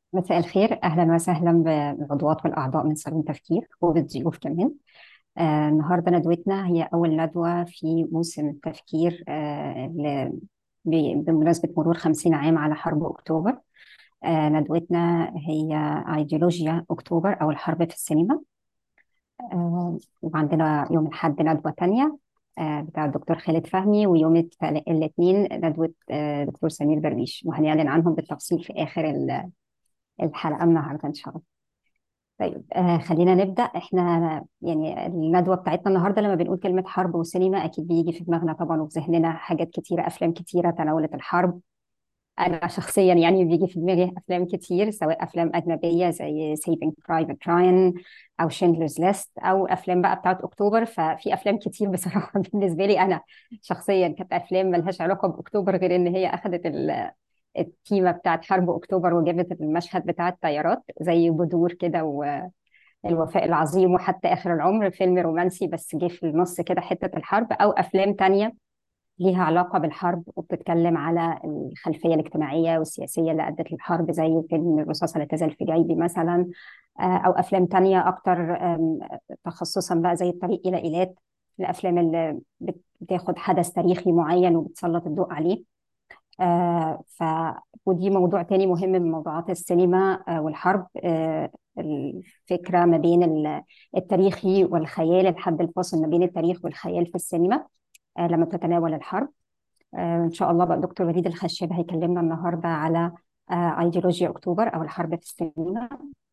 مساء الخير أهلا وسهلا بالعضوات والأعضاء من صالون تفكير وبالضيوف كمان آه النهاردة ندوتنا هي أول ندوة في موسم التفكير آه ل- ب- بمناسبة مرور خمسين عام على حرب أكتوبر آه ندوتنا هي أيديولوجيا أكتوبر أو الحرب في السينما آه وعندنا يوم الأحد ندوة تانية آه بتاع الدكتور خالد فهمي ويوم التل- الاثنين ندوة آه دكتور سمير درويش وهنعلن عنهم بالتفصيل في آخر ال- الحلقة النهاردة إن شاء الله طيب آه خلينا نبدأ احنا يعني الندوة بتاعتنا النهاردة لما بنقول كلمة حرب وسينما أكيد بيجي في دماغنا طبعا وفي ذهننا حاجات كتيرة أفلام كتيرة تناولت الحرب أنا شخصيا يعني بيجي في دماغي أفلام كتير سواء أفلام أجنبية زي Saving Private Ryan أو Schindler's List أو أفلام بقى بتاعت أكتوبر ففي أفلام كتير بصراحة بالنسبة لي أنا شخصيا كانت أفلام ملهاش علاقة بأكتوبر غير إن هي أخذت ال- التيمة بتاعت حرب أكتوبر وجابت المشهد بتاع الطيارات زي بدور كده الوفاء العظيم وحتى آخر العمر فيلم رومانسي بس جه في النص كده حتة الحرب أو أفلام تانية ليها علاقة بالحرب وبتتكلم على الخلفية الاجتماعية والسياسية اللي أدت للحرب زي فيلم الرصاصة لا تزال في جيبي مثلا آه، أو أفلام تانية أكتر آم، تخصصا بقى زي الطريق إلى إيلات الأفلام اللي بت- بتاخد حدث تاريخي معين وبتسلط الضوء عليه آه ف ودي موضوع تاني مهم من موضوعات السينما آه والحرب آه الفكرة ما بين ال- التاريخي والخيال الحد الفاصل ما بين التاريخ والخيال في السينما آه لما تتناول الحرب آه إن شاء الله بقى الدكتور وليد الخشاب هيكلمنا النهاردة على آه أيديولوجيا أكتوبر أو الحرب في السينما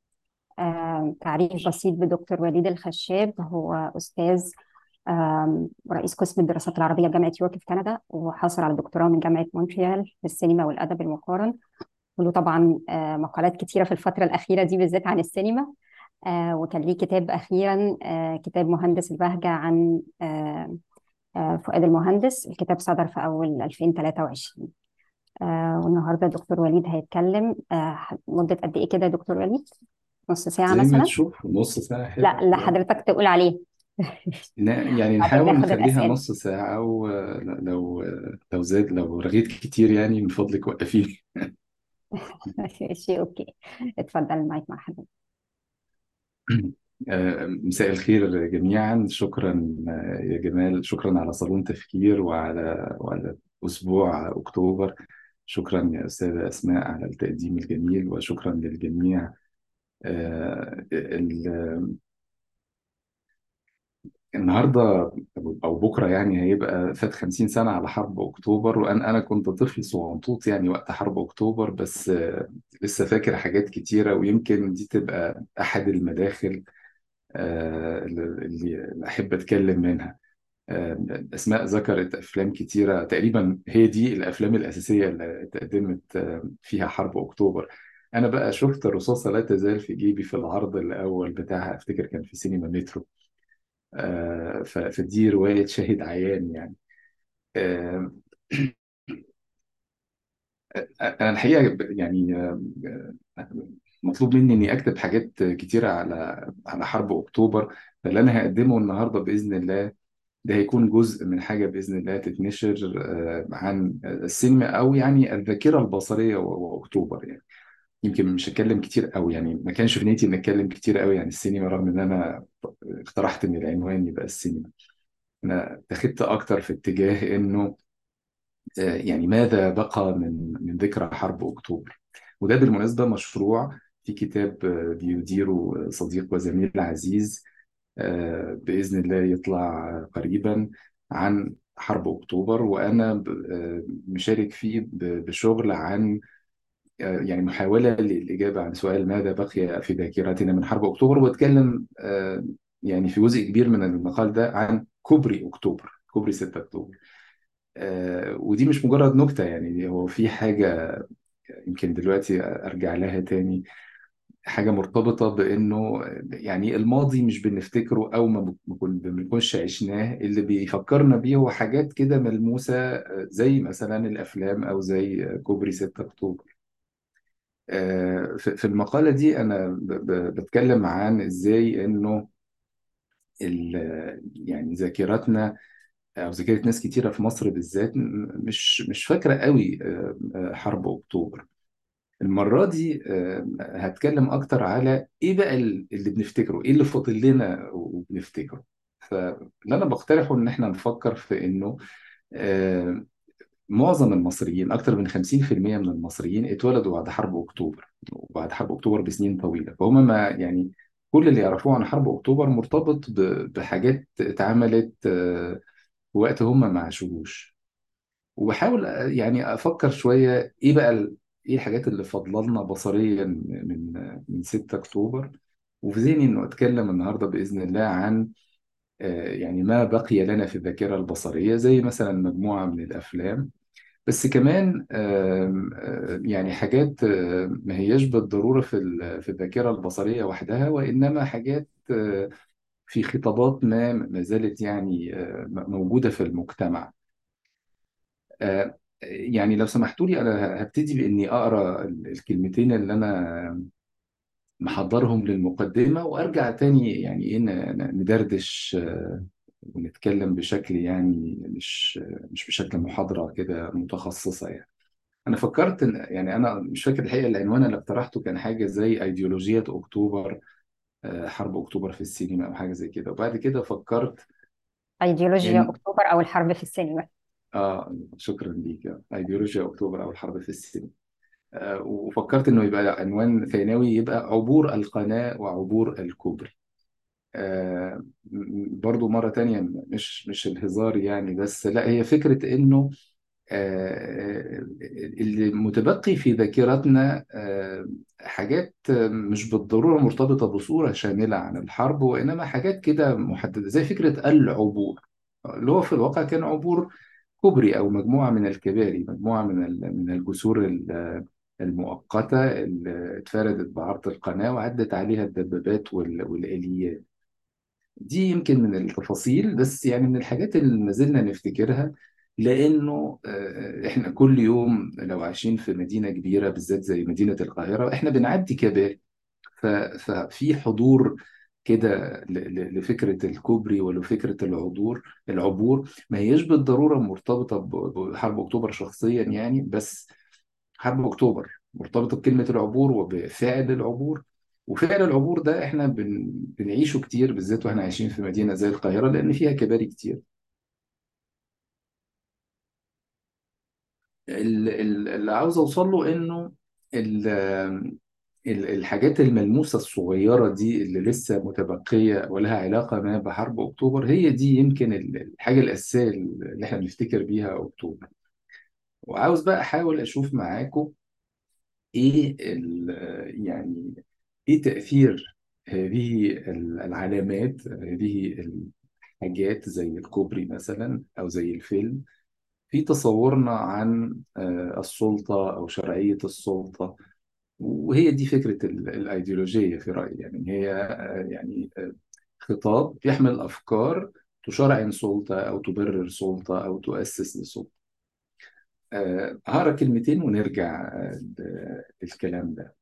آه تعريف بسيط بدكتور وليد الخشاب هو أستاذ آم، رئيس قسم الدراسات العربية جامعة يورك في كندا وحاصل على دكتوراه من جامعة مونتريال في السينما والأدب المقارن وله طبعا آه، مقالات كتيرة في الفترة الأخيرة دي بالذات عن السينما آه، وكان ليه كتاب أخيرا آه، كتاب مهندس البهجة عن آه، آه، فؤاد المهندس الكتاب صدر في أول 2023 آه، والنهاردة دكتور وليد هيتكلم آه، مدة قد إيه كده يا دكتور وليد؟ نص ساعة زي ما مثلا؟ تشوف نص ساعة لا حلو لا يعني حضرتك تقول عليه نا- يعني بعدين نحاول ناخد نخليها الأسئلة نص ساعة ولو لو زاد لو رغيت كتير يعني من فضلك وقفيني ماشي أوكي اتفضل المايك مع حضرتك آه، مساء الخير جميعا شكرا آه، يا جمال شكرا على صالون تفكير وعلى وعلى أسبوع أكتوبر شكرا يا أستاذة أسماء على التقديم الجميل وشكرا للجميع آه، ال- النهارده او بكره يعني هيبقى فات 50 سنه على حرب اكتوبر وانا انا كنت طفل صغنطوط يعني وقت حرب اكتوبر بس آه، لسه فاكر حاجات كتيره ويمكن دي تبقى احد المداخل آه، اللي اللي احب اتكلم منها آه، اسماء ذكرت افلام كتيره تقريبا هي دي الافلام الاساسيه اللي تقدمت آه، فيها حرب اكتوبر انا بقى شفت الرصاصه لا تزال في جيبي في العرض الاول بتاعها افتكر كان في سينما مترو آه، ف- فدي رواية شاهد عيان يعني آه، أنا الحقيقة ب- يعني آه، آه، مطلوب مني إني أكتب حاجات كتيرة على على حرب أكتوبر فاللي أنا هقدمه النهاردة بإذن الله ده هيكون جزء من حاجة بإذن الله تتنشر آه، عن السينما أو يعني الذاكرة البصرية و- وأكتوبر يعني يمكن مش هتكلم كتير قوي يعني ما كانش في نيتي إني أتكلم كتير قوي عن السينما رغم إن أنا اقترحت إن العنوان يبقى السينما أنا اتخذت أكتر في اتجاه إنه آه، يعني ماذا بقى من من ذكرى حرب أكتوبر وده بالمناسبة مشروع في كتاب آه، بيديره صديق وزميل عزيز آه، بإذن الله يطلع قريبا عن حرب أكتوبر وأنا ب- آه، مشارك فيه ب- بشغل عن آه، يعني محاولة للإجابة عن سؤال ماذا بقي في ذاكرتنا من حرب أكتوبر وأتكلم آه، يعني في جزء كبير من المقال ده عن كوبري أكتوبر كوبري 6 أكتوبر آه، ودي مش مجرد نكتة يعني هو في حاجة يمكن دلوقتي أرجع لها تاني حاجة مرتبطة بإنه يعني الماضي مش بنفتكره أو ما بنكون- ما بنكونش عشناه اللي بيفكرنا بيه هو حاجات كده ملموسة آه، زي مثلا الأفلام أو زي كوبري 6 أكتوبر آه، في في المقالة دي أنا ب- ب- بتكلم عن إزاي إنه ال- يعني ذاكرتنا او ذاكره ناس كتيره في مصر بالذات م- مش مش فاكره قوي آه، آه، حرب اكتوبر المرة دي آه، هتكلم أكتر على إيه بقى ال- اللي بنفتكره إيه اللي فاضل لنا وبنفتكره فاللي أنا بقترحه إن إحنا نفكر في إنه آه، معظم المصريين أكتر من 50% من المصريين اتولدوا بعد حرب أكتوبر وبعد حرب أكتوبر بسنين طويلة فهم ما يعني كل اللي يعرفوه عن حرب أكتوبر مرتبط ب- بحاجات اتعملت آه، في وقت هم ما عاشوهوش وبحاول آه، يعني افكر شويه ايه بقى ال- ايه الحاجات اللي فضلنا بصريا من من 6 اكتوبر وفي ذهني انه اتكلم النهارده باذن الله عن آه، يعني ما بقي لنا في الذاكره البصريه زي مثلا مجموعه من الافلام بس كمان آم، آه، يعني حاجات آه، ما هياش بالضروره في ال- في الذاكره البصريه وحدها وانما حاجات آه، في خطابات ما ما زالت يعني آه، موجوده في المجتمع آه، يعني لو سمحتوا لي انا هبتدي باني اقرا ال- الكلمتين اللي انا محضرهم للمقدمه وارجع تاني يعني ايه ن- ن- ندردش آه، ونتكلم بشكل يعني مش مش بشكل محاضره كده متخصصه يعني انا فكرت إن يعني انا مش فاكر الحقيقه العنوان اللي اقترحته كان حاجه زي ايديولوجيه اكتوبر آه، حرب اكتوبر في السينما او حاجه زي كده وبعد كده فكرت أيديولوجيا ان أكتوبر أو الحرب في السينما اه شكرا ليك ايديولوجيا اكتوبر او الحرب في السينما آه، وفكرت انه يبقى عنوان ثانوي يبقى عبور القناة وعبور الكوبري آه، م- برضو مرة تانية مش مش الهزار يعني بس لا هي فكرة انه آه، اللي متبقي في ذاكرتنا آه، حاجات مش بالضرورة مرتبطة بصورة شاملة عن الحرب وإنما حاجات كده محددة زي فكرة العبور اللي هو في الواقع كان عبور كوبري أو مجموعة من الكباري مجموعة من ال- من الجسور ال- المؤقتة اللي اتفردت بعرض القناة وعدت عليها الدبابات وال- والآليات دي يمكن من التفاصيل بس يعني من الحاجات اللي ما زلنا نفتكرها لأنه آه، إحنا كل يوم لو عايشين في مدينة كبيرة بالذات زي مدينة القاهرة إحنا بنعدي كباري ف- ففي حضور كده ل- ل- لفكرة الكوبري ولفكرة العبور العبور ما هيش بالضرورة مرتبطة ب- بحرب أكتوبر شخصيا يعني بس حرب أكتوبر مرتبطة بكلمة العبور وبفعل العبور وفعل العبور ده احنا بن... بنعيشه كتير بالذات واحنا عايشين في مدينة زي القاهرة لأن فيها كباري كتير ال- ال- اللي عاوز أوصل له إنه ال... ال- الحاجات الملموسة الصغيرة دي اللي لسه متبقية ولها علاقة ما بحرب أكتوبر هي دي يمكن ال- الحاجة الأساسية اللي احنا بنفتكر بيها أكتوبر وعاوز بقى أحاول أشوف معاكم ايه ال- يعني ايه تأثير هذه العلامات هذه الحاجات زي الكوبري مثلا او زي الفيلم في تصورنا عن آه، السلطة او شرعية السلطة وهي دي فكرة ال- الايديولوجية في رأيي يعني هي آه، يعني آه، خطاب يحمل افكار تشرعن سلطة او تبرر سلطة او تؤسس لسلطة آه، هقرا كلمتين ونرجع آه، ل- للكلام ده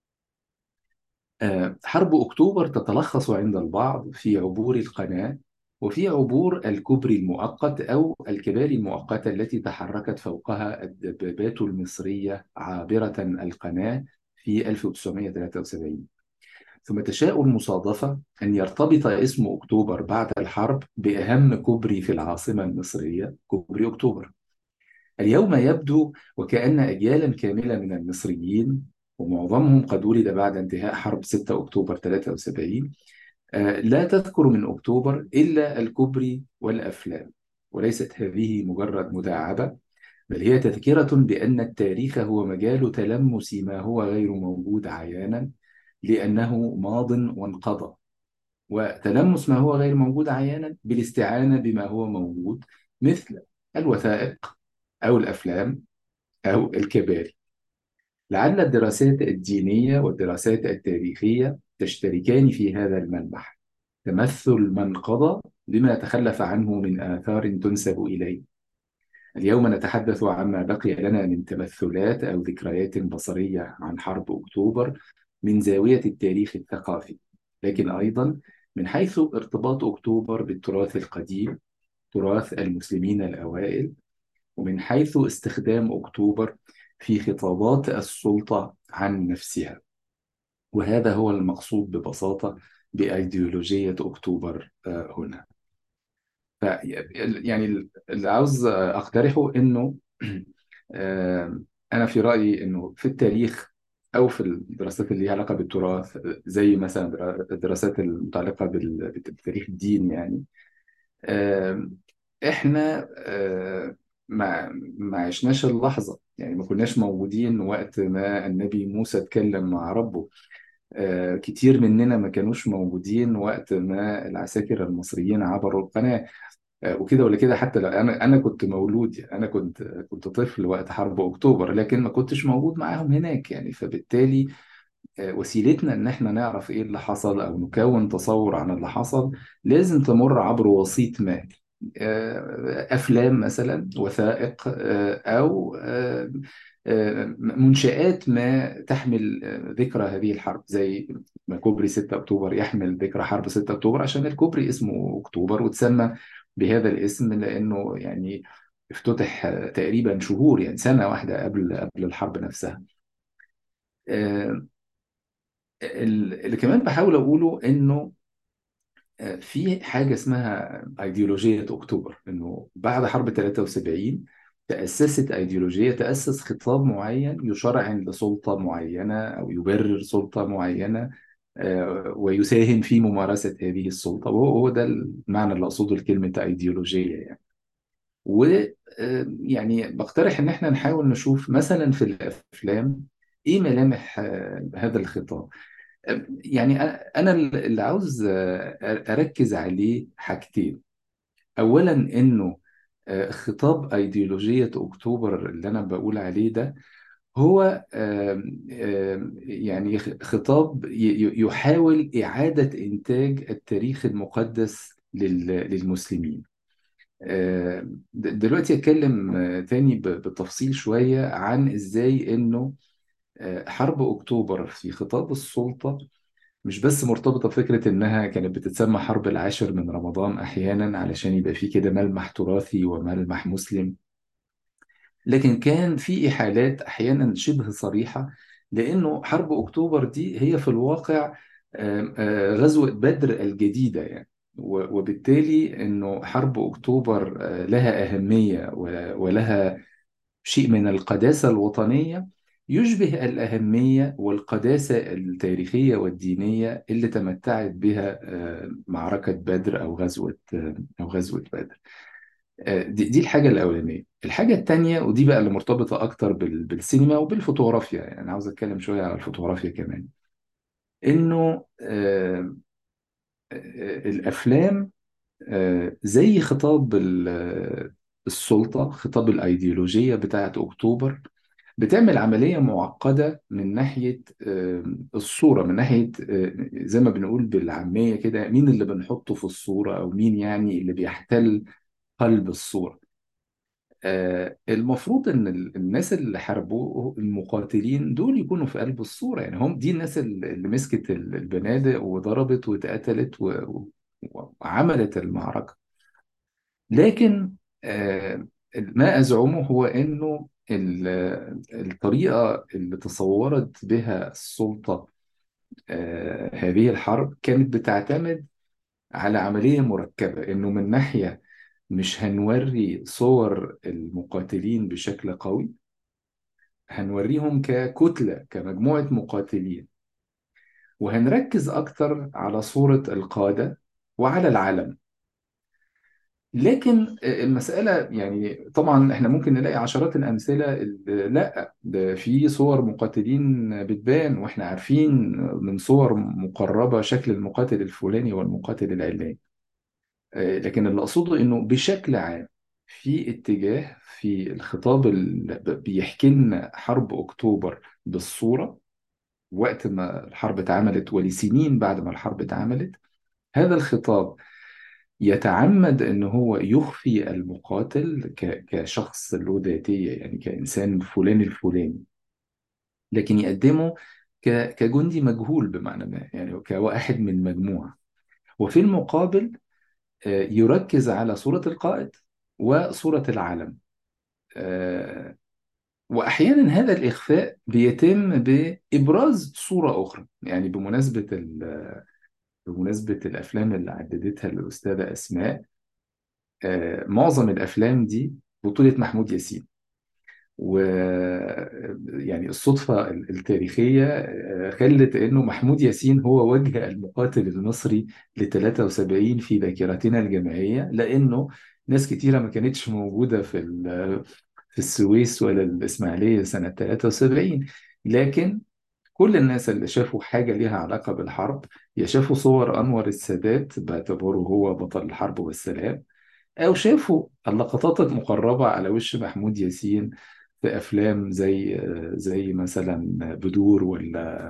آه، حرب أكتوبر تتلخص عند البعض في عبور القناة وفي عبور الكوبري المؤقت أو الكباري المؤقتة التي تحركت فوقها الدبابات المصرية عابرة القناة في 1973 ثم تشاء المصادفة أن يرتبط اسم أكتوبر بعد الحرب بأهم كوبري في العاصمة المصرية كوبري أكتوبر اليوم يبدو وكأن أجيالا كاملة من المصريين ومعظمهم قد ولد بعد انتهاء حرب 6 أكتوبر 73 آه، لا تذكر من أكتوبر إلا الكوبري والأفلام وليست هذه مجرد مداعبة بل هي تذكرة بأن التاريخ هو مجال تلمس ما هو غير موجود عيانا لأنه ماض وانقضى وتلمس ما هو غير موجود عيانا بالاستعانة بما هو موجود مثل الوثائق أو الأفلام أو الكباري لعل الدراسات الدينية والدراسات التاريخية تشتركان في هذا الملمح تمثل من قضى بما تخلف عنه من آثار تنسب إليه اليوم نتحدث عما بقي لنا من تمثلات أو ذكريات بصرية عن حرب أكتوبر من زاوية التاريخ الثقافي لكن أيضا من حيث ارتباط أكتوبر بالتراث القديم تراث المسلمين الأوائل ومن حيث استخدام أكتوبر في خطابات السلطة عن نفسها وهذا هو المقصود ببساطة بأيديولوجية أكتوبر آه، هنا ف يعني اللي عاوز أقترحه إنه آه، أنا في رأيي إنه في التاريخ أو في الدراسات اللي ليها علاقة بالتراث زي مثلا الدراسات المتعلقة بال- بتاريخ الدين يعني آه، إحنا آه، ما ما عشناش اللحظة يعني ما كناش موجودين وقت ما النبي موسى اتكلم مع ربه آه، كتير مننا ما كانوش موجودين وقت ما العساكر المصريين عبروا القناة آه، وكده ولا كده حتى لو انا انا كنت مولود يعني انا كنت كنت طفل وقت حرب اكتوبر لكن ما كنتش موجود معاهم هناك يعني فبالتالي آه، وسيلتنا ان احنا نعرف ايه اللي حصل او نكون تصور عن اللي حصل لازم تمر عبر وسيط ما آه، افلام مثلا وثائق آه، او آه، آه، منشآت ما تحمل آه، ذكرى هذه الحرب زي ما كوبري 6 اكتوبر يحمل ذكرى حرب 6 اكتوبر عشان الكوبري اسمه اكتوبر وتسمى بهذا الاسم لانه يعني افتتح آه، تقريبا شهور يعني سنة واحدة قبل قبل الحرب نفسها آه، ال- اللي كمان بحاول أقوله إنه آه، في حاجة اسمها أيديولوجية أكتوبر إنه بعد حرب 73 تأسست أيديولوجية تأسس خطاب معين يشرعن لسلطة معينة أو يبرر سلطة معينة آه، ويساهم في ممارسة هذه السلطة وهو هو ده المعنى اللي أقصده لكلمة أيديولوجية يعني ويعني بقترح إن احنا نحاول نشوف مثلا في الأفلام إيه ملامح آه، هذا الخطاب يعني أنا اللي عاوز أركز عليه حاجتين أولا إنه خطاب أيديولوجية أكتوبر اللي أنا بقول عليه ده هو آم، آم، يعني خطاب ي- يحاول إعادة إنتاج التاريخ المقدس لل- للمسلمين آم، د- دلوقتي أتكلم آه، تاني ب- بالتفصيل شوية عن إزاي إنه آه، حرب أكتوبر في خطاب السلطة مش بس مرتبطة بفكرة إنها كانت بتتسمى حرب العاشر من رمضان أحيانا علشان يبقى في كده ملمح تراثي وملمح مسلم لكن كان في إحالات أحيانا شبه صريحة لأنه حرب أكتوبر دي هي في الواقع آم، آه، غزوة بدر الجديدة يعني و- وبالتالي إنه حرب أكتوبر آه، لها أهمية و- ولها شيء من القداسة الوطنية يشبه الأهمية والقداسة التاريخية والدينية اللي تمتعت بها آه، معركة بدر أو غزوة آه، أو غزوة بدر آه، دي دي الحاجة الأولانية الحاجة التانية ودي بقى اللي مرتبطة أكتر بال- بالسينما وبالفوتوغرافيا يعني أنا عاوز أتكلم شوية على الفوتوغرافيا كمان إنه آه، آه، الأفلام آه، زي خطاب ال- السلطة خطاب الأيديولوجية بتاعت أكتوبر بتعمل عملية معقدة من ناحية آه، الصورة من ناحية آه، زي ما بنقول بالعامية كده مين اللي بنحطه في الصورة أو مين يعني اللي بيحتل قلب الصورة آه، المفروض إن ال- الناس اللي حاربوا المقاتلين دول يكونوا في قلب الصورة يعني هم دي الناس اللي اللي مسكت ال- البنادق وضربت واتقتلت و- و- وعملت المعركة لكن آه، ما أزعمه هو إنه ال- الطريقة اللي تصورت بها السلطة آه، هذه الحرب كانت بتعتمد على عملية مركبة إنه من ناحية مش هنوري صور المقاتلين بشكل قوي هنوريهم ككتلة كمجموعة مقاتلين وهنركز أكتر على صورة القادة وعلى العلم لكن المسألة يعني طبعا احنا ممكن نلاقي عشرات الأمثلة اللي لا ده في صور مقاتلين بتبان واحنا عارفين من صور مقربة شكل المقاتل الفلاني والمقاتل العلاني آه، لكن اللي أقصده إنه بشكل عام في اتجاه في الخطاب اللي بيحكي لنا حرب أكتوبر بالصورة وقت ما الحرب اتعملت ولسنين بعد ما الحرب اتعملت هذا الخطاب يتعمد ان هو يخفي المقاتل ك- كشخص له ذاتية يعني كإنسان فلان الفلاني لكن يقدمه ك- كجندي مجهول بمعنى ما يعني كواحد من مجموعة وفي المقابل آه، يركز على صورة القائد وصورة العلم آه، و- وأحيانا هذا الإخفاء بيتم بإبراز صورة أخرى يعني بمناسبة ال- بمناسبة الأفلام اللي عددتها الأستاذة أسماء آه، معظم الأفلام دي بطولة محمود ياسين و يعني الصدفة التاريخية آه، خلت إنه محمود ياسين هو وجه المقاتل المصري ل 73 في ذاكرتنا الجماعية لأنه ناس كتيرة ما كانتش موجودة في ال- في السويس ولا الإسماعيلية سنة 73 لكن كل الناس اللي شافوا حاجة ليها علاقة بالحرب يا شافوا صور أنور السادات باعتباره هو بطل الحرب والسلام أو شافوا اللقطات المقربة على وش محمود ياسين في أفلام زي زي مثلا بدور ولا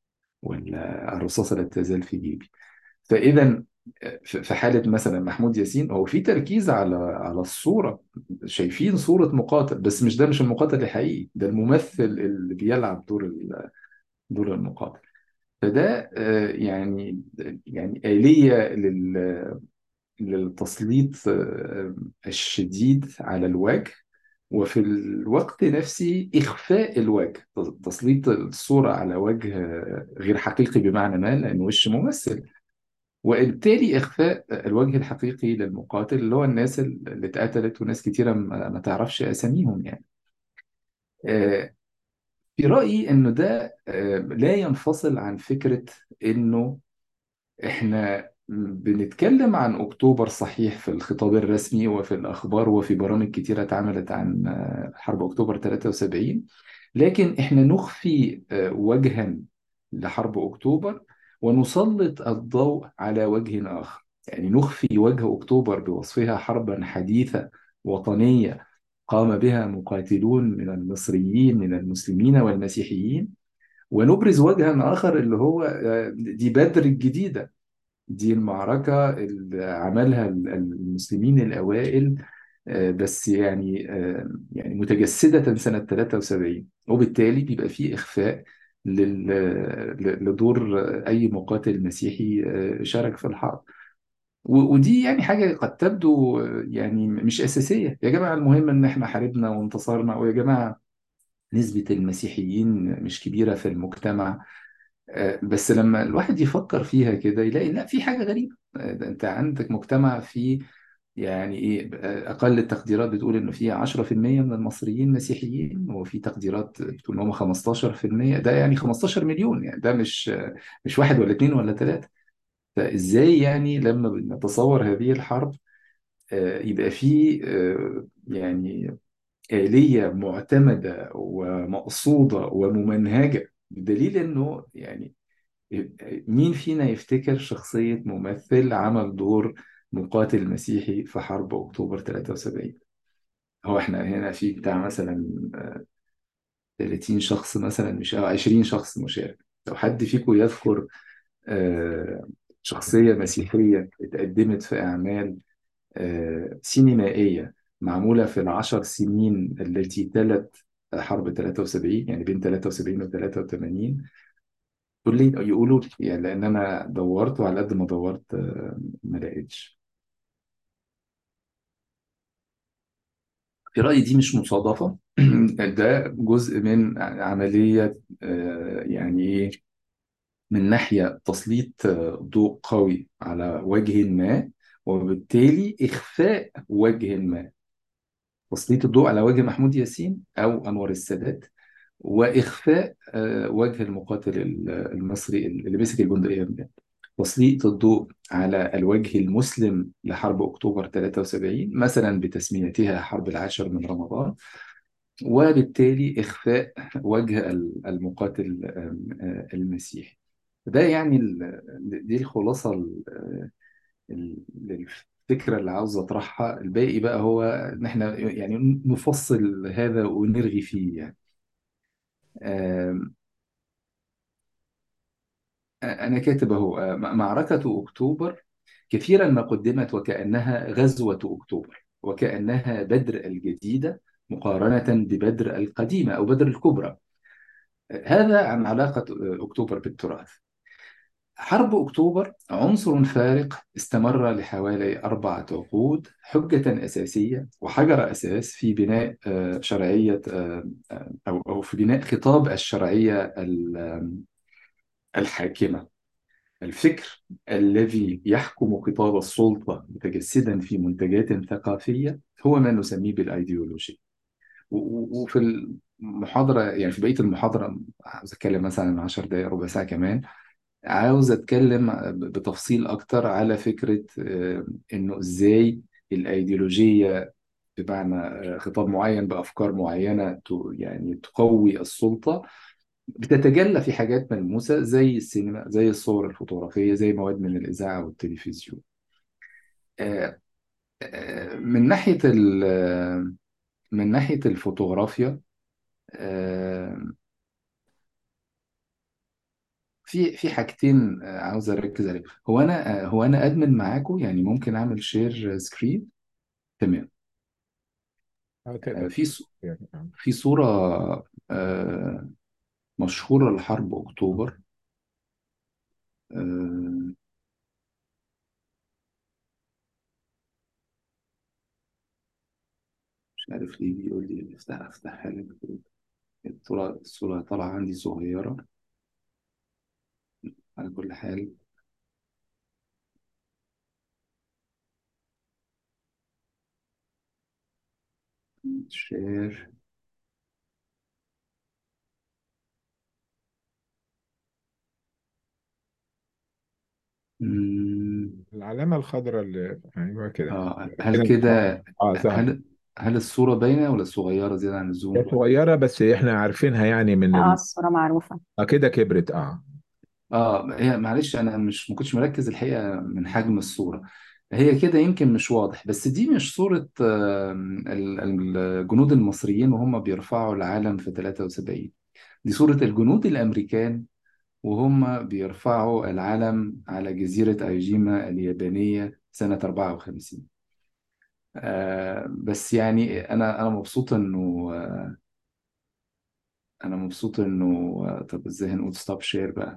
ولا الرصاصة لا تزال في جيبي فإذا في حالة مثلا محمود ياسين هو في تركيز على على الصورة شايفين صورة مقاتل بس مش ده مش المقاتل الحقيقي ده الممثل اللي بيلعب دور ال- دور المقاتل فده آه، يعني يعني آلية لل- للتسليط آه، الشديد على الوجه وفي الوقت نفسه إخفاء الوجه تسليط الصورة على وجه آه، غير حقيقي بمعنى ما لأن وش ممثل وبالتالي إخفاء الوجه الحقيقي للمقاتل اللي هو الناس اللي اتقتلت وناس كتيرة ما ما تعرفش أساميهم يعني آه، في رأيي إنه ده آه، لا ينفصل عن فكرة إنه إحنا بنتكلم عن أكتوبر صحيح في الخطاب الرسمي وفي الأخبار وفي برامج كتيرة اتعملت عن آه، حرب أكتوبر 73 لكن إحنا نخفي آه، وجها لحرب أكتوبر ونسلط الضوء على وجه آخر يعني نخفي وجه أكتوبر بوصفها حربا حديثة وطنية قام بها مقاتلون من المصريين من المسلمين والمسيحيين ونبرز وجها آخر اللي هو آه، دي بدر الجديدة دي المعركة اللي عملها المسلمين الأوائل آه، بس يعني آه، يعني متجسدة سنة 73 وبالتالي بيبقى فيه إخفاء لل- ل- لدور أي مقاتل مسيحي آه، شارك في الحرب و- ودي يعني حاجة قد تبدو آه، يعني مش أساسية يا جماعة المهم إن إحنا حاربنا وانتصرنا ويا جماعة نسبة المسيحيين مش كبيرة في المجتمع آه، بس لما الواحد يفكر فيها كده يلاقي لا في حاجة غريبة آه، ده انت عندك مجتمع فيه يعني ايه آه، اقل التقديرات بتقول انه فيه 10% من المصريين مسيحيين وفي تقديرات بتقول ان هم 15% ده يعني 15 مليون يعني ده مش آه، مش واحد ولا اتنين ولا تلاتة فازاي يعني لما بنتصور هذه الحرب آه، يبقى فيه آه، يعني آلية معتمدة ومقصودة وممنهجة بدليل انه يعني مين فينا يفتكر شخصية ممثل عمل دور مقاتل مسيحي في حرب أكتوبر 73 هو احنا هنا في بتاع مثلا 30 شخص مثلا مش أو 20 شخص مشارك لو حد فيكم يذكر آه، شخصية مسيحية اتقدمت في أعمال آه، سينمائية معمولة في العشر سنين التي تلت حرب 73 يعني بين 73 و 83 تقول لي يقولوا لي يعني لان انا دورت وعلى قد ما دورت آه، ما لقيتش في رايي دي مش مصادفه ده جزء من عمليه آه، يعني ايه من ناحيه تسليط آه، ضوء قوي على وجه ما وبالتالي اخفاء وجه ما تسليط الضوء على وجه محمود ياسين او انور السادات واخفاء آه، وجه المقاتل ال- المصري اللي مسك البندقيه بجد تسليط الضوء على الوجه المسلم لحرب أكتوبر 73 مثلا بتسميتها حرب العاشر من رمضان وبالتالي إخفاء وجه ال- المقاتل آم، آه، المسيحي ده يعني ال- دي الخلاصة ال- ال- الفكرة اللي عاوز أطرحها الباقي بقى هو إن إحنا يعني نفصل هذا ونرغي فيه يعني آم، أنا كاتب أهو آه، معركة أكتوبر كثيرا ما قدمت وكأنها غزوة أكتوبر وكأنها بدر الجديدة مقارنة ببدر القديمة أو بدر الكبرى هذا عن علاقة أكتوبر بالتراث حرب أكتوبر عنصر فارق استمر لحوالي أربعة عقود حجة أساسية وحجر أساس في بناء آه، شرعية آه، آه، أو أو في بناء خطاب الشرعية ال- الحاكمة الفكر الذي يحكم خطاب السلطة متجسدا في منتجات ثقافية هو ما نسميه بالأيديولوجيا و- و- وفي المحاضرة يعني في بقية المحاضرة عاوز أتكلم مثلا 10 دقايق ربع ساعة كمان عاوز اتكلم بتفصيل اكتر على فكرة آه، انه ازاي الايديولوجية بمعنى آه، خطاب معين بافكار معينة ت- يعني تقوي السلطة بتتجلى في حاجات ملموسة زي السينما زي الصور الفوتوغرافية زي مواد من الإذاعة والتلفزيون آه، آه، من ناحية ال- آه، من ناحية الفوتوغرافيا آه، في في حاجتين آه، عاوز اركز عليهم هو انا آه، هو انا ادمن معاكم يعني ممكن اعمل شير سكرين تمام اه آه، تقدر في ص- يعني آه. في صورة آه، مشهورة لحرب أكتوبر آه، مش عارف ليه بيقول لي افتح افتحها لك الصورة الصورة طالعة عندي صغيرة على كل حال شير مم، العلامة الخضراء اللي أيوه كده آه، هل كده اه كده اه ظهر هل هل الصورة باينة ولا صغيرة زيادة عن هي اللزوم؟ صغيرة بس احنا عارفينها يعني من اه ال... الصورة معروفة اه كده كبرت اه اه هي معلش انا مش ما كنتش مركز الحقيقه من حجم الصوره هي كده يمكن مش واضح بس دي مش صوره آه، ال- الجنود المصريين وهم بيرفعوا العلم في 73 دي صوره الجنود الامريكان وهم بيرفعوا العلم على جزيره ايجيما اليابانيه سنه 54 آه بس يعني انا انا مبسوط انه آه، انا مبسوط انه آه، طب ازاي هنقول ستوب شير بقى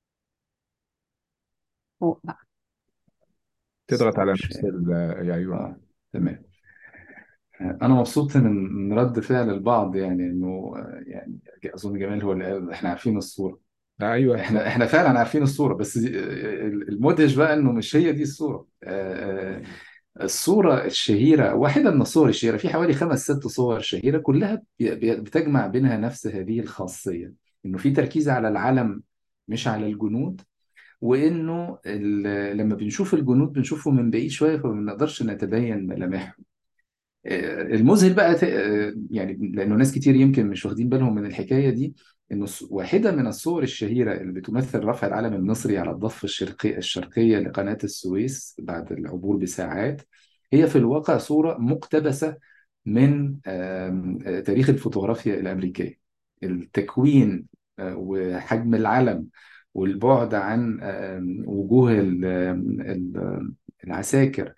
فوق بقى تضغط ستوب على نفس شير ال... ايوه اه تمام انا مبسوط من من رد فعل البعض يعني انه آه، يعني اظن جمال هو اللي قال احنا عارفين الصوره ايوه صح احنا احنا فعلا عارفين الصوره بس دي- آه، المدهش بقى انه مش هي دي الصوره آه، آه، الصوره الشهيره واحده من الصور الشهيره في حوالي خمس ست صور شهيره كلها بي- بي- بتجمع بينها نفس هذه الخاصيه انه في تركيز على العلم مش على الجنود وانه ال- لما بنشوف الجنود بنشوفهم من بعيد شويه فما بنقدرش نتبين ملامحهم المذهل بقى ت- يعني لانه ناس كتير يمكن مش واخدين بالهم من الحكايه دي انه الص- واحده من الصور الشهيره اللي بتمثل رفع العلم المصري على الضفه الشرقي الشرقيه لقناه السويس بعد العبور بساعات هي في الواقع صوره مقتبسه من آم، آه، تاريخ الفوتوغرافيا الامريكيه التكوين آه، وحجم العلم والبعد عن آم، وجوه ال- ال- العساكر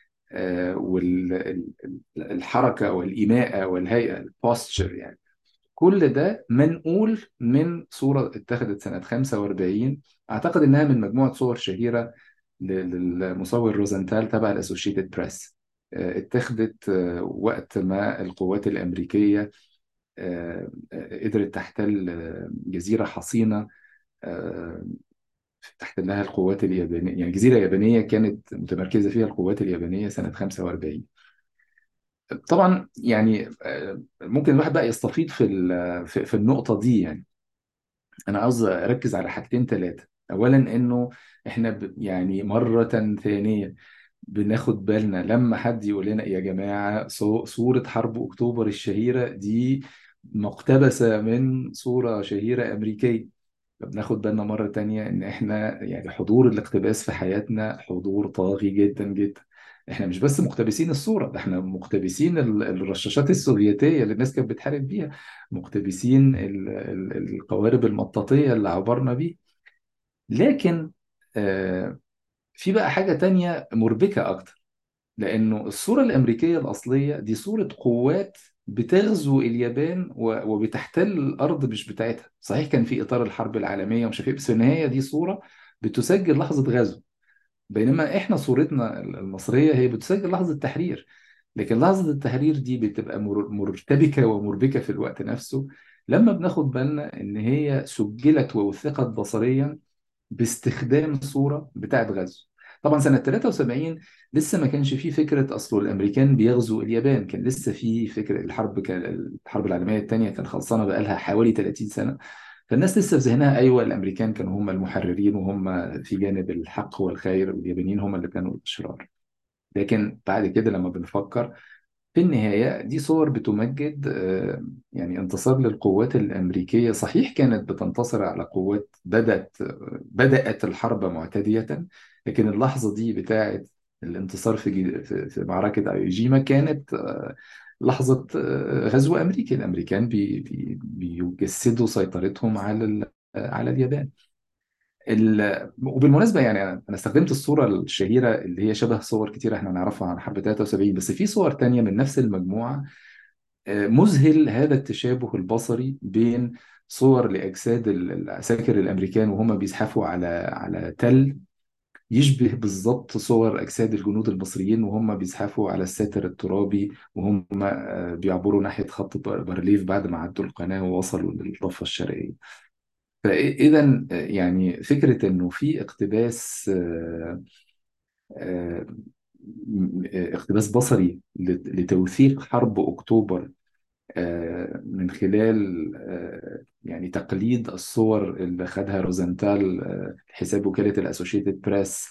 والحركة والإيماءة والهيئة البوستشر يعني كل ده منقول من صورة اتخذت سنة 45 أعتقد إنها من مجموعة صور شهيرة ل- للمصور روزنتال تبع الأسوشيتد بريس اتخذت آه، وقت ما القوات الأمريكية آه، آه، قدرت تحتل آه، جزيرة حصينة آه، تحتلها القوات اليابانية يعني جزيرة يابانية كانت متمركزة فيها القوات اليابانية سنة 45 طبعا يعني آه، ممكن الواحد بقى يستفيض في ال- في في النقطة دي يعني أنا عاوز أركز على حاجتين ثلاثة أولا إنه إحنا ب- يعني مرة ثانية بناخد بالنا لما حد يقول لنا يا جماعة صو- صورة حرب أكتوبر الشهيرة دي مقتبسة من صورة شهيرة أمريكية بناخد بالنا مرة تانية إن إحنا يعني حضور الاقتباس في حياتنا حضور طاغي جدا جدا إحنا مش بس مقتبسين الصورة ده إحنا مقتبسين ال- الرشاشات السوفيتية اللي الناس كانت بتحارب بيها مقتبسين ال- ال- القوارب المطاطية اللي عبرنا بيه لكن آه، في بقى حاجة تانية مربكة أكتر لأنه الصورة الأمريكية الأصلية دي صورة قوات بتغزو اليابان و- وبتحتل الأرض مش بتاعتها صحيح كان في إطار الحرب العالمية ومش عارف إيه بس في النهاية دي صورة بتسجل لحظة غزو بينما احنا صورتنا المصرية هي بتسجل لحظة تحرير لكن لحظة التحرير دي بتبقى مر- مرتبكة ومربكة في الوقت نفسه لما بناخد بالنا ان هي سجلت ووثقت بصريا باستخدام صورة بتاعت غزو طبعا سنة 73 لسه ما كانش فيه فكرة أصله الأمريكان بيغزوا اليابان كان لسه فيه فكرة الحرب كان الحرب العالمية الثانية كان خلصانة بقالها حوالي 30 سنة فالناس لسه في ذهنها أيوة الأمريكان كانوا هم المحررين وهم في جانب الحق والخير واليابانيين هم اللي كانوا الأشرار لكن بعد كده لما بنفكر في النهاية دي صور بتمجد آه، يعني انتصار للقوات الأمريكية صحيح كانت بتنتصر على قوات بدأت بدأت الحرب معتدية لكن اللحظة دي بتاعت الانتصار في جي- في في معركة أيوجيما كانت آه، لحظة آه، غزو أمريكي الأمريكان بي بي بيجسدوا سيطرتهم على ال- على اليابان ال... وبالمناسبة يعني أنا أنا استخدمت الصورة الشهيرة اللي هي شبه صور كتير إحنا نعرفها عن حرب 73 بس في صور تانية من نفس المجموعة آه، مذهل هذا التشابه البصري بين صور لأجساد ال- العساكر الأمريكان وهم بيزحفوا على على تل يشبه بالظبط صور أجساد الجنود المصريين وهم بيزحفوا على الساتر الترابي وهم آه، بيعبروا ناحية خط بار- بارليف بعد ما عدوا القناة ووصلوا للضفة الشرقية فإذا يعني فكرة إنه في اقتباس آه، آه، م- آه، اقتباس بصري لت- لتوثيق حرب أكتوبر آه، من خلال آه، يعني تقليد الصور اللي خدها روزنتال آه، حساب وكالة الأسوشيتد بريس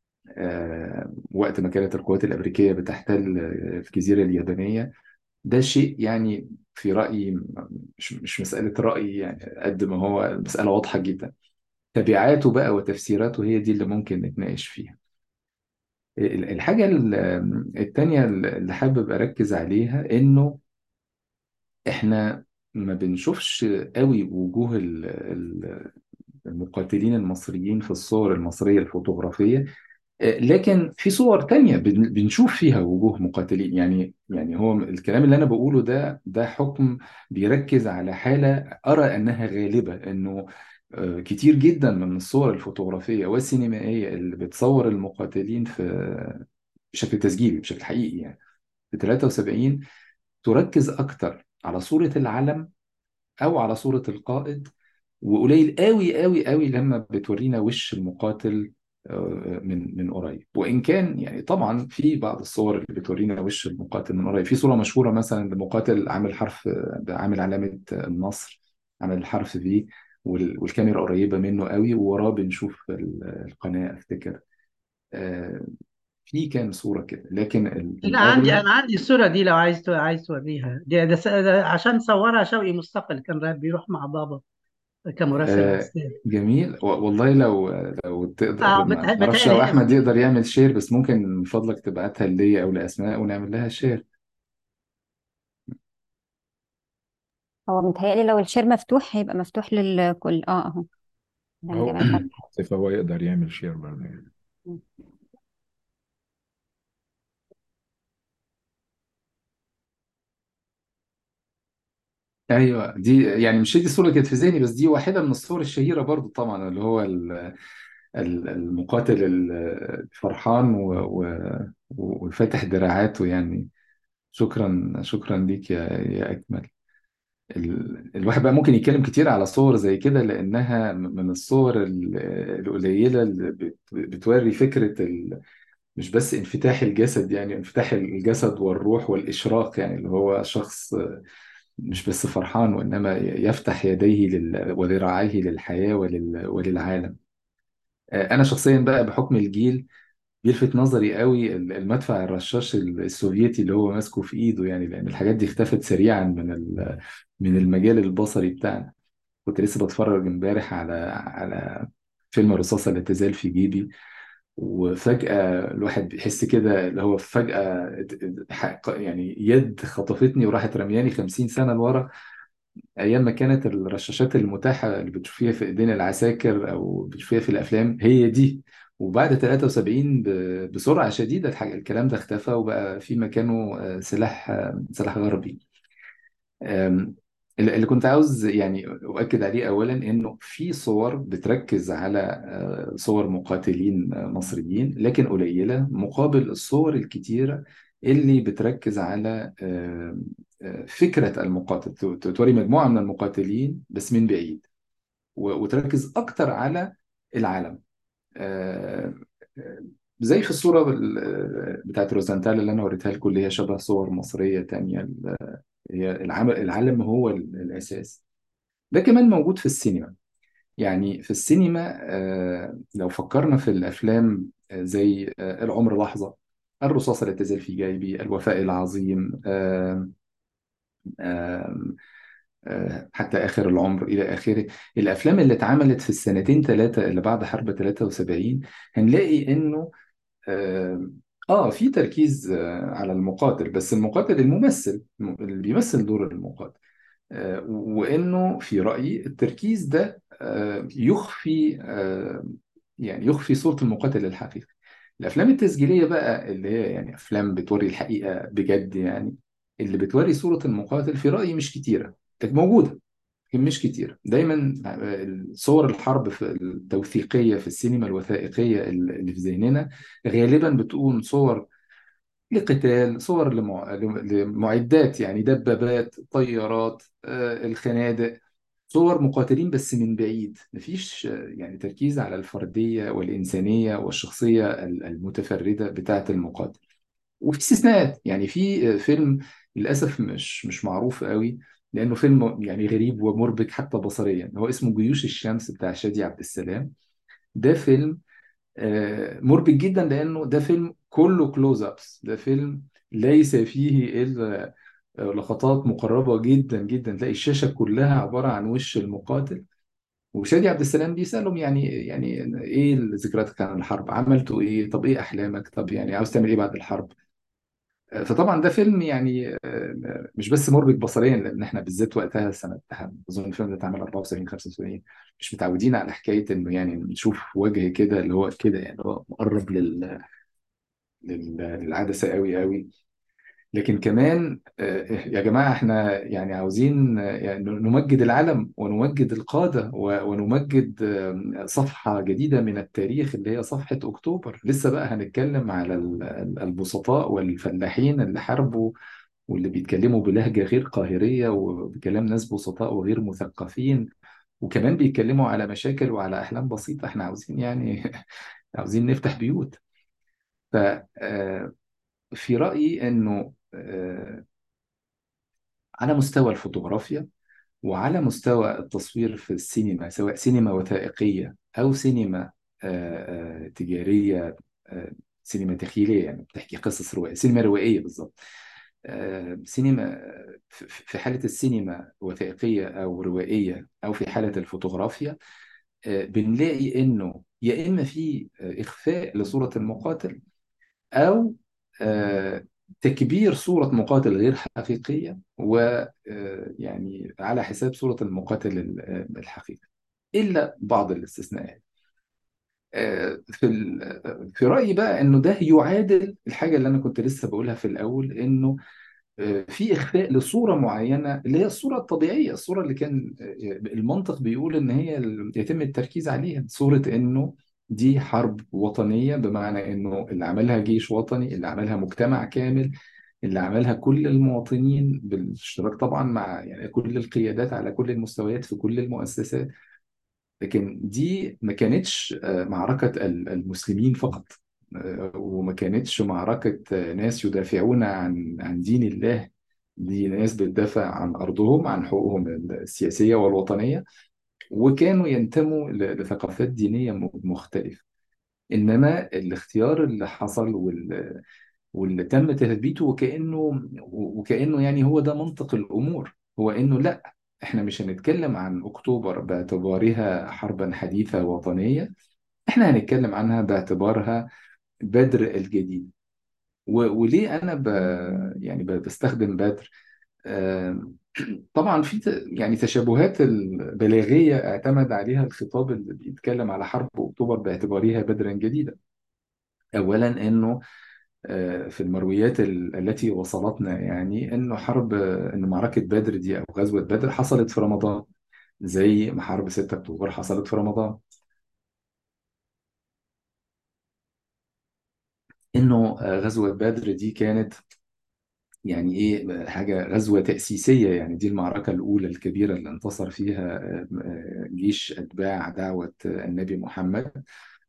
آه، وقت ما كانت القوات الأمريكية بتحتل آه، الجزيرة اليابانية ده شيء يعني في رأيي مش مش مسألة رأي يعني قد ما هو مسألة واضحة جدا تبعاته بقى وتفسيراته هي دي اللي ممكن نتناقش فيها ال- الحاجة ال- التانية اللي حابب أركز عليها إنه إحنا ما بنشوفش قوي وجوه ال- ال- المقاتلين المصريين في الصور المصرية الفوتوغرافية لكن في صور تانية بن- بنشوف فيها وجوه مقاتلين يعني يعني هو الكلام اللي أنا بقوله ده ده حكم بيركز على حالة أرى أنها غالبة إنه آه، كتير جدا من الصور الفوتوغرافية والسينمائية اللي بتصور المقاتلين في بشكل تسجيلي بشكل حقيقي يعني في 73 تركز أكتر على صورة العلم أو على صورة القائد وقليل قوي قوي قوي لما بتورينا وش المقاتل آه، من من قريب وان كان يعني طبعا في بعض الصور اللي بتورينا وش المقاتل من قريب في صوره مشهوره مثلا لمقاتل عامل حرف عامل علامه النصر عامل الحرف في وال- والكاميرا قريبه منه قوي ووراه بنشوف ال- القناه افتكر آه، في كام صوره كده لكن ال- لا عندي الاغلب انا عندي الصوره دي لو عايز عايز توريها دي ده س- ده عشان صورها شوقي مصطفى اللي كان رايح بيروح مع بابا كمراسل آه، عسكري جميل و- والله لو لو تقدر اه ما بتهيألي ما اعرفش لو هي احمد الصورة. يقدر يعمل شير بس ممكن من فضلك تبعتها ليا او لاسماء ونعمل لها شير هو متهيألي لو الشير مفتوح هيبقى مفتوح للكل اه اهو ده هو جمال فتحي صفة هو يقدر يعمل شير برضه يعني. ايوه دي يعني مش هي دي الصوره اللي كانت في ذهني بس دي واحده من الصور الشهيره برضو طبعا اللي هو ال- ال- المقاتل الفرحان و- و- وفاتح دراعاته يعني شكرا شكرا ليك يا يا اكمل ال- الواحد بقى ممكن يتكلم كتير على صور زي كده لأنها من الصور ال- القليلة اللي بت- بتوري فكرة ال... مش بس انفتاح الجسد يعني انفتاح الجسد والروح والإشراق يعني اللي هو شخص مش بس فرحان وإنما يفتح يديه لل... وذراعيه للحياة ولل... وللعالم أنا شخصيا بقى بحكم الجيل بيلفت نظري قوي المدفع الرشاش السوفيتي اللي هو ماسكه في ايده يعني لان الحاجات دي اختفت سريعا من ال- من المجال البصري بتاعنا كنت لسه بتفرج امبارح على على فيلم الرصاصة لا تزال في جيبي وفجأة الواحد بيحس كده اللي هو فجأة حق- يعني يد خطفتني وراحت رمياني 50 سنة لورا أيام ما كانت الرشاشات المتاحة اللي بتشوفيها في إيدين العساكر أو بتشوفيها في الأفلام هي دي وبعد 73 ب- بسرعة شديدة الحاجة الكلام ده اختفى وبقى في مكانه آه، سلاح آه، سلاح غربي آم، اللي اللي كنت عاوز يعني أؤكد عليه أولا إنه في صور بتركز على آه، صور مقاتلين آه، مصريين لكن قليلة مقابل الصور الكتيرة اللي بتركز على آه، آه، فكرة المقاتل ت- توري مجموعة من المقاتلين بس من بعيد و- وتركز أكتر على العالم آه، آه، زي في الصورة بال- بتاعت روزنتال اللي أنا وريتها لكم اللي هي شبه صور مصرية تانية هي العالم العالم هو ال- الأساس ده كمان موجود في السينما يعني في السينما آه، لو فكرنا في الأفلام آه، زي آه، العمر لحظة الرصاصة لا تزال في جيبي الوفاء العظيم آه، آه، آه، حتى آخر العمر إلى آخره الأفلام اللي اتعملت في السنتين ثلاثة اللي بعد حرب 73 هنلاقي إنه آه آه، في تركيز آه، على المقاتل بس المقاتل الممثل اللي بيمثل دور المقاتل آه، وإنه في رأيي التركيز ده آه، يخفي آه، يعني يخفي صورة المقاتل الحقيقي الأفلام التسجيلية بقى اللي هي يعني أفلام بتوري الحقيقة بجد يعني اللي بتوري صورة المقاتل في رأيي مش كتيرة لكن موجودة لكن مش كتيرة دايما آه، صور الحرب في التوثيقية في السينما الوثائقية اللي في ذهننا غالبا بتكون صور لقتال صور لمع... لمعدات يعني دبابات طيارات آه، الخنادق صور مقاتلين بس من بعيد مفيش آه، يعني تركيز على الفردية والإنسانية والشخصية ال- المتفردة بتاعة المقاتل وفي استثناءات يعني في آه، فيلم للأسف مش مش معروف قوي لأنه فيلم يعني غريب ومربك حتى بصريا هو اسمه جيوش الشمس بتاع شادي عبد السلام ده فيلم آه، مربك جدا لانه ده فيلم كله كلوز ابس ده فيلم ليس فيه الا آه، لقطات مقربه جدا جدا تلاقي الشاشه كلها عباره عن وش المقاتل وشادي عبد السلام بيسالهم يعني يعني ايه ذكرياتك عن الحرب عملتوا ايه طب ايه احلامك طب يعني عاوز تعمل ايه بعد الحرب آه، فطبعا ده فيلم يعني آه، مش بس مربك بصريا لان احنا بالذات وقتها سنه اظن الفيلم ده اتعمل 74 75 مش متعودين على حكايه انه يعني نشوف وجه كده اللي هو كده يعني هو مقرب لل... لل... للعدسه قوي قوي لكن كمان آه، يا جماعه احنا يعني عاوزين آه، يعني نمجد العلم ونمجد القاده و- ونمجد آه، صفحه جديده من التاريخ اللي هي صفحه اكتوبر لسه بقى هنتكلم على ال- البسطاء والفلاحين اللي حاربوا واللي بيتكلموا بلهجة غير قاهرية وبكلام ناس بسطاء وغير مثقفين وكمان بيتكلموا على مشاكل وعلى أحلام بسيطة احنا عاوزين يعني عاوزين نفتح بيوت ففي رأيي أنه آه، على مستوى الفوتوغرافيا وعلى مستوى التصوير في السينما سواء سينما وثائقية أو سينما آه، آه، تجارية آه، سينما تخيلية يعني بتحكي قصص روائية سينما روائية بالظبط آه، سينما في في حالة السينما وثائقية أو روائية أو في حالة الفوتوغرافيا آه، بنلاقي إنه يا إما في آه، إخفاء لصورة المقاتل أو آه، تكبير صورة مقاتل غير حقيقية ويعني على حساب صورة المقاتل ال- آه، الحقيقي إلا بعض الاستثناءات آه، في ال- في رأيي بقى إنه ده يعادل الحاجة اللي أنا كنت لسه بقولها في الأول إنه في إخفاء لصورة معينة اللي هي الصورة الطبيعية الصورة اللي كان المنطق بيقول إن هي ال- يتم التركيز عليها صورة إنه دي حرب وطنية بمعنى إنه اللي عملها جيش وطني اللي عملها مجتمع كامل اللي عملها كل المواطنين بالاشتراك طبعا مع يعني كل القيادات على كل المستويات في كل المؤسسات لكن دي ما كانتش آه، معركة ال- المسلمين فقط آه، وما كانتش معركة آه، ناس يدافعون عن عن دين الله دي ناس بتدافع عن أرضهم عن حقوقهم السياسية والوطنية وكانوا ينتموا ل- لثقافات دينية م- مختلفة إنما الاختيار اللي حصل وال- واللي تم تثبيته وكأنه وكأنه يعني هو ده منطق الأمور هو إنه لا إحنا مش هنتكلم عن أكتوبر باعتبارها حربا حديثة وطنية إحنا هنتكلم عنها باعتبارها بدر الجديد و- وليه أنا ب يعني ب- بستخدم بدر آم، طبعا في ت- يعني تشابهات البلاغية اعتمد عليها الخطاب اللي بيتكلم على حرب أكتوبر باعتبارها بدرا جديدا أولا إنه آه، في المرويات ال- التي وصلتنا يعني انه حرب انه معركة بدر دي او غزوة بدر حصلت في رمضان زي ما حرب 6 اكتوبر حصلت في رمضان انه آه، غزوة بدر دي كانت يعني ايه حاجة غزوة تأسيسية يعني دي المعركة الأولى الكبيرة اللي انتصر فيها آه، آه، جيش أتباع دعوة النبي محمد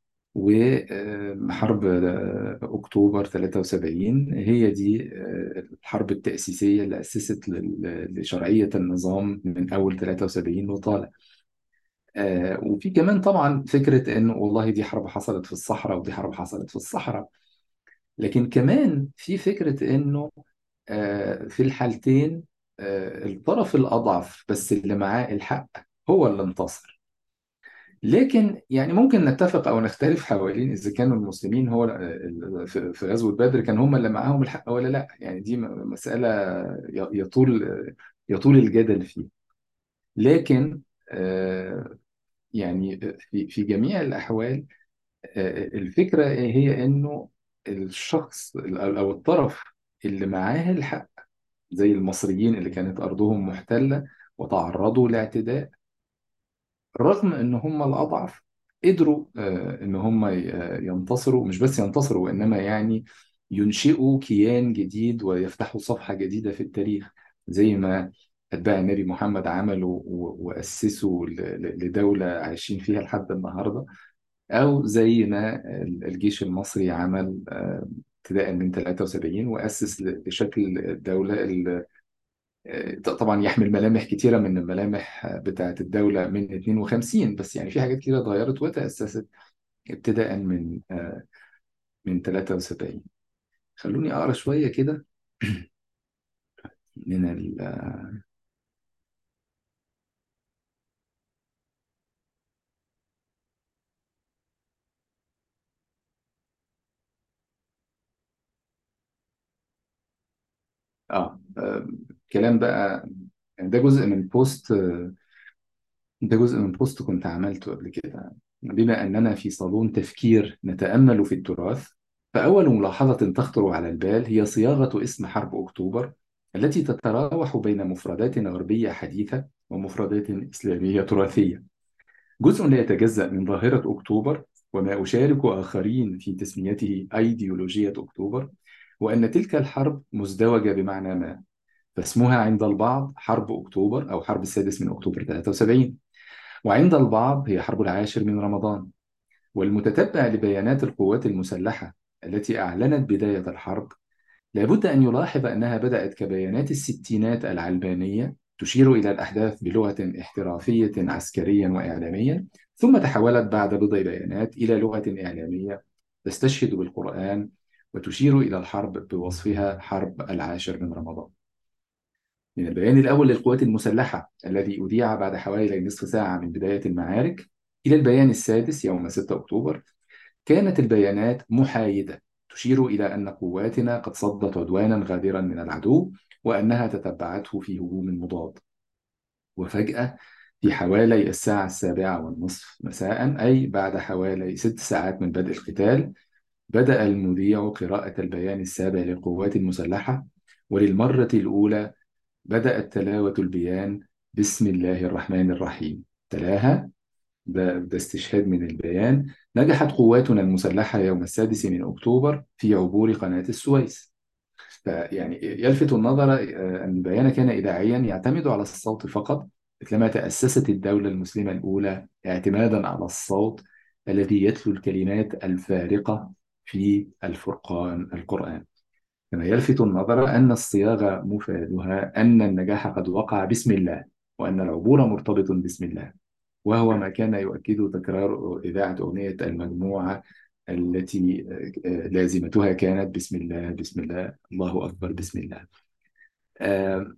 وحرب أكتوبر 73 هي دي آه، الحرب التأسيسية اللي أسست لل- لشرعية النظام من أول 73 وطالع آه، وفي كمان طبعا فكرة إنه والله دي حرب حصلت في الصحراء ودي حرب حصلت في الصحراء لكن كمان في فكرة إنه آه، في الحالتين آه، الطرف الأضعف بس اللي معاه الحق هو اللي انتصر لكن يعني ممكن نتفق او نختلف حوالين اذا كانوا المسلمين هو ال- في في غزوه بدر كان هم اللي معاهم الحق ولا لا يعني دي م- مساله ي- يطول يطول الجدل فيها لكن آه، يعني في في جميع الاحوال آه، الفكره هي انه الشخص او أو الطرف اللي معاه الحق زي المصريين اللي كانت ارضهم محتله وتعرضوا لاعتداء رغم ان هم الاضعف قدروا آه، ان هم ي- آه، ينتصروا مش بس ينتصروا وانما يعني ينشئوا كيان جديد ويفتحوا صفحة جديدة في التاريخ زي ما اتباع النبي محمد عملوا و- واسسوا ل- ل- لدولة عايشين فيها لحد النهاردة او زي ما ال- الجيش المصري عمل آه، ابتداء من 73 واسس ل- لشكل الدولة طبعا يحمل ملامح كتيرة من الملامح بتاعت الدولة من 52 بس يعني في حاجات كتيرة اتغيرت وتأسست ابتداء من آه، من 73 خلوني أقرأ شوية كده من ال آه آه، كلام بقى يعني ده جزء من بوست ده جزء من بوست كنت عملته قبل كده بما أننا في صالون تفكير نتأمل في التراث فأول ملاحظة تخطر على البال هي صياغة اسم حرب أكتوبر التي تتراوح بين مفردات غربية حديثة ومفردات إسلامية تراثية جزء لا يتجزأ من ظاهرة أكتوبر وما أشارك آخرين في تسميته أيديولوجية أكتوبر وأن تلك الحرب مزدوجة بمعنى ما فاسمها عند البعض حرب أكتوبر أو حرب السادس من أكتوبر 73 وعند البعض هي حرب العاشر من رمضان والمتتبع لبيانات القوات المسلحة التي أعلنت بداية الحرب لابد أن يلاحظ أنها بدأت كبيانات الستينات العلمانية تشير إلى الأحداث بلغة احترافية عسكريا وإعلاميا ثم تحولت بعد بضع بيانات إلى لغة إعلامية تستشهد بالقرآن وتشير إلى الحرب بوصفها حرب العاشر من رمضان من البيان الأول للقوات المسلحة الذي أذيع بعد حوالي نصف ساعة من بداية المعارك إلى البيان السادس يوم 6 أكتوبر كانت البيانات محايدة تشير إلى أن قواتنا قد صدت عدوانا غادرا من العدو وأنها تتبعته في هجوم مضاد وفجأة في حوالي الساعة السابعة والنصف مساء أي بعد حوالي ست ساعات من بدء القتال بدأ المذيع قراءة البيان السابع للقوات المسلحة وللمرة الأولى بدأت تلاوة البيان بسم الله الرحمن الرحيم تلاها ده, ده استشهاد من البيان نجحت قواتنا المسلحة يوم السادس من أكتوبر في عبور قناة السويس فيعني يلفت النظر آه، أن البيان كان إذاعيا يعتمد على الصوت فقط مثلما تأسست الدولة المسلمة الأولى اعتمادا على الصوت الذي يتلو الكلمات الفارقة في الفرقان القرآن كما يلفت النظر أن الصياغة مفادها أن النجاح قد وقع بسم الله وأن العبور مرتبط بسم الله وهو ما كان يؤكد تكرار إذاعة أغنية المجموعة التي آه، لازمتها كانت بسم الله بسم الله الله أكبر بسم الله آه،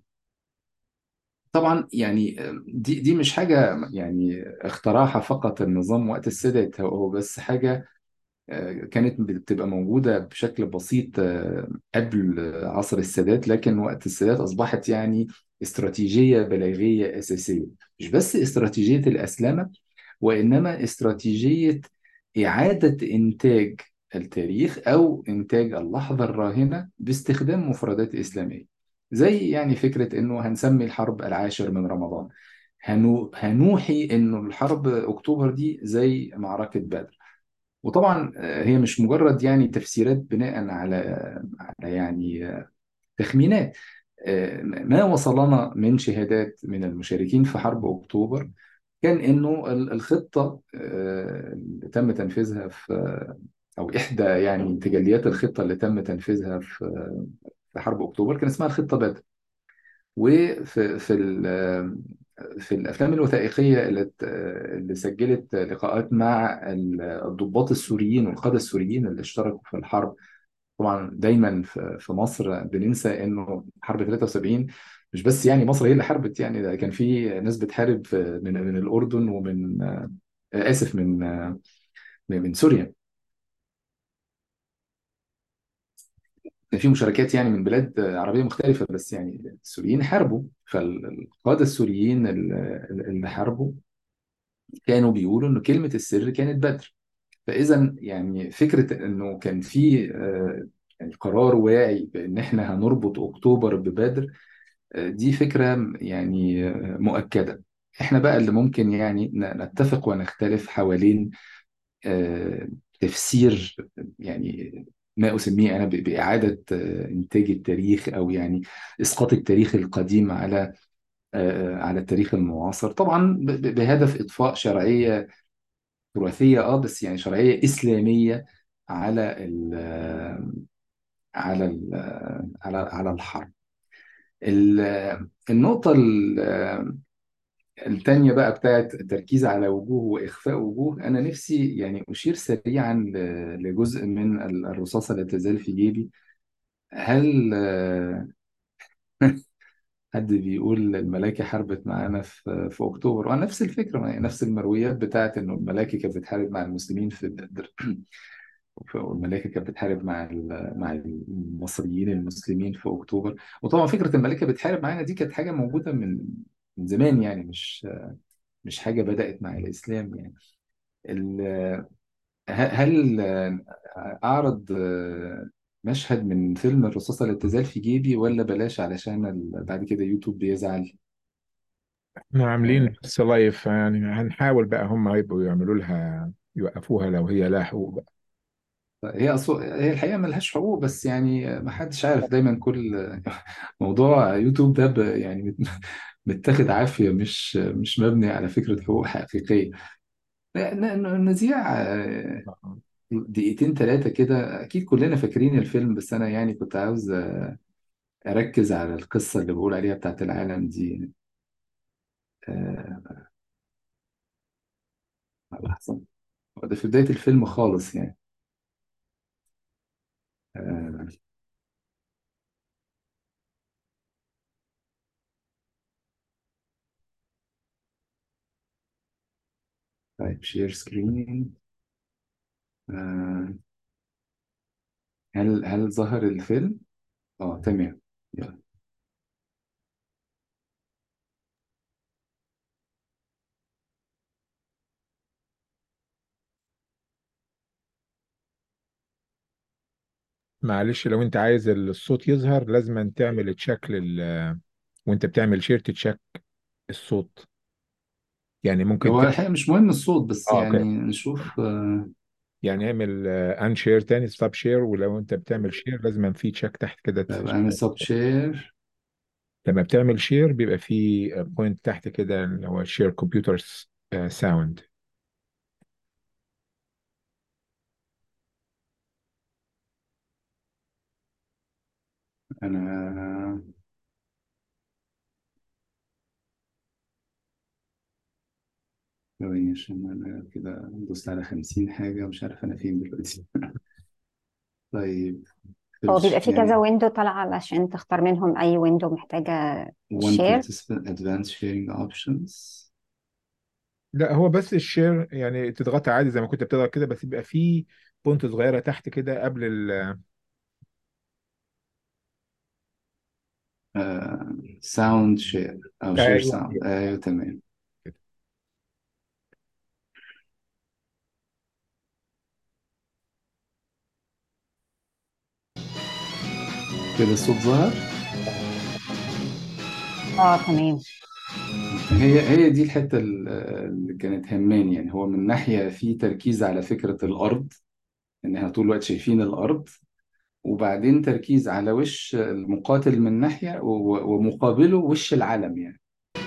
طبعا يعني آه، دي دي مش حاجة يعني اختراعها فقط النظام وقت السادات هو هو بس حاجة آه، كانت بتبقى موجودة بشكل بسيط آه، قبل عصر السادات لكن وقت السادات أصبحت يعني استراتيجية بلاغية أساسية مش بس استراتيجية الأسلمة وإنما استراتيجية إعادة إنتاج التاريخ أو إنتاج اللحظة الراهنة باستخدام مفردات إسلامية زي يعني فكرة إنه هنسمي الحرب العاشر من رمضان هنو هنوحي إنه الحرب أكتوبر دي زي معركة بدر وطبعا آه، هي مش مجرد يعني تفسيرات بناء على على يعني آه، تخمينات آه، ما وصلنا من شهادات من المشاركين في حرب أكتوبر كان إنه ال- الخطة آه، اللي تم تنفيذها في أو إحدى يعني تجليات الخطة اللي تم تنفيذها في في حرب أكتوبر كان اسمها الخطة بدر وفي في ال- في الافلام الوثائقيه اللي ت- اللي سجلت لقاءات مع الضباط السوريين والقاده السوريين اللي اشتركوا في الحرب طبعا دايما في في مصر بننسى انه حرب 73 مش بس يعني مصر هي اللي حاربت يعني ده كان في ناس بتحارب في- من من الاردن ومن آه، اسف من آه، من من سوريا كان في مشاركات يعني من بلاد عربية مختلفة بس يعني السوريين حاربوا فالقادة السوريين اللي اللي حاربوا كانوا بيقولوا إنه كلمة السر كانت بدر فإذا يعني فكرة إنه كان في آه، يعني قرار واعي بإن إحنا هنربط أكتوبر ببدر آه، دي فكرة يعني آه، مؤكدة إحنا بقى اللي ممكن يعني ن- نتفق ونختلف حوالين آه، تفسير يعني ما أسميه أنا ب- بإعادة آه، إنتاج التاريخ أو يعني إسقاط التاريخ القديم على آه، على التاريخ المعاصر طبعا ب- ب- بهدف إضفاء شرعية تراثية اه بس يعني شرعية إسلامية على ال على ال على على الحرب ال- النقطة ال- التانية بقى بتاعت التركيز على وجوه وإخفاء وجوه أنا نفسي يعني أشير سريعا ل- لجزء من ال- الرصاصة لا تزال في جيبي هل آه، حد بيقول الملائكة حاربت معانا في في أكتوبر ونفس الفكرة ما هي نفس المرويات بتاعت إنه الملائكة كانت بتحارب مع المسلمين في بدر والملائكة كانت بتحارب مع ال- مع المصريين المسلمين في أكتوبر وطبعا فكرة الملائكة بتحارب معانا دي كانت حاجة موجودة من من زمان يعني مش مش حاجة بدأت مع الإسلام يعني ال- ه- هل أعرض مشهد من فيلم الرصاصة لا تزال في جيبي ولا بلاش علشان ال- بعد كده يوتيوب بيزعل احنا عاملين بس لايف يعني هنحاول بقى هم هيبقوا يعملوا لها يوقفوها لو هي لها حقوق بقى هي أصو... هي الحقيقة ملهاش حقوق بس يعني ما حدش عارف دايما كل موضوع يوتيوب ده ب... يعني مت- متاخد عافية مش مش مبني على فكرة حقوق حقيقية ن- ن- نذيع آه، دقيقتين ثلاثة كده أكيد كلنا فاكرين الفيلم بس أنا يعني كنت عاوز أركز على القصة اللي بقول عليها بتاعت العالم دي آه، لحظة ده في بداية الفيلم خالص يعني آه، طيب شير سكرين هل هل ظهر الفيلم؟ اه تمام يلا معلش لو انت عايز الصوت يظهر لازم تعمل تشيك لل وانت بتعمل شير تشيك الصوت يعني ممكن هو ت... الحقيقة مش مهم الصوت بس اه يعني اوكي نشوف آه، يعني اعمل ان شير تاني ستوب شير ولو انت بتعمل شير لازم في تشيك تحت كده طيب تش- أنا سب شير لما بتعمل شير بيبقى في بوينت تحت كده اللي هو شير كمبيوتر ساوند أنا ثواني عشان أنا كده دوست على خمسين حاجة مش عارف أنا فين دلوقتي طيب في هو بيبقى الش... في كذا يعني ويندو طالعة علشان تختار منهم أي ويندو محتاجة one شير participant advanced sharing options لا هو بس الشير يعني تضغطها عادي زي ما كنت بتضغط كده بس بيبقى في بونت صغيرة تحت كده قبل ال آه، sound share أو share ايوه sound أيوه تمام كده الصوت ظهر اه تمام هي هي دي الحتة ال- اللي كانت هماني يعني هو من ناحية في تركيز على فكرة الأرض إن احنا طول الوقت شايفين الأرض وبعدين تركيز على وش المقاتل من ناحية و- ومقابله وش العلم يعني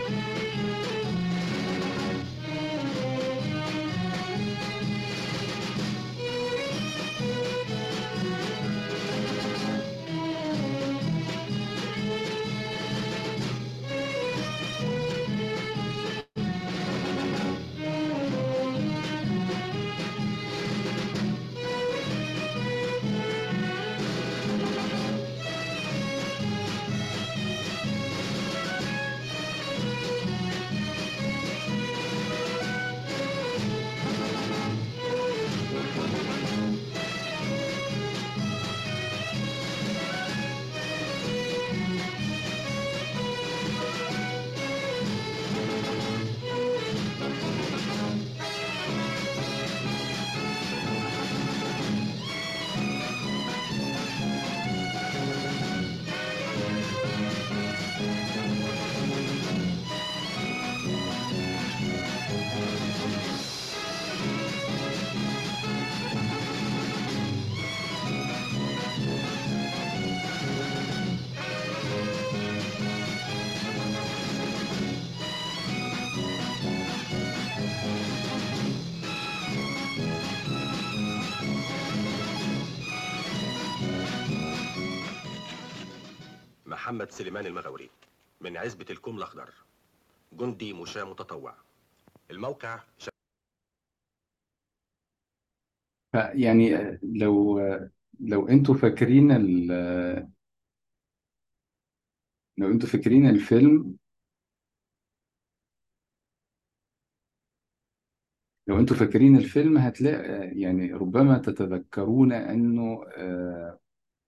محمد سليمان المغوري من عزبة الكوم الأخضر جندي مشاة متطوع الموقع ش... فيعني لو لو انتوا فاكرين ال- لو انتوا فاكرين الفيلم لو انتوا فاكرين الفيلم هتلاقي يعني ربما تتذكرون انه آه،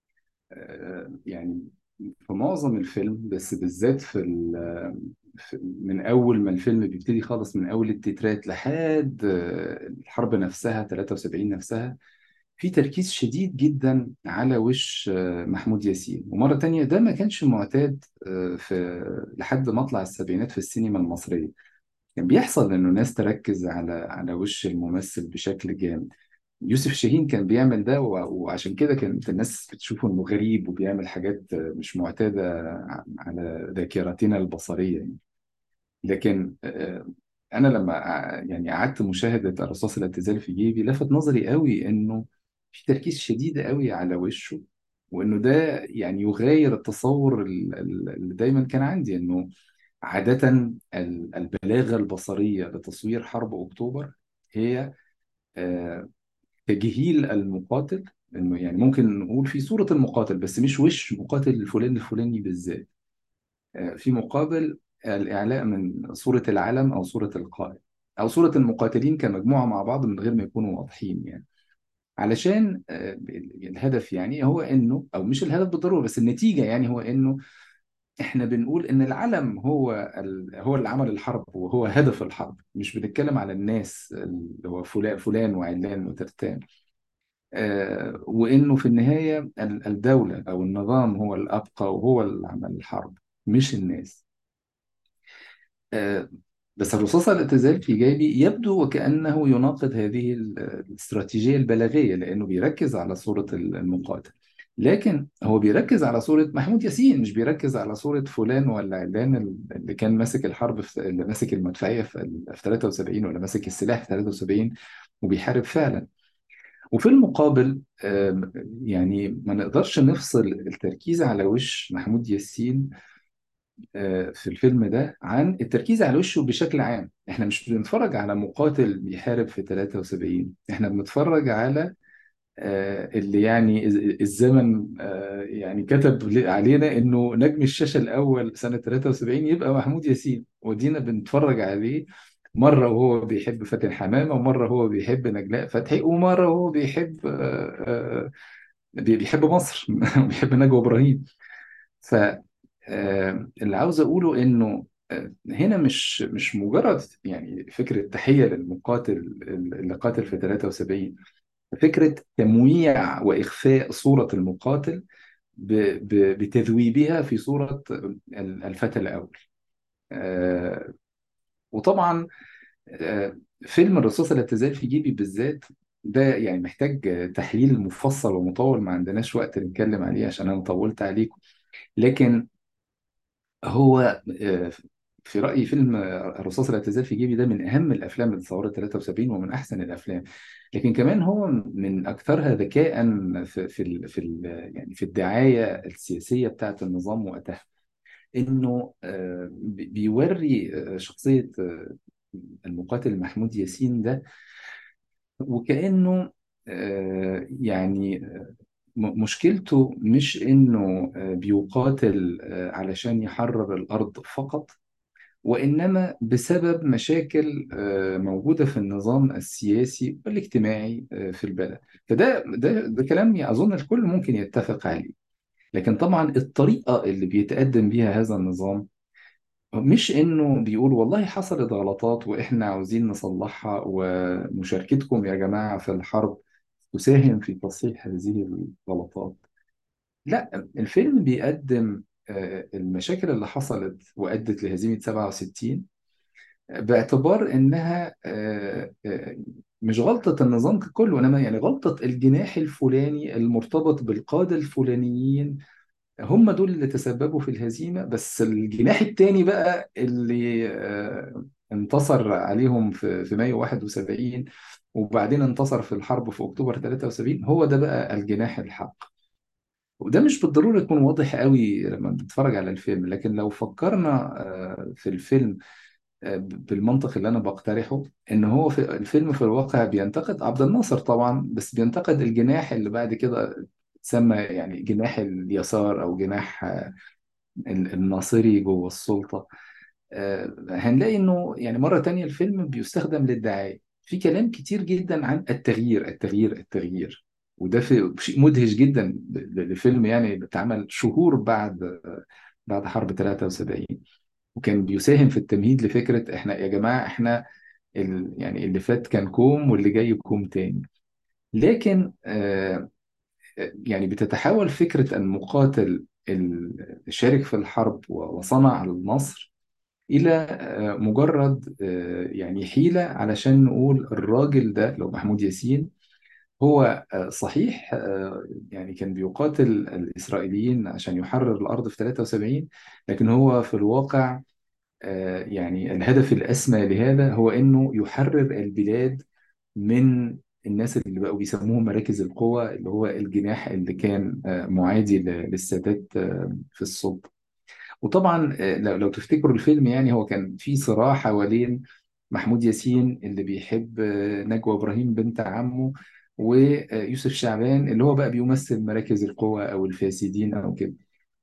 آه، يعني في معظم الفيلم بس بالذات في, ال- في من اول ما الفيلم بيبتدي خالص من اول التترات لحد آه، الحرب نفسها 73 نفسها في تركيز شديد جدا على وش آه، محمود ياسين ومرة تانية ده ما كانش معتاد آه، في لحد مطلع السبعينات في السينما المصرية كان بيحصل انه ناس تركز على على وش الممثل بشكل جامد يوسف شاهين كان بيعمل ده و- وعشان كده كانت الناس بتشوفه انه غريب وبيعمل حاجات آه، مش معتادة على ذاكرتنا البصرية يعني. لكن آه، انا لما ع- يعني قعدت مشاهده الرصاص لا تزال في جيبي لفت نظري قوي انه في تركيز شديد قوي على وشه وانه ده يعني يغاير التصور ال- ال- اللي دايما كان عندي انه عاده ال- البلاغه البصريه لتصوير حرب اكتوبر هي آه، تجهيل المقاتل انه يعني ممكن نقول في صوره المقاتل بس مش وش مقاتل الفلاني الفلاني بالذات في مقابل الإعلاء من صورة العلم أو صورة القائد أو صورة المقاتلين كمجموعة مع بعض من غير ما يكونوا واضحين يعني علشان آه، الهدف يعني هو إنه أو مش الهدف بالضرورة بس النتيجة يعني هو إنه إحنا بنقول إن العلم هو ال... هو اللي عمل الحرب وهو هدف الحرب مش بنتكلم على الناس اللي هو فلان فلان وعلان وترتان آه، وإنه في النهاية ال- الدولة أو النظام هو الأبقى وهو اللي عمل الحرب مش الناس آه، بس الرصاصة لا تزال في جيبي يبدو وكأنه يناقض هذه ال- الاستراتيجية البلاغية لأنه بيركز على صورة المقاتل لكن هو بيركز على صورة محمود ياسين مش بيركز على صورة فلان ولا علان اللي كان ماسك الحرب في اللي ماسك المدفعية في في 73 ولا ماسك السلاح في 73 وبيحارب فعلا وفي المقابل آم، يعني ما نقدرش نفصل التركيز على وش محمود ياسين آه، في الفيلم ده عن التركيز على وشه بشكل عام احنا مش بنتفرج على مقاتل بيحارب في 73 احنا بنتفرج على آه، اللي يعني الز- الزمن آه، يعني كتب ل- علينا انه نجم الشاشة الاول سنة 73 يبقى محمود ياسين ودينا بنتفرج عليه مرة وهو بيحب فاتن حمامة ومرة هو بيحب نجلاء فتحي ومرة هو بيحب آه، آه، بي- بيحب مصر بيحب نجوى إبراهيم ف آه، اللي عاوز اقوله انه آه، هنا مش مش مجرد يعني فكره تحيه للمقاتل اللي قاتل في 73 فكره تمويع واخفاء صوره المقاتل ب- ب- بتذويبها في صورة ال- الفتى الأول آه، وطبعا آه، فيلم الرصاصة لا تزال في جيبي بالذات ده يعني محتاج آه، تحليل مفصل ومطول ما عندناش وقت نتكلم عليه عشان أنا طولت عليكم لكن هو آه، في رأيي فيلم آه، الرصاصة لا تزال في جيبي ده من أهم الأفلام اللي اتصورت 73 ومن أحسن الأفلام لكن كمان هو من أكثرها ذكاء في في ال- في ال- يعني في الدعاية السياسية بتاعت النظام وقتها إنه آه، بي- بيوري آه، شخصية آه، المقاتل محمود ياسين ده وكأنه آه، يعني آه، م- مشكلته مش إنه آه، بيقاتل آه، علشان يحرر الأرض فقط وإنما بسبب مشاكل آه، موجودة في النظام السياسي والاجتماعي آه، في البلد فده ده ده كلام أظن الكل ممكن يتفق عليه لكن طبعا الطريقة اللي بيتقدم بيها هذا النظام مش انه بيقول والله حصلت غلطات واحنا عاوزين نصلحها ومشاركتكم يا جماعة في الحرب تساهم في تصحيح هذه الغلطات لا الفيلم بيقدم آه، المشاكل اللي حصلت وأدت لهزيمة 67 باعتبار انها آه، آه، مش غلطة النظام ككل وانما يعني غلطة الجناح الفلاني المرتبط بالقادة الفلانيين هم دول اللي تسببوا في الهزيمة بس الجناح التاني بقى اللي آه، انتصر عليهم في في مايو 71 وبعدين انتصر في الحرب في اكتوبر 73 هو ده بقى الجناح الحق وده مش بالضرورة يكون واضح قوي لما بتتفرج على الفيلم لكن لو فكرنا آه، في الفيلم آه، بالمنطق اللي انا بقترحه ان هو في الفيلم في الواقع بينتقد عبد الناصر طبعا بس بينتقد الجناح اللي بعد كده تسمى يعني جناح اليسار او جناح آه، الناصري جوه السلطة آه، هنلاقي انه يعني مرة تانية الفيلم بيستخدم للدعاية في كلام كتير جدا عن التغيير التغيير التغيير وده في شيء مدهش جدا ل- لفيلم يعني اتعمل شهور بعد بعد حرب 73 وكان بيساهم في التمهيد لفكرة احنا يا جماعة احنا ال يعني اللي فات كان كوم واللي جاي كوم تاني لكن آه يعني بتتحول فكرة المقاتل اللي شارك في الحرب وصنع النصر إلى آه مجرد آه يعني حيلة علشان نقول الراجل ده لو محمود ياسين هو آه صحيح آه يعني كان بيقاتل الإسرائيليين عشان يحرر الأرض في 73 لكن هو في الواقع آه، يعني الهدف الأسمى لهذا هو إنه يحرر البلاد من الناس اللي بقوا بيسموهم مراكز القوى اللي هو الجناح اللي كان آه، معادي ل- للسادات آه، في السلطة وطبعا آه، لو لو تفتكروا الفيلم يعني هو كان في صراع حوالين محمود ياسين اللي بيحب آه، نجوى إبراهيم بنت عمه ويوسف شعبان اللي هو بقى بيمثل مراكز القوى أو الفاسدين أو كده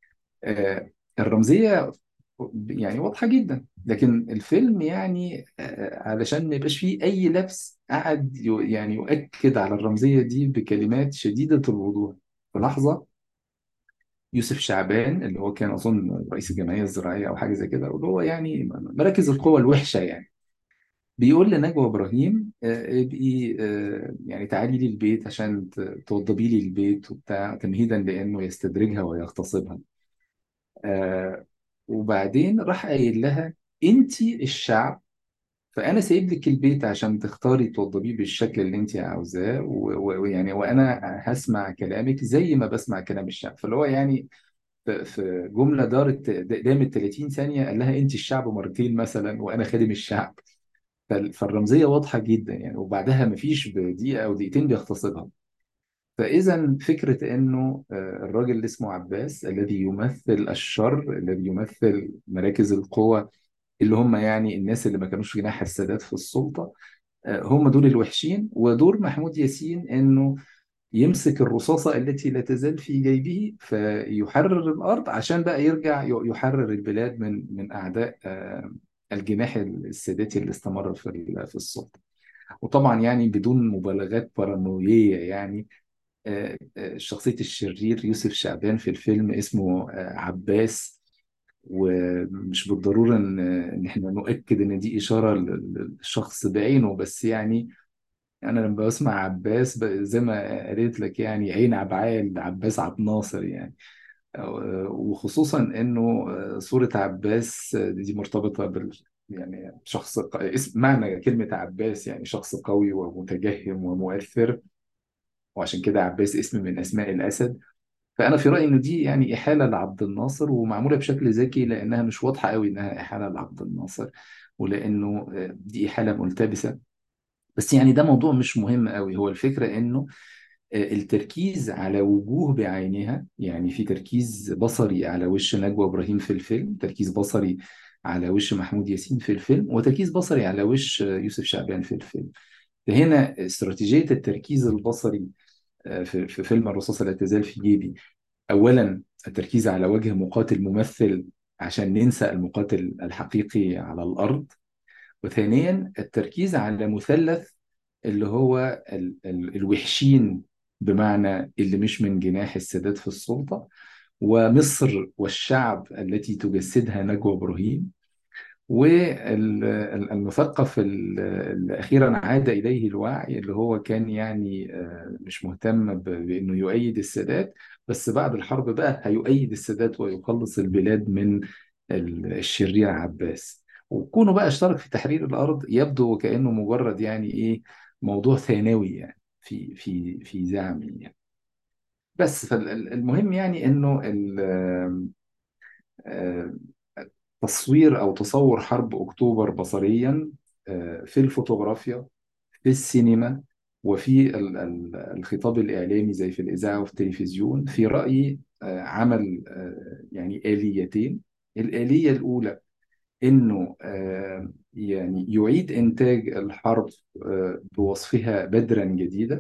آه، الرمزية يعني واضحة جدا لكن الفيلم يعني آه، علشان ما يبقاش فيه أي لبس قعد يو- يعني يؤكد على الرمزية دي بكلمات شديدة الوضوح في لحظة يوسف شعبان اللي هو كان أظن رئيس الجمعية الزراعية أو حاجة زي كده واللي هو يعني مراكز القوى الوحشة يعني بيقول لنجوى إبراهيم آه، ابقي آه، يعني تعالي لي البيت عشان ت- توضبي لي البيت وبتاع تمهيدا لأنه يستدرجها ويغتصبها آه وبعدين راح قايل لها انت الشعب فانا سايب لك البيت عشان تختاري توضبيه بالشكل اللي انت عاوزاه و- و- ويعني وانا هسمع كلامك زي ما بسمع كلام الشعب فاللي هو يعني في في جمله دارت دامت 30 ثانيه قال لها انت الشعب مرتين مثلا وانا خادم الشعب فال- فالرمزيه واضحه جدا يعني وبعدها مفيش بدقيقه او دقيقتين بيغتصبها فإذا فكرة إنه آه، الراجل اللي اسمه عباس الذي يمثل الشر الذي يمثل مراكز القوى اللي هم يعني الناس اللي ما كانوش جناح السادات في السلطة آه، هم دول الوحشين ودور محمود ياسين إنه يمسك الرصاصة التي لا تزال في جيبه فيحرر الأرض عشان بقى يرجع ي- يحرر البلاد من من أعداء آه، الجناح الساداتي اللي استمر في ال- في السلطة وطبعا يعني بدون مبالغات بارانوية يعني آه، آه، شخصية الشرير يوسف شعبان في الفيلم اسمه آه، عباس ومش بالضرورة إن إن إحنا نؤكد إن دي إشارة ل- للشخص بعينه بس يعني أنا لما بسمع عباس ب- زي ما قريت لك يعني عين عبعال عباس عبد ناصر يعني آه، وخصوصا انه آه، صورة عباس آه، دي مرتبطة بال يعني شخص ق- اسم معنى كلمة عباس يعني شخص قوي ومتجهم ومؤثر وعشان كده عباس اسم من اسماء الاسد فانا في رايي ان دي يعني احاله لعبد الناصر ومعموله بشكل ذكي لانها مش واضحه قوي انها احاله لعبد الناصر ولانه آه، دي احاله ملتبسه بس يعني ده موضوع مش مهم قوي هو الفكره انه آه، التركيز على وجوه بعينها يعني في تركيز بصري على وش نجوى إبراهيم في الفيلم تركيز بصري على وش محمود ياسين في الفيلم وتركيز بصري على وش آه، يوسف شعبان في الفيلم فهنا استراتيجية التركيز البصري آه، في في فيلم الرصاصة لا تزال في جيبي أولا التركيز على وجه مقاتل ممثل عشان ننسى المقاتل الحقيقي على الأرض وثانيا التركيز على مثلث اللي هو ال ال الوحشين بمعنى اللي مش من جناح السادات في السلطة ومصر والشعب التي تجسدها نجوى إبراهيم والمثقف اللي أخيرا عاد إليه الوعي اللي هو كان يعني آه، مش مهتم ب- بأنه يؤيد السادات بس بعد الحرب بقى هيؤيد السادات ويخلص البلاد من ال- الشرير عباس وكونه بقى اشترك في تحرير الأرض يبدو وكأنه مجرد يعني إيه موضوع ثانوي يعني في في في زعمي يعني بس فالمهم يعني إنه ال- آه، تصوير أو تصور حرب أكتوبر بصريا آه، في الفوتوغرافيا في السينما وفي ال- ال- الخطاب الإعلامي زي في الإذاعة وفي التلفزيون في رأيي آه، عمل آه، يعني آليتين الآلية الأولى إنه آه، يعني يعيد إنتاج الحرب آه، بوصفها بدرا جديدا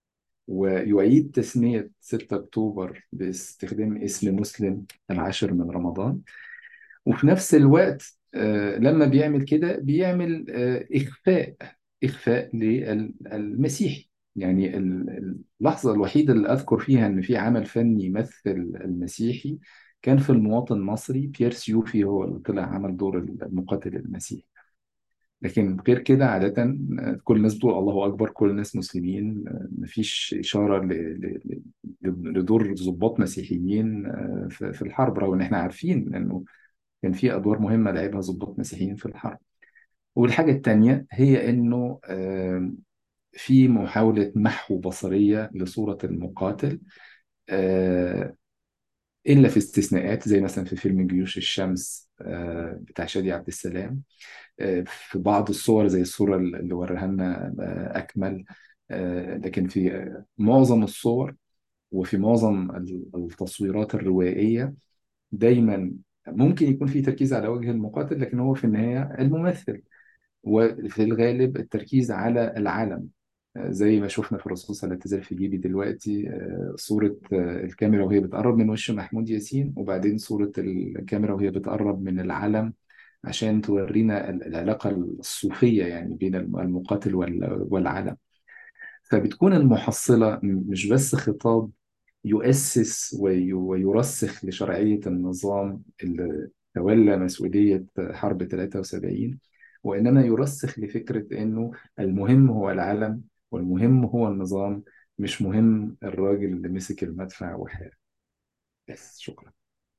ويعيد تسمية 6 أكتوبر باستخدام اسم مسلم العاشر من رمضان وفي نفس الوقت آه، لما بيعمل كده بيعمل آه، إخفاء إخفاء للمسيحي يعني ال- اللحظة الوحيدة اللي أذكر فيها إن في عمل فني يمثل المسيحي كان في المواطن المصري بيير سيوفي هو اللي طلع عمل دور المقاتل المسيحي لكن غير كده عادة آه، كل الناس بتقول الله أكبر كل الناس مسلمين آه، مفيش إشارة ل- ل- ل- لدور ضباط مسيحيين آه، في في الحرب رغم إن إحنا عارفين إنه كان في أدوار مهمة لعبها ضباط مسيحيين في الحرب والحاجة التانية هي إنه آم، في محاولة محو بصرية لصورة المقاتل آه، إلا في استثناءات زي مثلا في فيلم جيوش الشمس آه، بتاع شادي عبد السلام آه، في بعض الصور زي الصورة اللي وريها لنا آه، أكمل آه، لكن في آه، معظم الصور وفي معظم التصويرات الروائية دايما ممكن يكون في تركيز على وجه المقاتل لكن هو في النهاية الممثل وفي الغالب التركيز على العلم آه، زي ما شفنا في الرصاصة لا تزال في جيبي دلوقتي آه، صورة آه، الكاميرا وهي بتقرب من وش محمود ياسين وبعدين صورة الكاميرا وهي بتقرب من العلم عشان تورينا ال- العلاقة الصوفية يعني بين المقاتل وال- والعلم فبتكون المحصلة م- مش بس خطاب يؤسس وي- ويرسخ لشرعية النظام اللي تولى مسؤولية حرب 73 وإنما يرسخ لفكرة إنه المهم هو العلم والمهم هو النظام مش مهم الراجل اللي مسك المدفع وحارب بس شكرا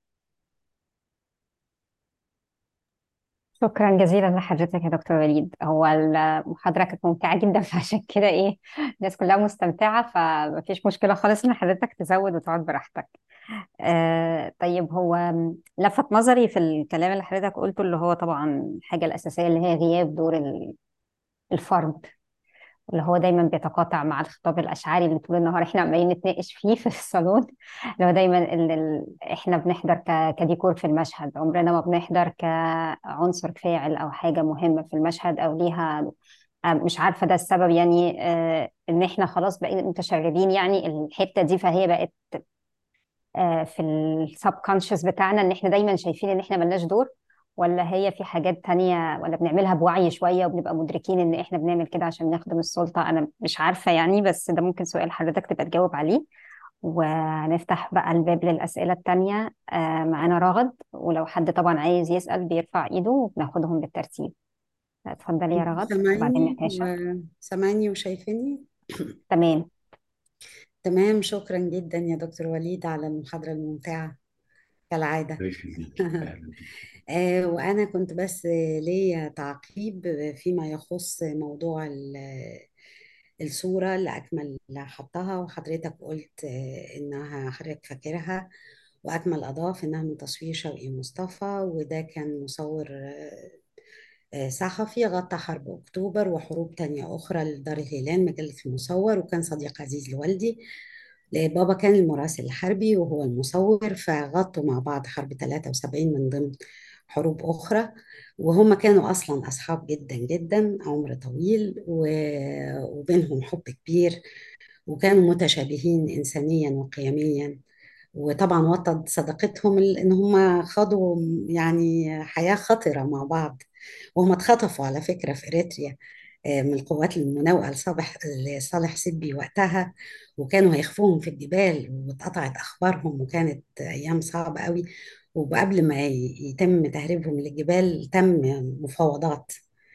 شكرا جزيلا لحضرتك يا دكتور وليد هو المحاضرة كانت ممتعة جدا فعشان كده ايه الناس كلها مستمتعة فمفيش مشكلة خالص ان حضرتك تزود وتقعد براحتك آه طيب هو لفت نظري في الكلام اللي حضرتك قلته اللي هو طبعا الحاجة الأساسية اللي هي غياب دور ال- الفرد اللي هو دايما بيتقاطع مع الخطاب الأشعري اللي طول النهار احنا عمالين نتناقش فيه في الصالون اللي هو دايما ال... ال... احنا بنحضر ك... كديكور في المشهد عمرنا ما بنحضر كعنصر فاعل أو حاجة مهمة في المشهد أو ليها آه، مش عارفة ده السبب يعني آه، إن احنا خلاص بقينا متشردين يعني الحتة دي فهي بقت آه، في السب كونشس بتاعنا ان احنا دايما شايفين ان احنا ملناش دور ولا هي في حاجات تانية ولا بنعملها بوعي شوية وبنبقى مدركين ان احنا بنعمل كده عشان نخدم السلطة انا مش عارفة يعني بس ده ممكن سؤال حضرتك تبقى تجاوب عليه ونفتح بقى الباب للأسئلة التانية آه، معانا راغد ولو حد طبعا عايز يسأل بيرفع ايده وبناخدهم بالترتيب اتفضلي يا رغد وبعدين سامعيني نتاشا وسامعيني وشايفيني تمام تمام شكرا جدا يا دكتور وليد على المحاضرة الممتعة كالعادة الله يخليك اهلا بيك آه، وأنا كنت بس آه، ليا تعقيب فيما يخص موضوع ال- الصورة اللي أكمل حطها وحضرتك قلت آه، إنها حضرتك فاكرها وأكمل أضاف إنها من تصوير شوقي مصطفى وده كان مصور آه، آه، صحفي غطى حرب أكتوبر وحروب تانية أخرى لدار الهلال مجلة المصور وكان صديق عزيز لوالدي بابا كان المراسل الحربي وهو المصور فغطوا مع بعض حرب 73 من ضمن حروب أخرى وهم كانوا أصلا أصحاب جدا جدا عمر طويل و- وبينهم حب كبير وكانوا متشابهين إنسانيا وقيميا وطبعا وطد صداقتهم ال- ان هم خاضوا يعني حياة خطرة مع بعض وهم اتخطفوا على فكرة في اريتريا آه، من القوات المناوئة لصالح لصالح سيبي وقتها وكانوا هيخفوهم في الجبال واتقطعت اخبارهم وكانت ايام صعبة قوي وقبل ما ي- يتم تهريبهم للجبال تم مفاوضات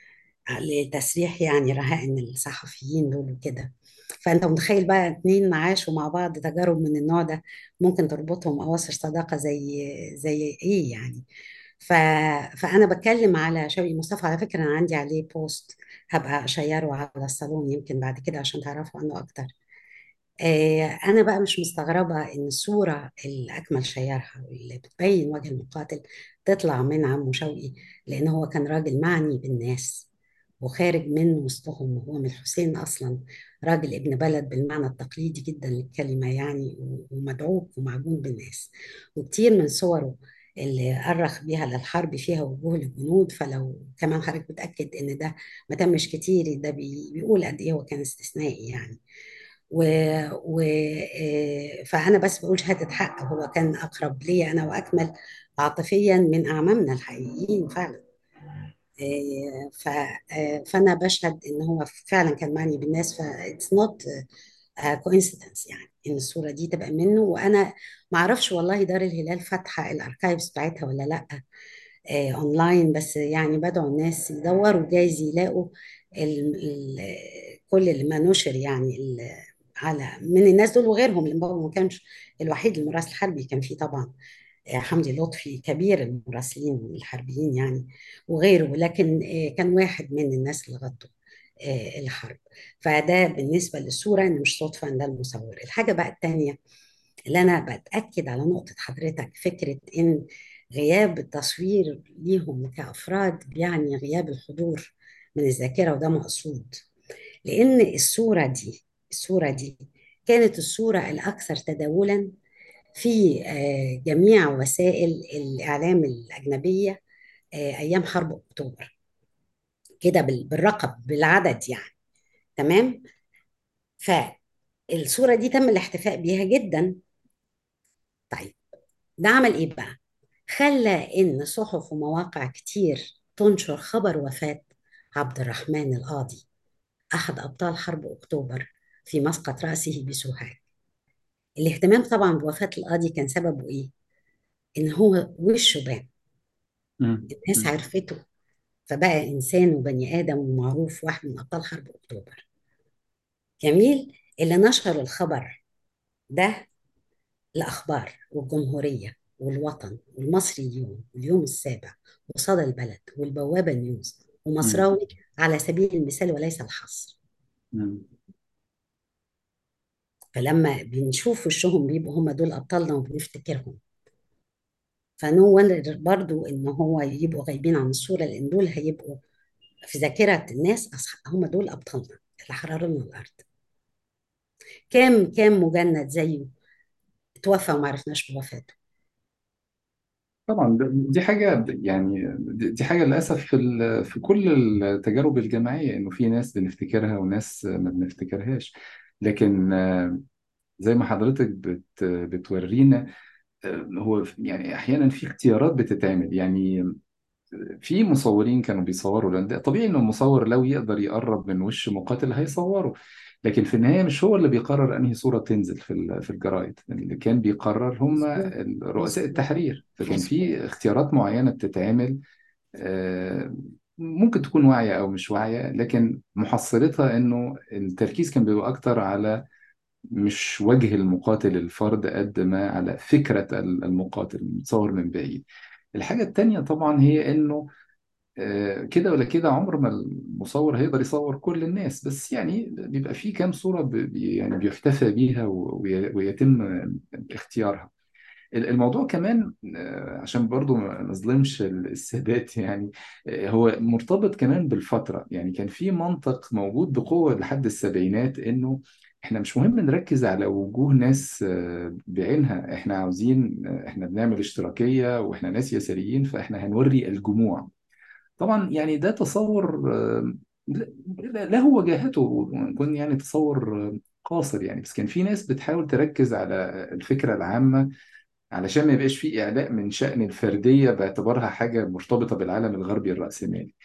لتسريح يعني رهائن الصحفيين دول وكده فانت متخيل بقى اتنين عاشوا مع بعض تجارب من النوع ده ممكن تربطهم اواصر صداقة زي زي ايه يعني ف... فانا بتكلم على شوقي مصطفى على فكرة انا عندي عليه بوست هبقى اشيره على الصالون يمكن بعد كده عشان تعرفوا عنه اكتر آه، أنا بقى مش مستغربة إن الصورة اللي أكمل شيرها واللي بتبين وجه المقاتل تطلع من عمو شوقي لأن هو كان راجل معني بالناس وخارج من وسطهم وهو من الحسين أصلا راجل ابن بلد بالمعنى التقليدي جدا للكلمة يعني و- ومدعوك ومعجون بالناس وكتير من صوره اللي أرخ بيها للحرب فيها وجوه الجنود فلو كمان حضرتك بتأكد إن ده ما تمش كتير ده بي- بيقول قد إيه هو كان استثنائي يعني و... و... آه، فأنا بس بقول شهادة حق هو كان أقرب لي أنا وأكمل عاطفيا من أعمامنا الحقيقيين فعلا آه، ف... آه، فأنا بشهد إن هو فعلا كان معني بالناس ف it's not a coincidence يعني إن الصورة دي تبقى منه وأنا ما أعرفش والله دار الهلال فاتحة الأركايفز بتاعتها ولا لأ آه، اونلاين بس يعني بدعو الناس يدوروا جايز يلاقوا ال ال كل اللي ما نشر يعني ال على من الناس دول وغيرهم لان بابا ما كانش الوحيد المراسل الحربي كان فيه طبعا آه، حمدي لطفي كبير المراسلين الحربيين يعني وغيره لكن آه، كان واحد من الناس اللي غطوا آه، الحرب فده بالنسبة للصورة إن مش صدفة إن ده المصور الحاجة بقى التانية اللي أنا بتأكد على نقطة حضرتك فكرة إن غياب التصوير ليهم كأفراد يعني غياب الحضور من الذاكرة وده مقصود لأن الصورة دي الصورة دي كانت الصورة الأكثر تداولا في آه، جميع وسائل الإعلام الأجنبية آه، أيام حرب أكتوبر كده بال- بالرقم بالعدد يعني تمام فالصورة دي تم الاحتفاء بيها جدا طيب ده عمل إيه بقى؟ خلى إن صحف ومواقع كتير تنشر خبر وفاة عبد الرحمن القاضي أحد أبطال حرب أكتوبر في مسقط رأسه بسوهاج الاهتمام طبعا بوفاة القاضي كان سببه إيه؟ إن هو وشه بان مم. الناس مم. عرفته فبقى إنسان وبني آدم ومعروف واحد من أبطال حرب أكتوبر جميل اللي نشر الخبر ده الأخبار والجمهورية والوطن والمصري اليوم واليوم السابع وصدى البلد والبوابة نيوز مم. ومصراوي على سبيل المثال وليس الحصر مم. فلما بنشوف وشهم بيبقوا هم دول أبطالنا وبنفتكرهم فنو وندر برضو إن هو يبقوا غايبين عن الصورة لأن دول هيبقوا في ذاكرة الناس أصح- هم دول أبطالنا اللي حرروا لنا الأرض كام كام مجند زيه توفى وما عرفناش بوفاته طبعا ده- دي حاجة يعني دي دي حاجة للأسف في ال- في كل التجارب الجماعية إنه في ناس بنفتكرها وناس ما بنفتكرهاش لكن آه، زي ما حضرتك بت بتورينا آه، هو يعني أحيانا في اختيارات بتتعمل يعني في مصورين كانوا بيصوروا لان ده طبيعي ان المصور لو يقدر يقرب من وش مقاتل هيصوره لكن في النهايه مش هو اللي بيقرر انهي صوره تنزل في ال- في الجرايد اللي كان بيقرر هم مظبوط رؤساء مظبوط التحرير فكان مظبوط في اختيارات معينه بتتعمل آه، ممكن تكون واعيه او مش واعيه لكن محصلتها انه التركيز كان بيبقى اكتر على مش وجه المقاتل الفرد قد ما على فكرة المقاتل المتصور من بعيد الحاجة التانية طبعا هي إنه آه، كده ولا كده عمر ما المصور هيقدر يصور كل الناس بس يعني بيبقى في كام صورة ب- بي- يعني بيحتفى بيها و- وي- ويتم اختيارها الموضوع كمان آه، عشان برضو ما نظلمش السادات يعني آه، هو مرتبط كمان بالفترة يعني كان في منطق موجود بقوة لحد السبعينات إنه إحنا مش مهم نركز على وجوه ناس آه، بعينها إحنا عاوزين آه، إحنا بنعمل اشتراكية وإحنا ناس يساريين فإحنا هنوري الجموع طبعا يعني ده تصور آه، لا- له وجاهته ويكون يعني تصور آه، قاصر يعني بس كان في ناس بتحاول تركز على الفكرة العامة علشان ما يبقاش في إعلاء من شأن الفردية باعتبارها حاجة مرتبطة بالعالم الغربي الرأسمالي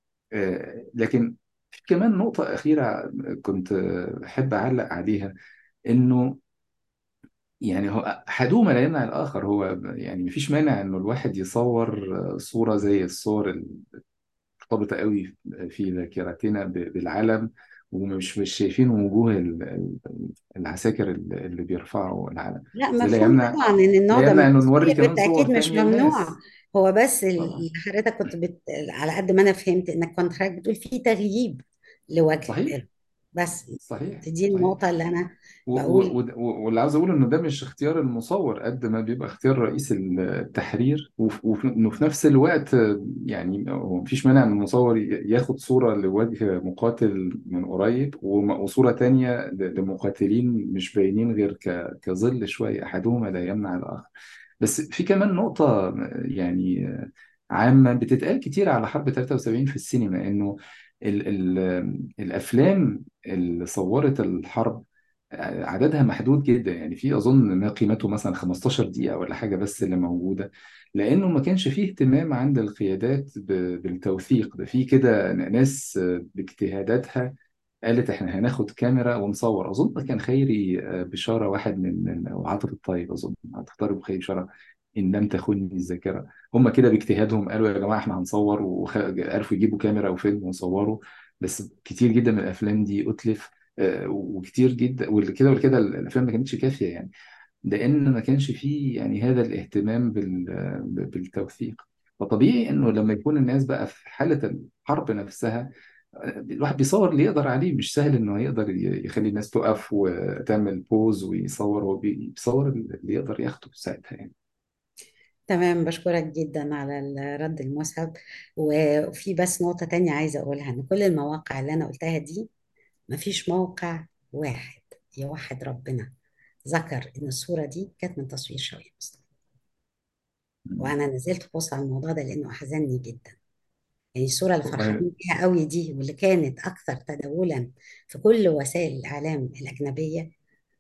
آه، لكن في كمان نقطة أخيرة كنت آه، أحب أعلق عليها إنه يعني هو أحدهما لا يمنع الآخر هو يعني مفيش مانع إنه الواحد يصور آه، صورة زي الصور مرتبطة قوي في ذاكرتنا ب- بالعلم ومش مش شايفين وجوه ال- ال- العساكر اللي بيرفعوا العلم لا بس ده لا مفهوم يمنع طبعا ان النوع لا ده من يمنع انه نوري التصوير كمان صور بالتاكيد مش تانية ممنوع للناس هو بس ال- طبعا اللي حضرتك كنت بت... على قد ما انا فهمت انك كنت حضرتك بتقول في تغييب لوجه صحيح بس صحيح دي صحيح النقطة اللي انا و- بقول و- و- واللي عاوز اقوله انه ده مش اختيار المصور قد ما بيبقى اختيار رئيس التحرير وف- وف- وفي في نفس الوقت يعني هو مفيش مانع ان المصور ي- ياخد صورة لوجه مقاتل من قريب وم- وصورة تانية ل- لمقاتلين مش باينين غير ك- كظل شوية احدهما لا يمنع الاخر بس في كمان نقطة يعني عامة بتتقال كتير على حرب 73 في السينما انه ال ال الافلام اللي صورت الحرب عددها محدود جدا يعني في اظن ما قيمته مثلا 15 دقيقه ولا حاجه بس اللي موجوده لانه ما كانش فيه اهتمام عند القيادات ب- بالتوثيق ده في كده ناس باجتهاداتها قالت احنا هناخد كاميرا ونصور اظن كان خيري آه، بشاره واحد من من- او عاطف الطيب اظن هتختار خيري بشاره ان لم تخني الذاكره هم كده باجتهادهم قالوا يا جماعه احنا هنصور وعرفوا يجيبوا كاميرا وفيلم وصوروا بس كتير جدا من الافلام دي اتلف آه، وكتير جدا وكده ولا كده الافلام ما كانتش كافيه يعني لان ما كانش فيه يعني هذا الاهتمام بال- بالتوثيق فطبيعي انه لما يكون الناس بقى في حاله الحرب نفسها آه، الواحد بيصور اللي يقدر عليه مش سهل انه يقدر ي- يخلي الناس تقف وتعمل بوز ويصور هو بي- بيصور اللي يقدر ياخده ساعتها يعني تمام بشكرك جدا على الرد المسعف وفي بس نقطة تانية عايزة أقولها إن كل المواقع اللي أنا قلتها دي مفيش موقع واحد يوحد ربنا ذكر إن الصورة دي كانت من تصوير شوقي مصطفى وأنا نزلت بوست على الموضوع ده لأنه أحزنني جدا يعني الصورة اللي والله فرحانين بيها قوي دي واللي كانت أكثر تداولا في كل وسائل الإعلام الأجنبية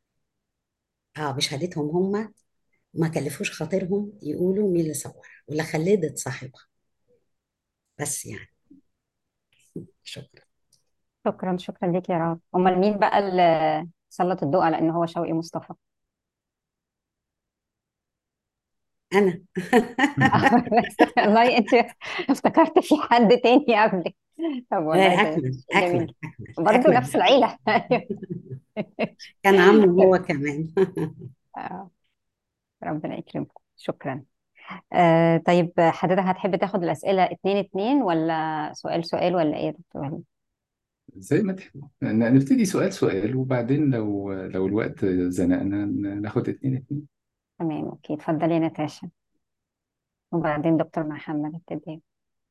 اه بشهادتهم هم ما كلفوش خاطرهم يقولوا مين اللي صورها ولا خلدت صاحبها بس يعني شكرا شكرا شكرا ليك يا رب امال مين بقى اللي سلط الضوء على ان هو شوقي مصطفى أنا والله انت افتكرت في حد تاني قبلك طب والله ده أكمل شيء أكمل جميل أكمل برضه أكمل نفس العيلة كان عمه هو كمان آه، ربنا يكرمكم شكرا آه طيب حضرتك هتحب تاخد الأسئلة اتنين اتنين ولا سؤال سؤال ولا ايه يا دكتور وليد؟ زي ما تحب ن- نبتدي سؤال سؤال وبعدين لو لو الوقت زنقنا ن- ناخد اتنين اتنين تمام اوكي اتفضلي يا نتاشا وبعدين دكتور محمد ابتدي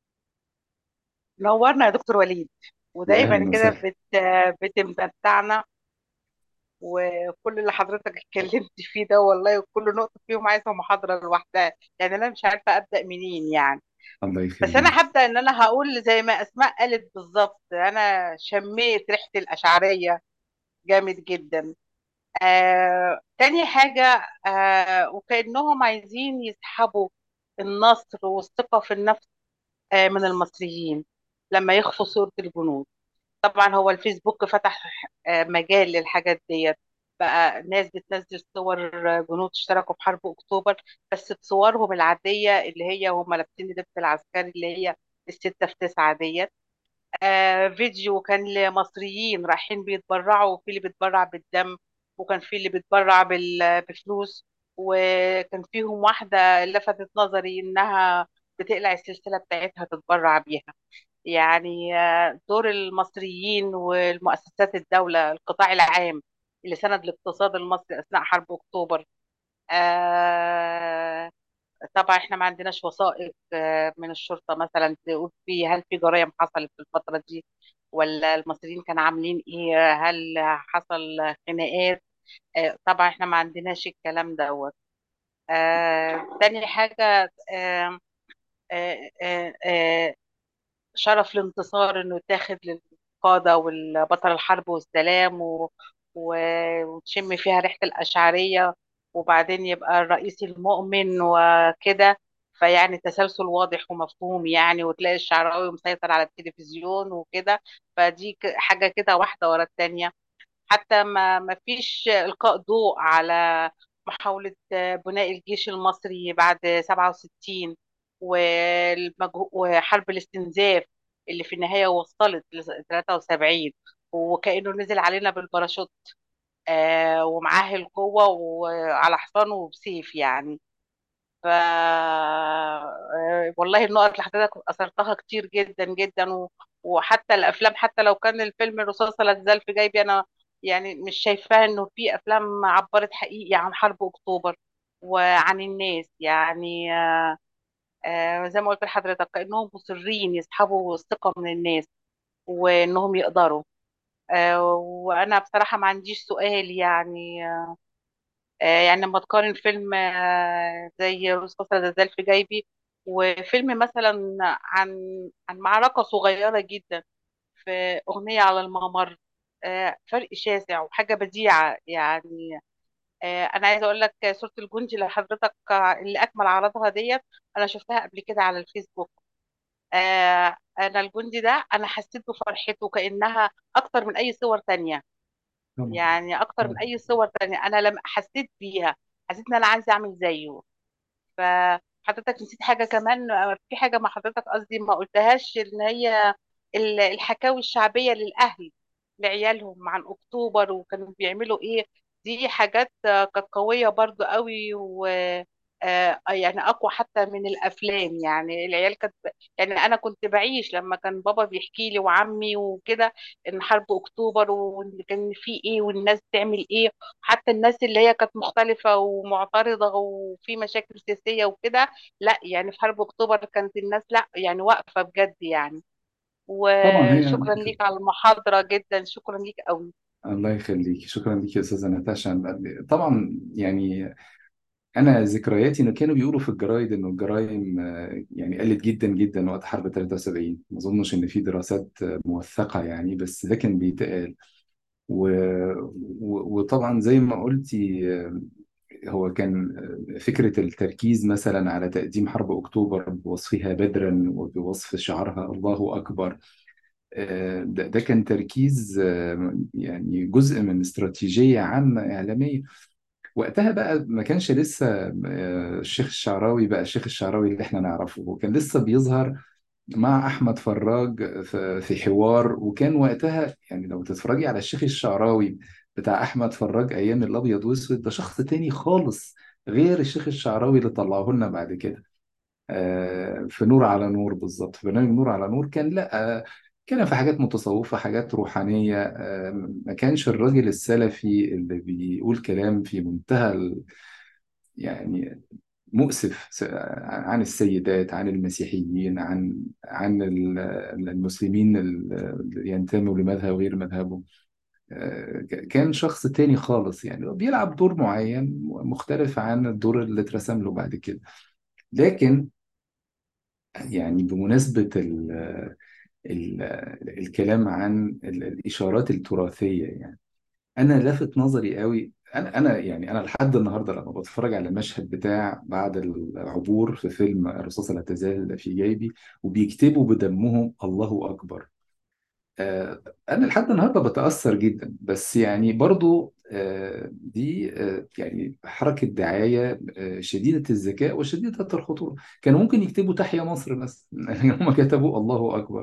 نورنا يا دكتور وليد يا ودايما اهلا كده وسهلا بت بتمتعنا وكل اللي حضرتك اتكلمت فيه ده والله كل نقطة فيهم عايزة محاضرة لوحدها يعني أنا مش عارفة أبدأ منين يعني الله بس أنا يخليك هبدأ إن أنا هقول زي ما أسماء قالت بالظبط أنا شميت ريحة الأشعرية جامد جدا آه، تاني حاجة آه، وكأنهم عايزين يسحبوا النصر والثقة في النفس آه، من المصريين لما يخفوا صورة الجنود طبعا هو الفيسبوك فتح آه، مجال للحاجات ديت بقى ناس بتنزل صور جنود اشتركوا في حرب اكتوبر بس بصورهم العاديه اللي هي هم لابسين اللبس العسكري اللي هي الستة في تسعة ديت آه فيديو كان لمصريين رايحين بيتبرعوا وفي اللي بيتبرع بالدم وكان في اللي بيتبرع بال- بفلوس وكان فيهم واحدة لفتت نظري إنها بتقلع السلسلة بتاعتها تتبرع بيها يعني آه، دور المصريين والمؤسسات الدولة القطاع العام اللي سند الاقتصاد المصري أثناء حرب أكتوبر آه، طبعا احنا ما عندناش وثائق آه، من الشرطة مثلا تقول في هل في جرائم حصلت في الفترة دي ولا المصريين كانوا عاملين ايه هل حصل خناقات آه، طبعا احنا ما عندناش الكلام دوت آه، تاني حاجة آه، آه، آه، آه، شرف الانتصار انه يتاخد للقادة والبطل الحرب والسلام و... و- وتشم فيها ريحة الأشعرية وبعدين يبقى الرئيس المؤمن وكده فيعني تسلسل واضح ومفهوم يعني وتلاقي الشعراوي مسيطر على التلفزيون وكده فدي ك- حاجة كده واحدة ورا التانية حتى ما ما فيش إلقاء ضوء على محاولة بناء الجيش المصري بعد 67 والمجهو- وحرب الاستنزاف اللي في النهاية وصلت ل 73 وكأنه نزل علينا بالباراشوت آه ومعاه القوة وعلى حصان وبسيف يعني ف آه، والله النقط اللي حضرتك أثرتها كتير جدا جدا و... وحتى الأفلام حتى لو كان الفيلم الرصاصة لا تزال في جيبي أنا يعني مش شايفاه إنه في أفلام عبرت حقيقي عن حرب أكتوبر وعن الناس يعني آه، آه، زي ما قلت لحضرتك كأنهم مصرين يسحبوا الثقة من الناس وإنهم يقدروا آه، وأنا بصراحة ما عنديش سؤال يعني آه، يعني لما تقارن فيلم آه، زي رصاصة لا تزال في جيبي وفيلم مثلا عن عن معركة صغيرة جدا في أغنية على الممر آه، فرق شاسع وحاجة بديعة يعني آه، أنا عايزة أقول لك صورة الجندي اللي حضرتك آه، اللي أكمل عرضها ديت أنا شفتها قبل كده على الفيسبوك آه، أنا الجندي ده أنا حسيت بفرحته كأنها أكتر من أي صور تانية طبعا يعني أكتر من أي صور تانية أنا لما حسيت بيها حسيت إن أنا عايزة أعمل زيه فحضرتك نسيت حاجة كمان آه، في حاجة ما حضرتك قصدي ما قلتهاش إن هي ال- الحكاوي الشعبية للأهل لعيالهم عن أكتوبر وكانوا بيعملوا إيه دي حاجات آه، كانت قوية برضو قوي و آه، يعني أقوى حتى من الأفلام يعني العيال كانت يعني أنا كنت بعيش لما كان بابا بيحكي لي وعمي وكده إن حرب أكتوبر وإن كان في إيه والناس تعمل إيه حتى الناس اللي هي كانت مختلفة ومعترضة وفي مشاكل سياسية وكده لا يعني في حرب أكتوبر كانت الناس لا يعني واقفة بجد يعني طبعا هي وشكرا ليك على المحاضرة جدا شكرا ليك قوي الله يخليك شكرا ليك يا استاذه نتاشا طبعا يعني انا ذكرياتي انه كانوا بيقولوا في الجرايد انه الجرائم آه، يعني قلت جدا جدا وقت حرب 73 ما اظنش ان في دراسات آه، موثقه يعني بس ده كان بيتقال و... و... وطبعا زي ما قلتي آه، هو كان آه، فكره التركيز مثلا على تقديم حرب اكتوبر بوصفها بدرا وبوصف شعارها الله اكبر آه، ده ده كان تركيز آه، يعني جزء من استراتيجيه عامه اعلاميه وقتها بقى ما كانش لسه آه، الشيخ الشعراوي بقى الشيخ الشعراوي اللي احنا نعرفه هو كان لسه بيظهر مع احمد فراج في في حوار وكان وقتها يعني لو تتفرجي على الشيخ الشعراوي بتاع احمد فراج ايام الابيض واسود ده شخص تاني خالص غير الشيخ الشعراوي اللي طلعه لنا بعد كده آه، في نور على نور بالظبط في برنامج نور على نور كان لا آه، كان في حاجات متصوفة حاجات روحانية آه، ما كانش الراجل السلفي اللي بيقول كلام في منتهى ال- يعني مؤسف س- عن السيدات عن المسيحيين عن عن ال- المسلمين اللي ينتموا لمذهب غير مذهبه آه، ك- كان شخص تاني خالص يعني بيلعب دور معين مختلف عن الدور اللي اترسم له بعد كده لكن يعني بمناسبة ال ال الكلام عن ال- الإشارات التراثية يعني أنا لفت نظري قوي أنا أنا يعني أنا لحد النهاردة لما بتفرج على المشهد بتاع بعد العبور في فيلم الرصاصة لا تزال في جيبي وبيكتبوا بدمهم الله أكبر آه، أنا لحد النهاردة بتأثر جدا بس يعني برضو آه، دي آه، يعني حركة دعاية آه، شديدة الذكاء وشديدة الخطورة كانوا ممكن يكتبوا تحيا مصر بس هم كتبوا الله أكبر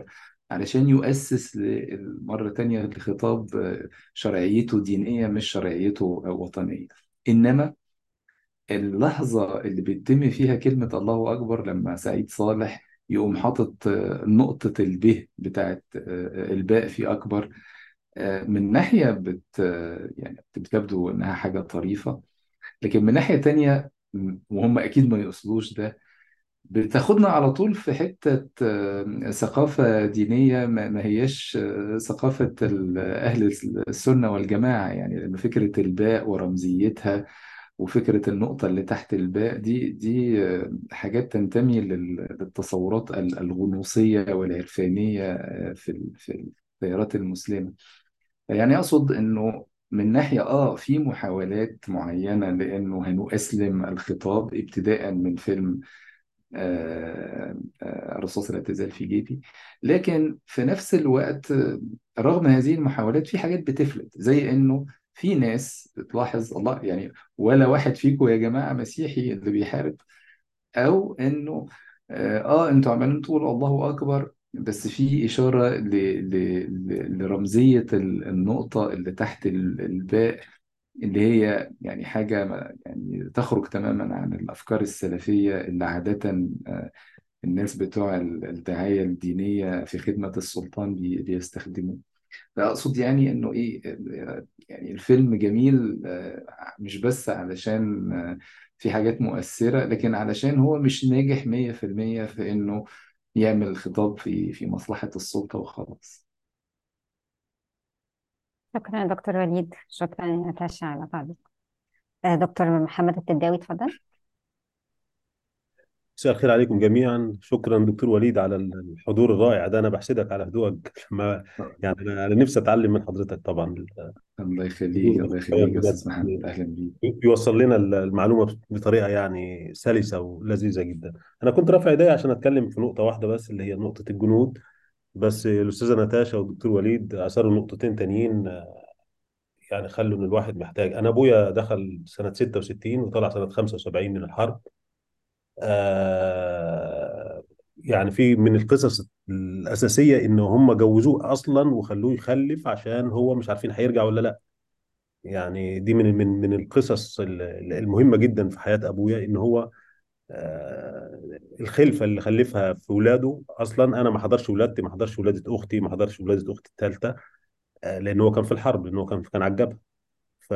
علشان يؤسس ل- مرة تانية لخطاب آه، شرعيته دينية مش شرعيته وطنية إنما اللحظة اللي بيتم فيها كلمة الله أكبر لما سعيد صالح يقوم حاطط آه، نقطة الب بتاعت آه، الباء في أكبر آه، من ناحية بت آه، يعني بتبدو إنها حاجة طريفة لكن من ناحية تانية م- وهم أكيد ما يقصدوش ده بتاخدنا على طول في حتة آه، ثقافة دينية ما ما هياش آه، ثقافة ال- أهل السنة والجماعة يعني لأن فكرة الباء ورمزيتها وفكرة النقطة اللي تحت الباء دي دي آه، حاجات تنتمي لل- للتصورات ال- الغنوصية والعرفانية آه، في ال- في التيارات المسلمة يعني أقصد إنه من ناحية آه في محاولات معينة لأنه هنؤسلم الخطاب ابتداء من فيلم آه، آه، الرصاص لا تزال في جيبي لكن في نفس الوقت آه، رغم هذه المحاولات في حاجات بتفلت زي إنه في ناس تلاحظ الله يعني ولا واحد فيكم يا جماعة مسيحي اللي بيحارب او انه اه آه، انتوا عمالين تقولوا الله اكبر بس في اشاره ل... ل... ل- لرمزيه ال- النقطه اللي تحت ال- الباء اللي هي يعني حاجه ما- يعني تخرج تماما عن الافكار السلفيه اللي عاده آه، الناس بتوع ال- الدعايه الدينيه في خدمه السلطان بي... بيستخدموه أقصد يعني إنه إيه آه، يعني الفيلم جميل آه، مش بس علشان آه، في حاجات مؤثرة لكن علشان هو مش ناجح 100% في إنه يعمل خطاب في في مصلحة السلطة وخلاص شكرا يا دكتور وليد شكرا يا نتاشا على بعضك آه، دكتور محمد التداوي اتفضل مساء الخير عليكم جميعا شكرا دكتور وليد على الحضور الرائع ده انا بحسدك على هدوءك ما يعني انا أنا نفسي اتعلم من حضرتك طبعا الله يخليك الله يخليك يا أستاذ محمد أهلا بيك يوصل لنا المعلومه بطريقه يعني سلسه ولذيذه جدا انا كنت رافع ايدي عشان اتكلم في نقطه واحده بس اللي هي نقطه الجنود بس الاستاذه نتاشا والدكتور وليد اثاروا نقطتين تانيين يعني خلوا ان الواحد محتاج انا ابويا دخل سنه 66 وطلع سنه 75 من الحرب آه يعني في من القصص الأساسية إن هم جوزوه أصلا وخلوه يخلف عشان هو مش عارفين هيرجع ولا لا يعني دي من من من القصص ال- المهمة جدا في حياة أبويا إن هو آه الخلفة اللي خلفها في ولاده أصلا أنا ما حضرش ولادتي ما حضرش ولادة أختي ما حضرش ولادة أختي الثالثة آه لأن هو كان في الحرب لأن هو كان كان على الجبهة ف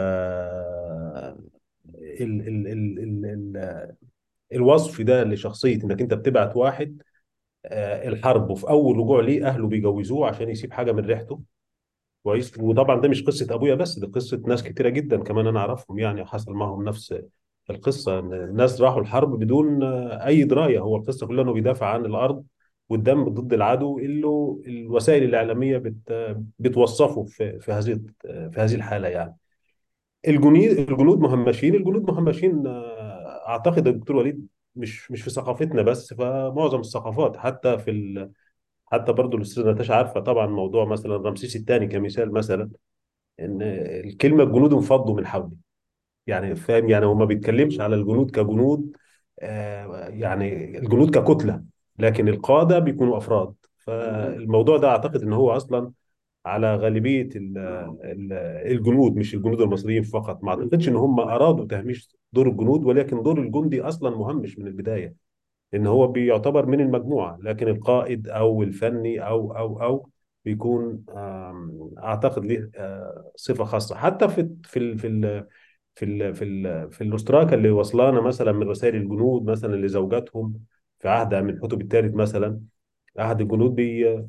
ال ال ال ال ال الوصف ده لشخصية إنك أنت بتبعت واحد آه، الحرب وفي اول رجوع ليه اهله بيجوزوه عشان يسيب حاجه من ريحته كويس وطبعا ده مش قصه ابويا بس ده قصه ناس كتيره جدا كمان انا اعرفهم يعني حصل معهم نفس القصه إن الناس راحوا الحرب بدون آه، اي درايه هو القصه كلها انه بيدافع عن الارض والدم ضد العدو اللي الوسائل الاعلاميه بت بتوصفه في في هذه في هذه الحاله يعني الجنود الجنود مهمشين الجنود مهمشين آه، اعتقد يا دكتور وليد مش مش في ثقافتنا بس فمعظم الثقافات حتى في ال... حتى برضو الاستاذه نتاشا عارفه طبعا موضوع مثلا رمسيس الثاني كمثال مثلا ان الكلمه الجنود انفضوا من حولي يعني فاهم يعني هو ما بيتكلمش على الجنود كجنود آه يعني الجنود ككتله لكن القاده بيكونوا افراد فالموضوع ده اعتقد ان هو اصلا على غالبيه ال- ال- الجنود مش الجنود المصريين فقط ما اعتقدش ان هم ارادوا تهميش دور الجنود ولكن دور الجندي اصلا مهمش من البدايه لان هو بيعتبر من المجموعه لكن القائد او الفني او او او بيكون آم، اعتقد ليه آه، صفه خاصه حتى في في ال- في ال- في ال في ال في الاشتراك اللي وصلانا مثلا من رسائل الجنود مثلا لزوجاتهم في عهد من حتب الثالث مثلا عهد الجنود بي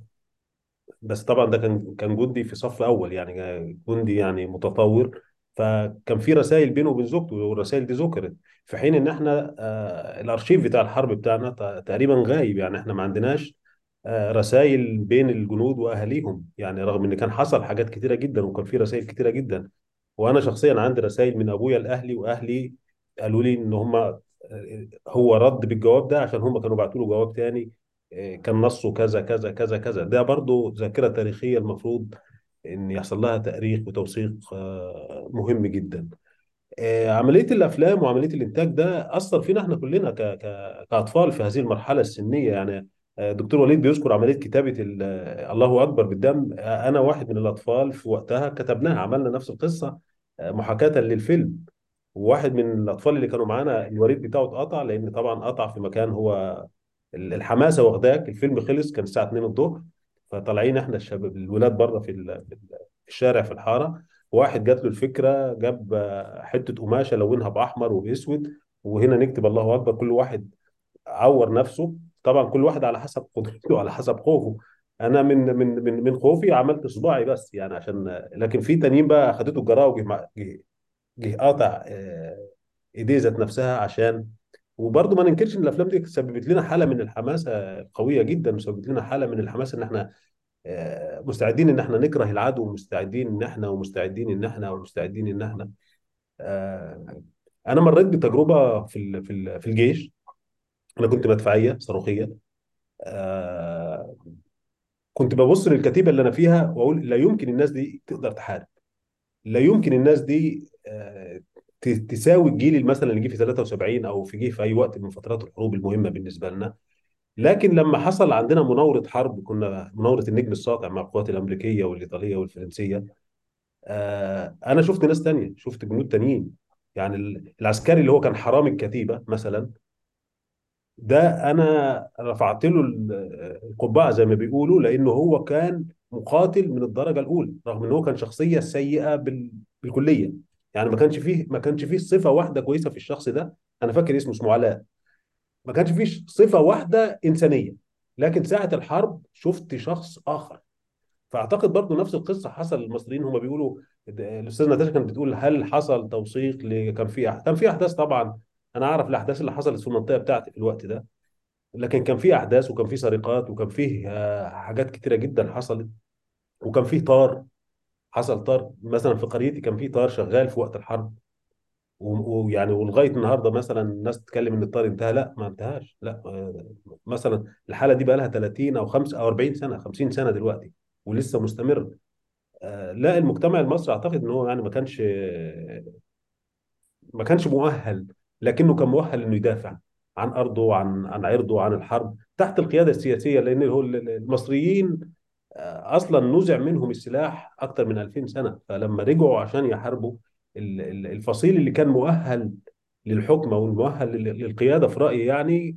بس طبعا ده كان كان جندي في صف اول يعني جندي يعني متطور فكان في رسائل بينه وبين زوجته والرسائل دي ذكرت في حين ان احنا آه الارشيف بتاع الحرب بتاعنا ت- تقريبا غايب يعني احنا ما عندناش آه رسائل بين الجنود واهاليهم يعني رغم ان كان حصل حاجات كتيره جدا وكان في رسائل كتيره جدا وانا شخصيا عندي رسائل من ابويا لاهلي واهلي قالوا لي ان هم آه، هو رد بالجواب ده عشان هم كانوا بعتوا له جواب تاني آه، كان نصه كذا كذا كذا كذا ده برضو ذاكره تاريخيه المفروض ان يحصل لها تاريخ وتوثيق آه، مهم جدا آه، عمليه الافلام وعمليه الانتاج ده اثر فينا احنا كلنا ك... ك... كاطفال في هذه المرحله السنيه يعني آه، دكتور وليد بيذكر عمليه كتابه ال- آه، الله اكبر بالدم آه، انا واحد من الاطفال في وقتها كتبناها عملنا نفس القصه آه، محاكاه للفيلم وواحد من الاطفال اللي كانوا معانا الوريد بتاعه اتقطع لان طبعا قطع في مكان هو ال- الحماسه واخداك الفيلم خلص كان الساعه 2 الظهر فطالعين احنا الشباب الولاد بره في ال- في ال- في الشارع في الحاره واحد جات له الفكره جاب آه، حته قماشه لونها باحمر وباسود وهنا نكتب الله اكبر كل واحد عور نفسه طبعا كل واحد على حسب قدرته على حسب خوفه انا من من من من خوفي عملت صباعي بس يعني عشان لكن في تانيين بقى اخدته الجراءه وجه مع- جه جه قاطع آه، ايديه ذات نفسها عشان وبرضه ما ننكرش ان الافلام دي سببت لنا حاله من الحماسه قويه جدا وسببت لنا حاله من الحماسه ان احنا آه، مستعدين ان احنا نكره العدو ومستعدين ان احنا ومستعدين ان احنا ومستعدين ان احنا آه، انا مريت بتجربه في ال- في ال- في الجيش انا كنت مدفعيه صاروخيه آه، كنت ببص للكتيبه اللي انا فيها واقول لا يمكن الناس دي تقدر تحارب لا يمكن الناس دي آه، ت- تساوي الجيل مثلا اللي جه في 73 او في جه في اي وقت من فترات الحروب المهمه بالنسبه لنا لكن لما حصل عندنا مناوره حرب كنا مناوره النجم الساطع مع القوات الامريكيه والايطاليه والفرنسيه آه، انا شفت ناس تانية شفت جنود تانيين يعني ال- العسكري اللي هو كان حرامي الكتيبه مثلا ده انا رفعت له ال- القبعه زي ما بيقولوا لانه هو كان مقاتل من الدرجه الاولى رغم ان هو كان شخصيه سيئه بال- بالكليه يعني ما كانش فيه ما كانش فيه صفه واحده كويسه في الشخص ده انا فاكر اسمه اسمه علاء ما كانش فيه صفه واحده انسانيه لكن ساعه الحرب شفت شخص اخر فاعتقد برضو نفس القصه حصل للمصريين هم بيقولوا الاستاذ نتاشا كانت بتقول هل حصل توثيق ل... كان في أح- كان في احداث طبعا انا اعرف الاحداث اللي حصلت في المنطقه بتاعتي في الوقت ده لكن كان في احداث وكان في سرقات وكان فيه آه، حاجات كتيره جدا حصلت وكان فيه طار حصل طار مثلا في قريتي كان فيه طار شغال في وقت الحرب و- ويعني ولغايه النهارده مثلا الناس تتكلم ان الطار انتهى لا ما انتهاش لا آه، مثلا الحاله دي بقى لها 30 او 5 او 40 سنه 50 سنه دلوقتي ولسه مستمر آه، لا المجتمع المصري اعتقد ان هو يعني ما كانش ما كانش مؤهل لكنه كان مؤهل انه يدافع عن ارضه وعن عن عرضه وعن الحرب تحت القياده السياسيه لان هو ال- ال- المصريين آه، اصلا نزع منهم السلاح اكثر من 2000 سنه فلما رجعوا عشان يحاربوا ال- ال- الفصيل اللي كان مؤهل للحكم او المؤهل لل- للقياده في رايي يعني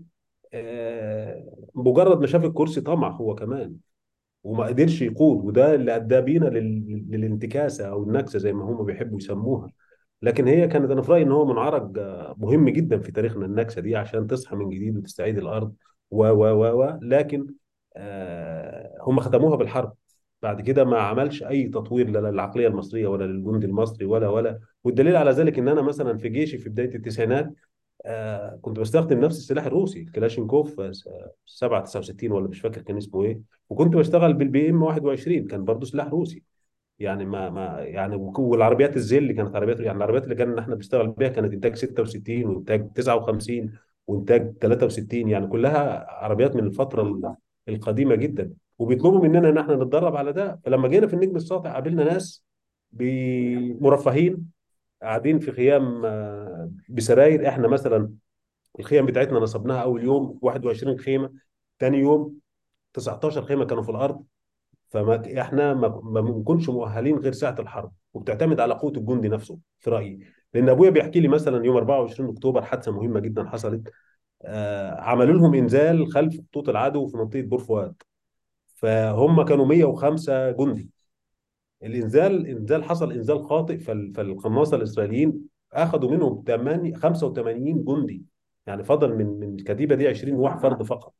آه، مجرد ما شاف الكرسي طمع هو كمان وما قدرش يقود وده اللي ادى بينا لل- للانتكاسه او النكسه زي ما هم بيحبوا يسموها لكن هي كانت انا في رايي ان هو منعرج آه، مهم جدا في تاريخنا النكسه دي عشان تصحى من جديد وتستعيد الارض و و و و لكن آه، هم ختموها بالحرب بعد كده ما عملش اي تطوير لا للعقليه المصريه ولا للجند المصري ولا ولا والدليل على ذلك ان انا مثلا في جيشي في بدايه التسعينات آه كنت بستخدم نفس السلاح الروسي الكلاشينكوف آه، 769 ولا مش فاكر كان اسمه ايه وكنت بشتغل بالبي ام 21 كان برضه سلاح روسي يعني ما ما يعني وك- والعربيات الزل اللي كانت عربيات يعني العربيات اللي كان احنا بنشتغل بيها كانت انتاج 66 وانتاج 59 وانتاج 63 يعني كلها عربيات من الفتره ال- القديمه جدا وبيطلبوا مننا ان احنا نتدرب على ده فلما جينا في النجم الساطع قابلنا ناس ب- مرفهين قاعدين في خيام آه، بسراير احنا مثلا الخيم بتاعتنا نصبناها اول يوم 21 خيمه ثاني يوم 19 خيمه كانوا في الارض فما احنا ما ما بنكونش مؤهلين غير ساعه الحرب وبتعتمد على قوه الجندي نفسه في رايي لان ابويا بيحكي لي مثلا يوم 24 اكتوبر حادثه مهمه جدا حصلت آه عملوا لهم انزال خلف خطوط العدو في منطقه بور فؤاد فهم كانوا 105 جندي الانزال انزال حصل انزال خاطئ فال- فالقناصه الاسرائيليين اخذوا منهم 8 85 جندي يعني فضل من من الكتيبه دي 20 واحد فرد فقط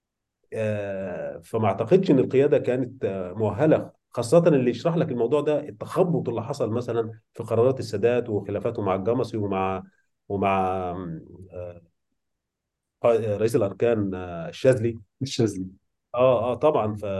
آه، فما اعتقدش ان القياده كانت آه، مؤهله خاصه اللي يشرح لك الموضوع ده التخبط اللي حصل مثلا في قرارات السادات وخلافاته مع الجمصي ومع ومع آه، قائد- رئيس الاركان آه، الشاذلي الشاذلي اه اه طبعا ف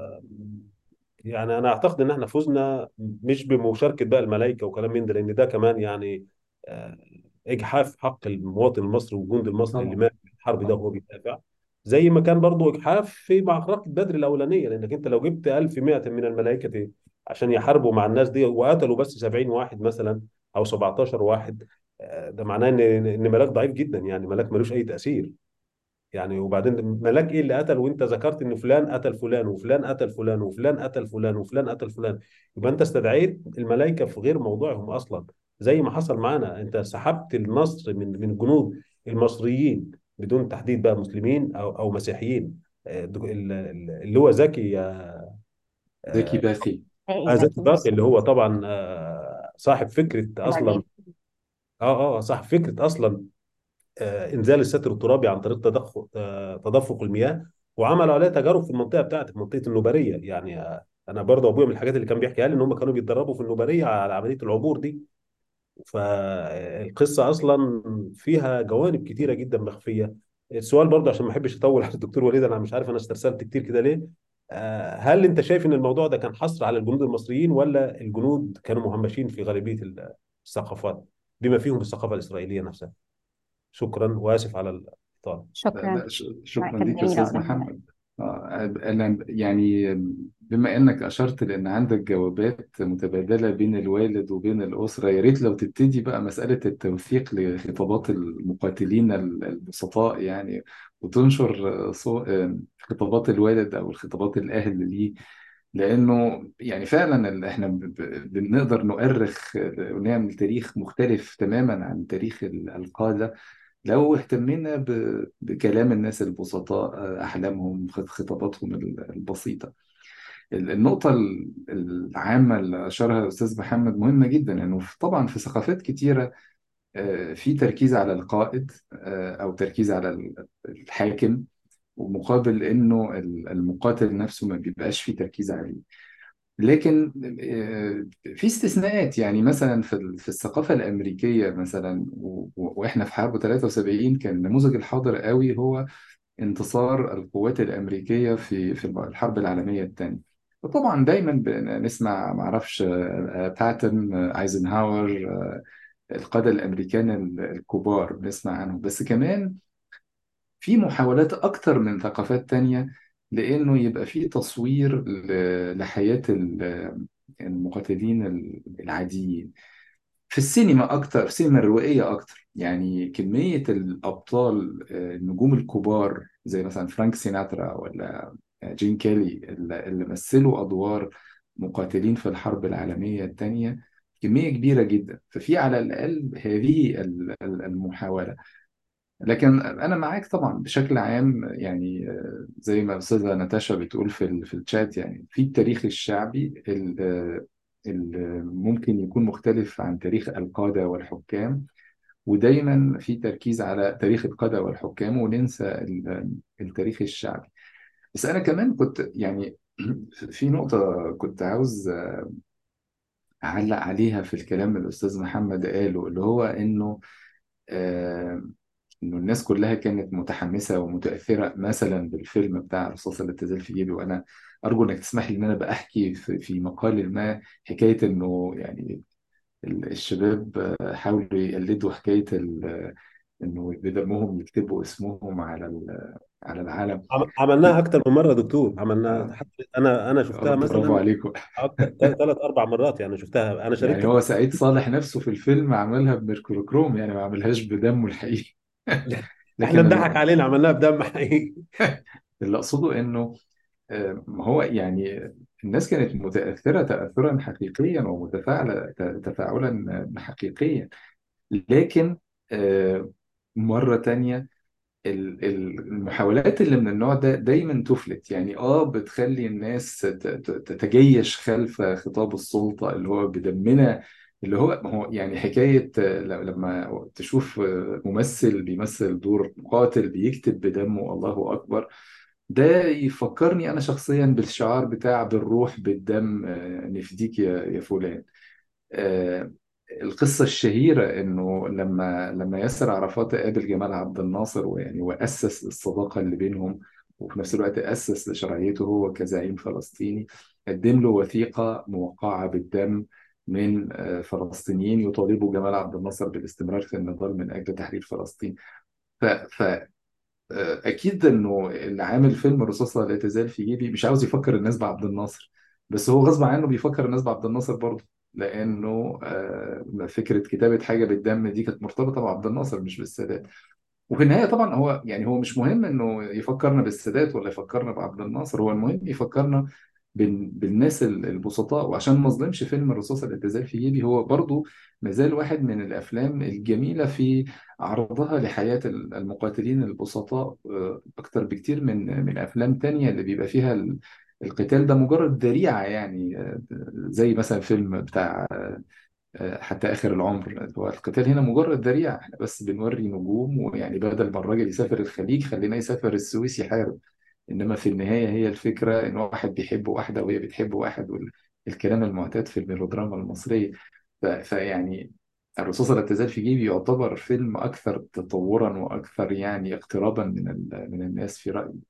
يعني انا اعتقد ان احنا فزنا مش بمشاركه بقى الملائكه وكلام من ده لان ده كمان يعني آه، اجحاف حق المواطن المصري والجند المصري اللي طبعا مات في الحرب ده وهو بيدافع زي ما كان برضو اجحاف في معركه بدر الاولانيه لانك انت لو جبت 1100 من الملائكه عشان يحاربوا مع الناس دي وقتلوا بس 70 واحد مثلا او 17 واحد آه، ده معناه ان ان ملاك ضعيف جدا يعني ملاك ملوش اي تاثير يعني وبعدين ملاك ايه اللي قتل وانت ذكرت ان فلان قتل فلان وفلان قتل فلان وفلان قتل فلان وفلان قتل فلان يبقى انت استدعيت الملائكه في غير موضوعهم اصلا زي ما حصل معانا انت سحبت النصر من من جنود المصريين بدون تحديد بقى مسلمين او او مسيحيين آه، ال- ال- اللي هو زكي آه، زكي باقي آه، زكي باقي اللي هو طبعا آه، صاحب فكره اصلا العجيب اه اه صاحب فكره اصلا آه، انزال الستر الترابي عن طريق تدفق آه، تدفق المياه وعملوا عليها تجارب في المنطقه بتاعتي في منطقه النوباريه يعني آه، انا برضه ابويا من الحاجات اللي كان بيحكيها لي ان هم كانوا بيتدربوا في النوباريه على عمليه العبور دي فالقصه اصلا فيها جوانب كتيره جدا مخفيه السؤال برضه عشان ما احبش اطول على الدكتور وليد انا مش عارف انا استرسلت كتير كده ليه آه، هل انت شايف ان الموضوع ده كان حصر على الجنود المصريين ولا الجنود كانوا مهمشين في غالبيه الثقافات بما فيهم الثقافه الاسرائيليه نفسها شكرا واسف على الاطاله لا شكرا لا ش- شكرا كانت ليك يا جميلة أستاذ وقدام حضرتك محمد آه، أنا يعني بما إنك أشرت لأن عندك جوابات متبادلة بين الوالد وبين الأسرة يا ريت لو تبتدي بقى مسألة التوثيق لخطابات المقاتلين البسطاء يعني وتنشر آه، صو- آه، خطابات الوالد أو الخطابات الأهل ليه لأنه يعني فعلا ال- إحنا ب- ب- بنقدر نؤرخ آه، ونعمل تاريخ مختلف تماما عن تاريخ ال- القادة لو اهتمينا ب- بكلام الناس البسطاء آه، أحلامهم خط- خطاباتهم ال- البسيطة ال- النقطة ال- العامة اللي أشارها الأستاذ محمد مهمة جدا إنه في- طبعا في ثقافات كتيرة آه، في تركيز على القائد آه، أو تركيز على ال- الحاكم ومقابل إنه ال- المقاتل نفسه ما بيبقاش فيه تركيز عليه لكن آه، في استثناءات يعني مثلا في ال- في الثقافة الأمريكية مثلا و- و- وإحنا في حرب 73 كان النموذج الحاضر قوي هو انتصار القوات الأمريكية في في الحرب العالمية الثانية وطبعا دايما بنسمع معرفش آه، باتون آه، ايزنهاور آه، القادة الأمريكان ال- الكبار بنسمع عنهم بس كمان في محاولات أكتر من ثقافات تانية لأنه يبقى في تصوير ل- لحياة ال- المقاتلين العاديين في السينما أكتر في السينما الروائية أكتر يعني كمية الأبطال آه، النجوم الكبار زي مثلا فرانك سيناترا ولا جين كيلي اللي اللي مثلوا أدوار مقاتلين في الحرب العالمية الثانية كمية كبيرة جدا ففي على الأقل هذه ال- ال- المحاولة لكن انا معاك طبعا بشكل عام يعني آه، زي ما الاستاذه ناتاشا بتقول في ال- في الشات يعني في التاريخ الشعبي اللي ممكن يكون مختلف عن تاريخ القاده والحكام ودايما في تركيز على تاريخ القاده والحكام وننسى ال- التاريخ الشعبي بس انا كمان كنت يعني في نقطه كنت عاوز اعلق عليها في الكلام اللي الاستاذ محمد قاله اللي هو انه آه، انه الناس كلها كانت متحمسه ومتاثره مثلا بالفيلم بتاع الرصاصه اللي تزال في جيبي وانا ارجو انك تسمح لي ان انا بحكي في, في مقال ما حكايه انه يعني ال- الشباب آه، حاولوا يقلدوا حكايه ال- انه بدمهم يكتبوا اسمهم على ال- على العلم عم- عملناها في اكتر من مره دكتور عملناها آه، حتى انا انا شفتها برافو مثلا عليكم اكتر ثلاث اربع مرات يعني شفتها انا شاركت يعني هو سعيد صالح نفسه في الفيلم عملها بميركوروكروم يعني ما عملهاش بدمه الحقيقي احنا لكن اتضحك ال- علينا عملناها بدم حقيقي اللي اقصده انه آه، هو يعني الناس كانت متأثرة تأثرا حقيقيا ومتفاعلة ت- تفاعلا حقيقيا لكن آه، مرة تانية ال- ال- المحاولات اللي من النوع ده دايما تفلت يعني اه بتخلي الناس ت- ت- تتجيش خلف خطاب السلطة اللي هو بدمنا اللي هو ما هو يعني حكاية آه، ل- لما تشوف آه، ممثل بيمثل دور قاتل بيكتب بدمه الله أكبر ده يفكرني أنا شخصيا بالشعار بتاع بالروح بالدم آه، نفديك يا يا فلان آه، القصة الشهيرة إنه لما لما ياسر عرفات قابل جمال عبد الناصر ويعني وأسس الصداقة اللي بينهم وفي نفس الوقت أسس لشرعيته هو كزعيم فلسطيني قدم له وثيقة موقعة بالدم من آه، فلسطينيين يطالبوا جمال عبد الناصر بالاستمرار في النضال من أجل تحرير فلسطين ف... ف... اكيد انه اللي عامل فيلم الرصاصه لا تزال في جيبي مش عاوز يفكر الناس بعبد الناصر بس هو غصب عنه بيفكر الناس بعبد الناصر برضه لانه آه، فكره كتابه حاجه بالدم دي كانت مرتبطه بعبد الناصر مش بالسادات وفي النهايه طبعا هو يعني هو مش مهم انه يفكرنا بالسادات ولا يفكرنا بعبد الناصر هو المهم يفكرنا بال- بالناس ال- البسطاء وعشان ما اظلمش فيلم الرصاص الاعتزال في جيبي هو برضو مازال واحد من الافلام الجميله في عرضها لحياه ال- المقاتلين البسطاء آه، اكتر بكتير من من افلام تانية اللي بيبقى فيها ال- القتال ده مجرد ذريعه يعني آه، زي مثلا فيلم بتاع آه، حتى آخر العمر هو القتال هنا مجرد ذريعة احنا بس بنوري نجوم ويعني بدل ما الراجل يسافر الخليج خلينا يسافر السويس يحارب إنما في النهاية هي الفكرة إن واحد بيحب واحدة وهي بتحب واحد والكلام المعتاد في الميلودراما المصرية ف- فيعني الرصاص لا تزال في جيبي يعتبر فيلم أكثر تطورا وأكثر يعني اقترابا من ال- من الناس في رأيي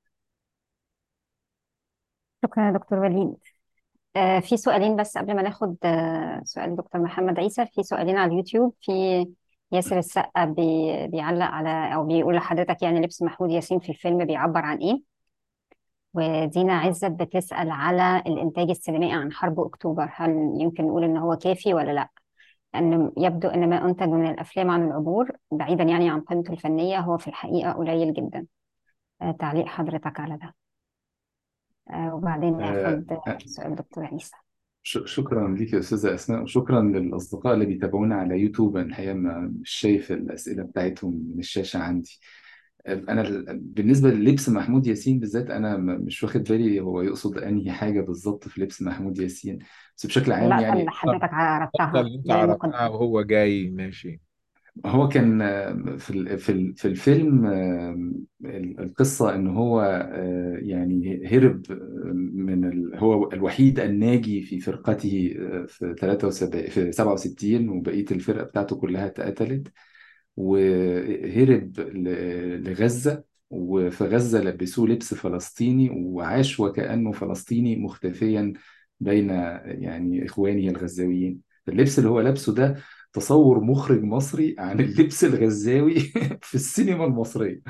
شكرا يا دكتور وليد آه في سؤالين بس قبل ما ناخد آه سؤال دكتور محمد عيسى في سؤالين على اليوتيوب في ياسر السقا بي بيعلق على او بيقول لحضرتك يعني لبس محمود ياسين في الفيلم بيعبر عن ايه ودينا عزت بتسأل على الانتاج السينمائي عن حرب اكتوبر هل يمكن نقول ان هو كافي ولا لا لان يبدو ان ما انتج من الافلام عن العبور بعيدا يعني عن قيمته الفنية هو في الحقيقة قليل جدا آه تعليق حضرتك على ده آه وبعدين آه، ناخد آه، سؤال دكتور عيسى ش- شكرا ليك يا أستاذة أسماء وشكرا للأصدقاء اللي بيتابعونا على يوتيوب أنا الحقيقة ما- مش شايف الأسئلة بتاعتهم من الشاشة عندي أنا ال- بالنسبة للبس محمود ياسين بالذات أنا م- مش واخد بالي هو يقصد أنهي حاجة بالظبط في لبس محمود ياسين بس بشكل عام اللقطة يعني اللي حضرتك اللقطة عرضتها اللي انت زي عرضتها المقدمة وهو جاي ماشي هو كان آه، في ال- في ال- في الفيلم آه، ال- القصة إن هو آه، يعني هرب آه، من ال... هو الوحيد الناجي في فرقته آه، في 73 في 67 وبقية الفرقة بتاعته كلها اتقتلت وهرب ل- لغزة وفي غزة لبسوه لبس فلسطيني وعاش وكأنه فلسطيني مختفيا بين يعني إخوانه الغزاويين اللبس اللي هو لابسه ده تصور مخرج مصري عن اللبس الغزاوي في السينما المصرية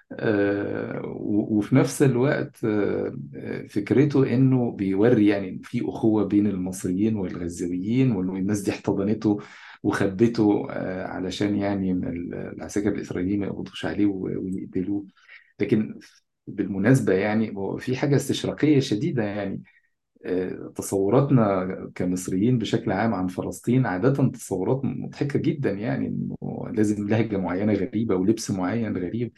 آه، و- وفي نفس الوقت آه، آه، فكرته انه بيوري يعني إن في اخوه بين المصريين والغزاويين وانه الناس دي احتضنته وخبته آه، علشان يعني ال- العساكر الاسرائيليين ما يقبضوش عليه و- ويقتلوه لكن بالمناسبه يعني هو في حاجه استشراقيه شديده يعني آه، تصوراتنا كمصريين بشكل عام عن فلسطين عادة تصورات مضحكة جدا يعني إنه لازم لهجة معينة غريبة ولبس معين غريب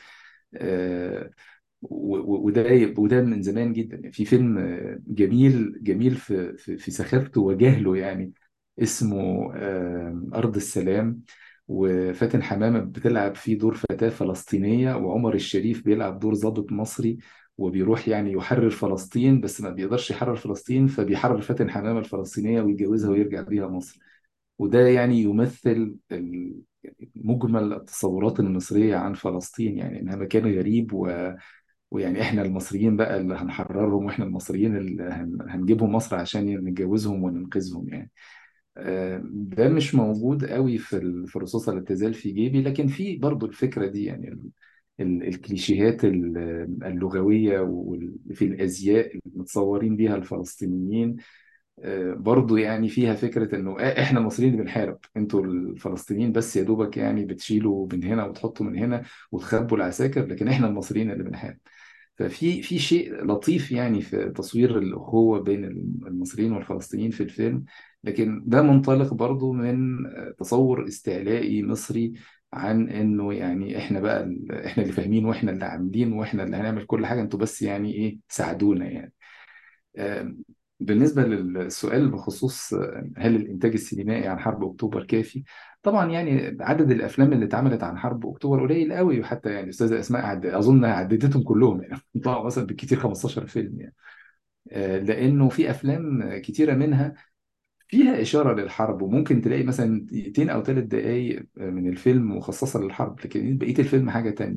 آه، و- و- وده وده من زمان جدا يعني في فيلم آه، جميل جميل في في في سخافته وجهله يعني اسمه آه، أرض السلام وفاتن حمامة بتلعب فيه دور فتاة فلسطينية وعمر الشريف بيلعب دور ضابط مصري وبيروح يعني يحرر فلسطين بس ما بيقدرش يحرر فلسطين فبيحرر فاتن حمامة الفلسطينية ويتجوزها ويرجع بيها مصر وده يعني يمثل ال- مجمل التصورات المصرية عن فلسطين يعني إنها مكان غريب و... ويعني إحنا المصريين بقى اللي هنحررهم وإحنا المصريين اللي هن... هنجيبهم مصر عشان نتجوزهم وننقذهم يعني آه، ده مش موجود قوي في ال- في الرصاصة اللي تزال في جيبي لكن في برضو الفكرة دي يعني ال... ال- الكليشيهات ال- اللغوية وفي الأزياء المتصورين بيها الفلسطينيين آه، برضو يعني فيها فكرة انه آه، احنا المصريين اللي بنحارب انتوا الفلسطينيين بس يا دوبك يعني بتشيلوا من هنا وتحطوا من هنا وتخبوا العساكر لكن احنا المصريين اللي بنحارب ففي في شيء لطيف يعني في تصوير الأخوة بين المصريين والفلسطينيين في الفيلم لكن ده منطلق برضو من آه، تصور استعلائي مصري عن انه يعني احنا بقى ال- احنا اللي فاهمين واحنا اللي عاملين واحنا اللي هنعمل كل حاجة انتوا بس يعني ايه ساعدونا يعني آه، بالنسبة للسؤال بخصوص آه، هل الإنتاج السينمائي عن حرب أكتوبر كافي؟ طبعا يعني عدد الأفلام اللي اتعملت عن حرب أكتوبر قليل قوي وحتى يعني أستاذة أسماء عد... أظن عددتهم كلهم يعني طلعوا مثلا بالكثير 15 فيلم يعني آه، لأنه في أفلام كتيرة منها فيها إشارة للحرب وممكن تلاقي مثلا دقيقتين أو ثلاث دقايق من الفيلم مخصصة للحرب لكن بقية الفيلم حاجة تانية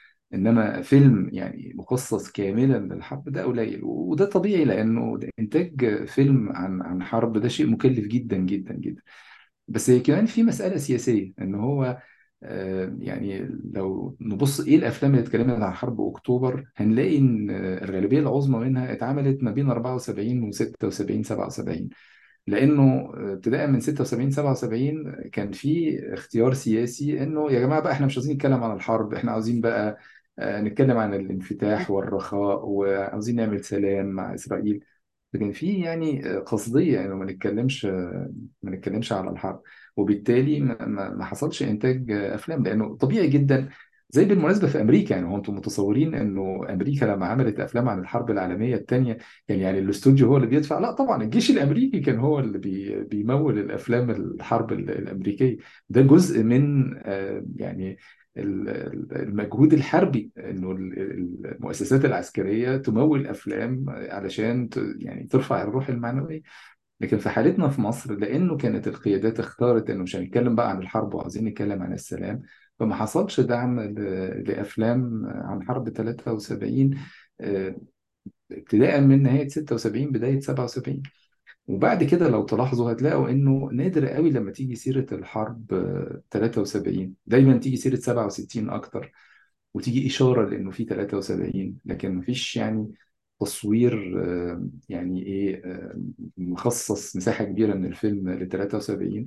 انما فيلم يعني مخصص كاملا للحرب ده قليل وده طبيعي لانه انتاج فيلم عن عن حرب ده شيء مكلف جدا جدا جدا بس هي كمان في مسألة سياسية ان هو آه، يعني لو نبص ايه الافلام اللي اتكلمت عن حرب اكتوبر هنلاقي ان الغالبية العظمى منها اتعملت ما بين 74 و 76 77 لانه ابتداء من 76 77 كان في اختيار سياسي انه يا جماعه بقى احنا مش عايزين نتكلم عن الحرب احنا عاوزين بقى آه، نتكلم عن الانفتاح والرخاء وعاوزين نعمل سلام مع اسرائيل لكن في يعني قصديه انه ما نتكلمش ما نتكلمش على الحرب وبالتالي ما, ما ما حصلش انتاج افلام لانه طبيعي جدا زي بالمناسبه في امريكا يعني هو انتم متصورين انه امريكا لما عملت افلام عن الحرب العالميه الثانيه كان يعني الاستوديو هو اللي بيدفع لا طبعا الجيش الامريكي كان هو اللي بي بيمول الافلام الحرب ال- الامريكيه ده جزء من آه، يعني ال- ال- المجهود الحربي انه ال- ال- المؤسسات العسكريه تمول افلام علشان ت- يعني ترفع الروح المعنويه لكن في حالتنا في مصر لانه كانت القيادات اختارت انه مش هنتكلم بقى عن الحرب وعايزين نتكلم عن السلام فما حصلش دعم ل- لافلام عن حرب 73 آه، ابتداء من نهايه 76 بدايه 77 وبعد كده لو تلاحظوا هتلاقوا انه نادر قوي لما تيجي سيره الحرب آه، 73 دايما تيجي سيره 67 اكتر وتيجي إشارة لأنه في 73 لكن مفيش يعني تصوير آه، يعني إيه آه، مخصص مساحة كبيرة من الفيلم ل 73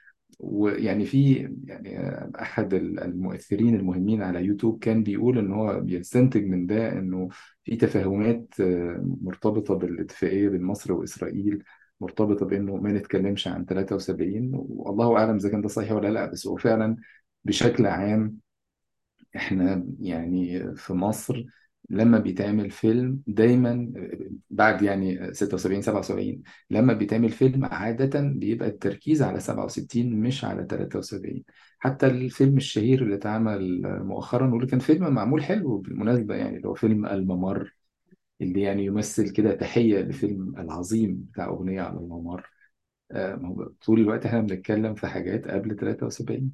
ويعني في يعني آه، أحد المؤثرين المهمين على يوتيوب كان بيقول إن هو بيستنتج من ده إنه في تفاهمات آه، مرتبطة بالاتفاقية بين مصر وإسرائيل مرتبطة بإنه ما نتكلمش عن 73 والله أعلم إذا كان ده صحيح ولا لا بس هو فعلا بشكل عام احنا يعني في مصر لما بيتعمل فيلم دايما بعد يعني 76 77 لما بيتعمل فيلم عادة بيبقى التركيز على 67 مش على 73 حتى الفيلم الشهير اللي اتعمل مؤخرا واللي كان فيلم معمول حلو بالمناسبة يعني اللي هو فيلم الممر اللي يعني يمثل كده تحية لفيلم العظيم بتاع أغنية على الممر آه، ما هو طول الوقت احنا بنتكلم في حاجات قبل 73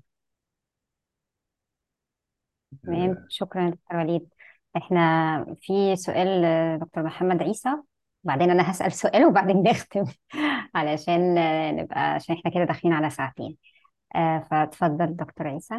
تمام آه، شكرا دكتور وليد احنا في سؤال آه، دكتور محمد عيسى بعدين انا هسأل سؤال وبعدين نختم علشان آه، نبقى عشان احنا كده داخلين على ساعتين آه، فاتفضل دكتور عيسى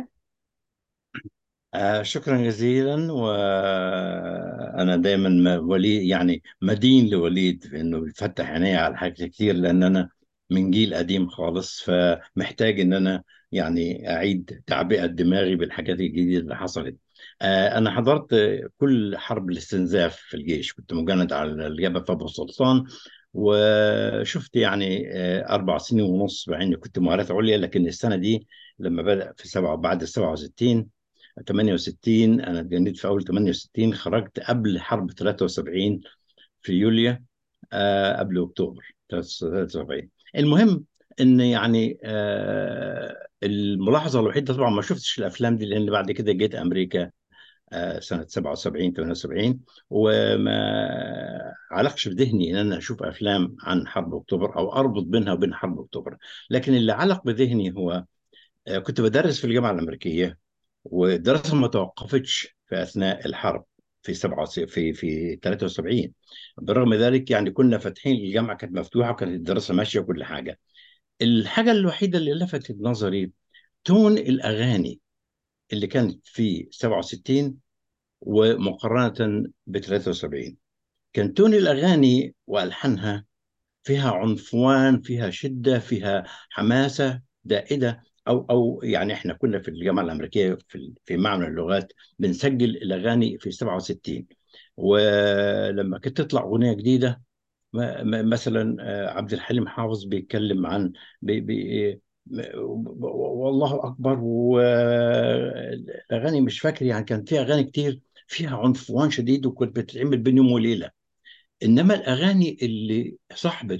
آه شكرا جزيلا وأنا دايما ولي يعني مدين لوليد في إنه بيفتح عيني على حاجات كتير لأن أنا من جيل قديم خالص فمحتاج إن أنا يعني أعيد تعبئة دماغي بالحاجات الجديدة اللي حصلت آه أنا حضرت كل حرب الاستنزاف في الجيش كنت مجند على الجبهة في أبو سلطان وشفت يعني آه أربع سنين ونص مع إني كنت مهارات عليا لكن السنة دي لما بدأ في سبعة بعد ال 67 68 انا اتجنيت في اول 68 خرجت قبل حرب 73 في يوليو آه قبل اكتوبر 73 المهم ان يعني آه الملاحظه الوحيده طبعا ما شفتش الافلام دي لان بعد كده جيت امريكا آه سنه 77 78 وما علقش في ذهني ان انا اشوف افلام عن حرب اكتوبر او اربط بينها وبين حرب اكتوبر لكن اللي علق بذهني هو آه كنت بدرس في الجامعه الامريكيه والدراسه ما توقفتش في اثناء الحرب في سبعة في في 73 بالرغم من ذلك يعني كنا فاتحين الجامعه كانت مفتوحه وكانت الدراسه ماشيه وكل حاجه الحاجه الوحيده اللي لفتت نظري تون الاغاني اللي كانت في 67 ومقارنه ب 73 كان تون الاغاني والحانها فيها عنفوان فيها شدة فيها حماسة زائدة أو أو يعني إحنا كنا في الجامعة الأمريكية في في معمل اللغات بنسجل الأغاني في 67 ولما كانت تطلع أغنية جديدة م- م- مثلا آه، عبد الحليم حافظ بيتكلم عن بي بي والله أكبر والأغاني مش فاكر يعني كان فيها أغاني كتير فيها عنفوان شديد وكانت بتتعمل بين يوم وليلة إنما الأغاني اللي صاحبت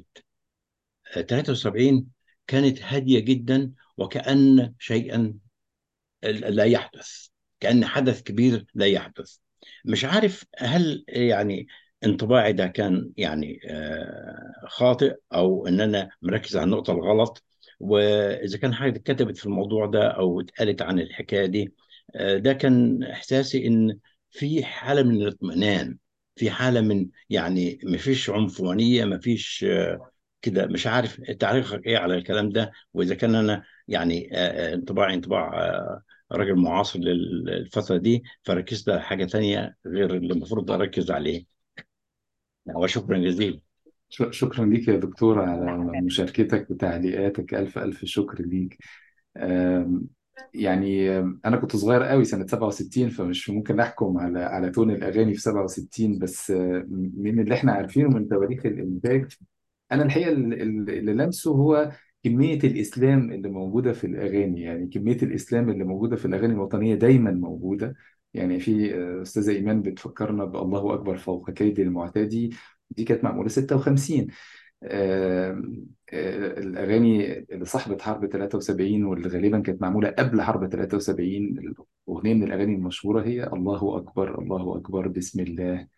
73 كانت هادية جدا وكأن شيئا لا يحدث كأن حدث كبير لا يحدث مش عارف هل يعني انطباعي ده كان يعني آه، خاطئ أو إن أنا مركز على النقطة الغلط وإذا كان حاجة اتكتبت في الموضوع ده أو اتقالت عن الحكاية دي آه، ده كان إحساسي إن في حالة من الاطمئنان في حالة من يعني مفيش عنفوانية مفيش آه، كده مش عارف تعليقك ايه على الكلام ده واذا كان انا يعني آه، آه، انطباعي انطباع آه، راجل معاصر للفتره دي فركزت على حاجه تانية غير اللي المفروض اركز عليه وشكرا جزيلا ش- شكرا ليك يا دكتور على الله يحفظك مشاركتك وتعليقاتك ألف ألف شكر ليك آم، يعني آم، أنا كنت صغير قوي سنة 67 فمش ممكن أحكم على على تون الأغاني في 67 بس آه، من اللي إحنا عارفينه من تواريخ الإنتاج أنا الحقيقة ال- ال- اللي لمسه هو كمية الإسلام اللي موجودة في الأغاني يعني كمية الإسلام اللي موجودة في الأغاني الوطنية دايما موجودة يعني في آه، أستاذة إيمان بتفكرنا بالله أكبر فوق كيد المعتدي دي كانت معمولة 56 آه، آه، الأغاني اللي صاحبة حرب 73 واللي غالبا كانت معمولة قبل حرب 73 أغنية من الأغاني المشهورة هي الله أكبر الله أكبر بسم الله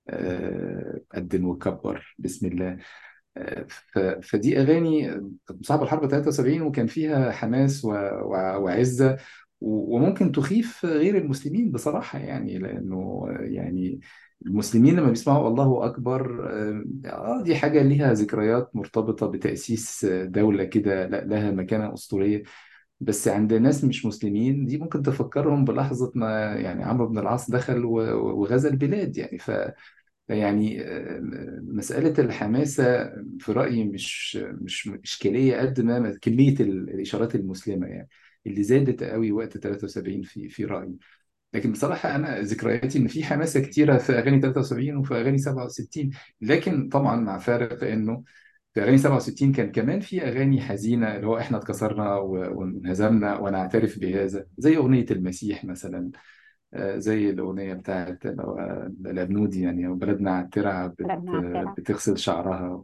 آه، قدم وكبر بسم الله آه، ف- فدي أغاني كانت مصاحبة الحرب 73 وكان فيها حماس و- و- وعزة و- وممكن تخيف غير المسلمين بصراحة يعني لأنه يعني المسلمين لما بيسمعوا الله أكبر آه آه، دي حاجة ليها ذكريات مرتبطة بتأسيس دولة كده لا- لها مكانة أسطورية بس عند ناس مش مسلمين دي ممكن تفكرهم بلحظة ما يعني عمرو بن العاص دخل و- وغزا البلاد يعني ف يعني آه، مسألة الحماسة في رأيي مش مش إشكالية قد ما كمية ال- الإشارات المسلمة يعني اللي زادت قوي وقت 73 في في رأيي لكن بصراحة أنا ذكرياتي إن في حماسة كتيرة في أغاني 73 وفي أغاني 67 لكن طبعا مع فارق إنه في أغاني 67 كان كمان في أغاني حزينة اللي هو إحنا اتكسرنا و- وانهزمنا ونعترف بهذا زي أغنية المسيح مثلا آه، زي الأغنية بتاعت آه، الأبنودي يعني بلدنا على الترعة بت بلدنا على الترع بتغسل شعرها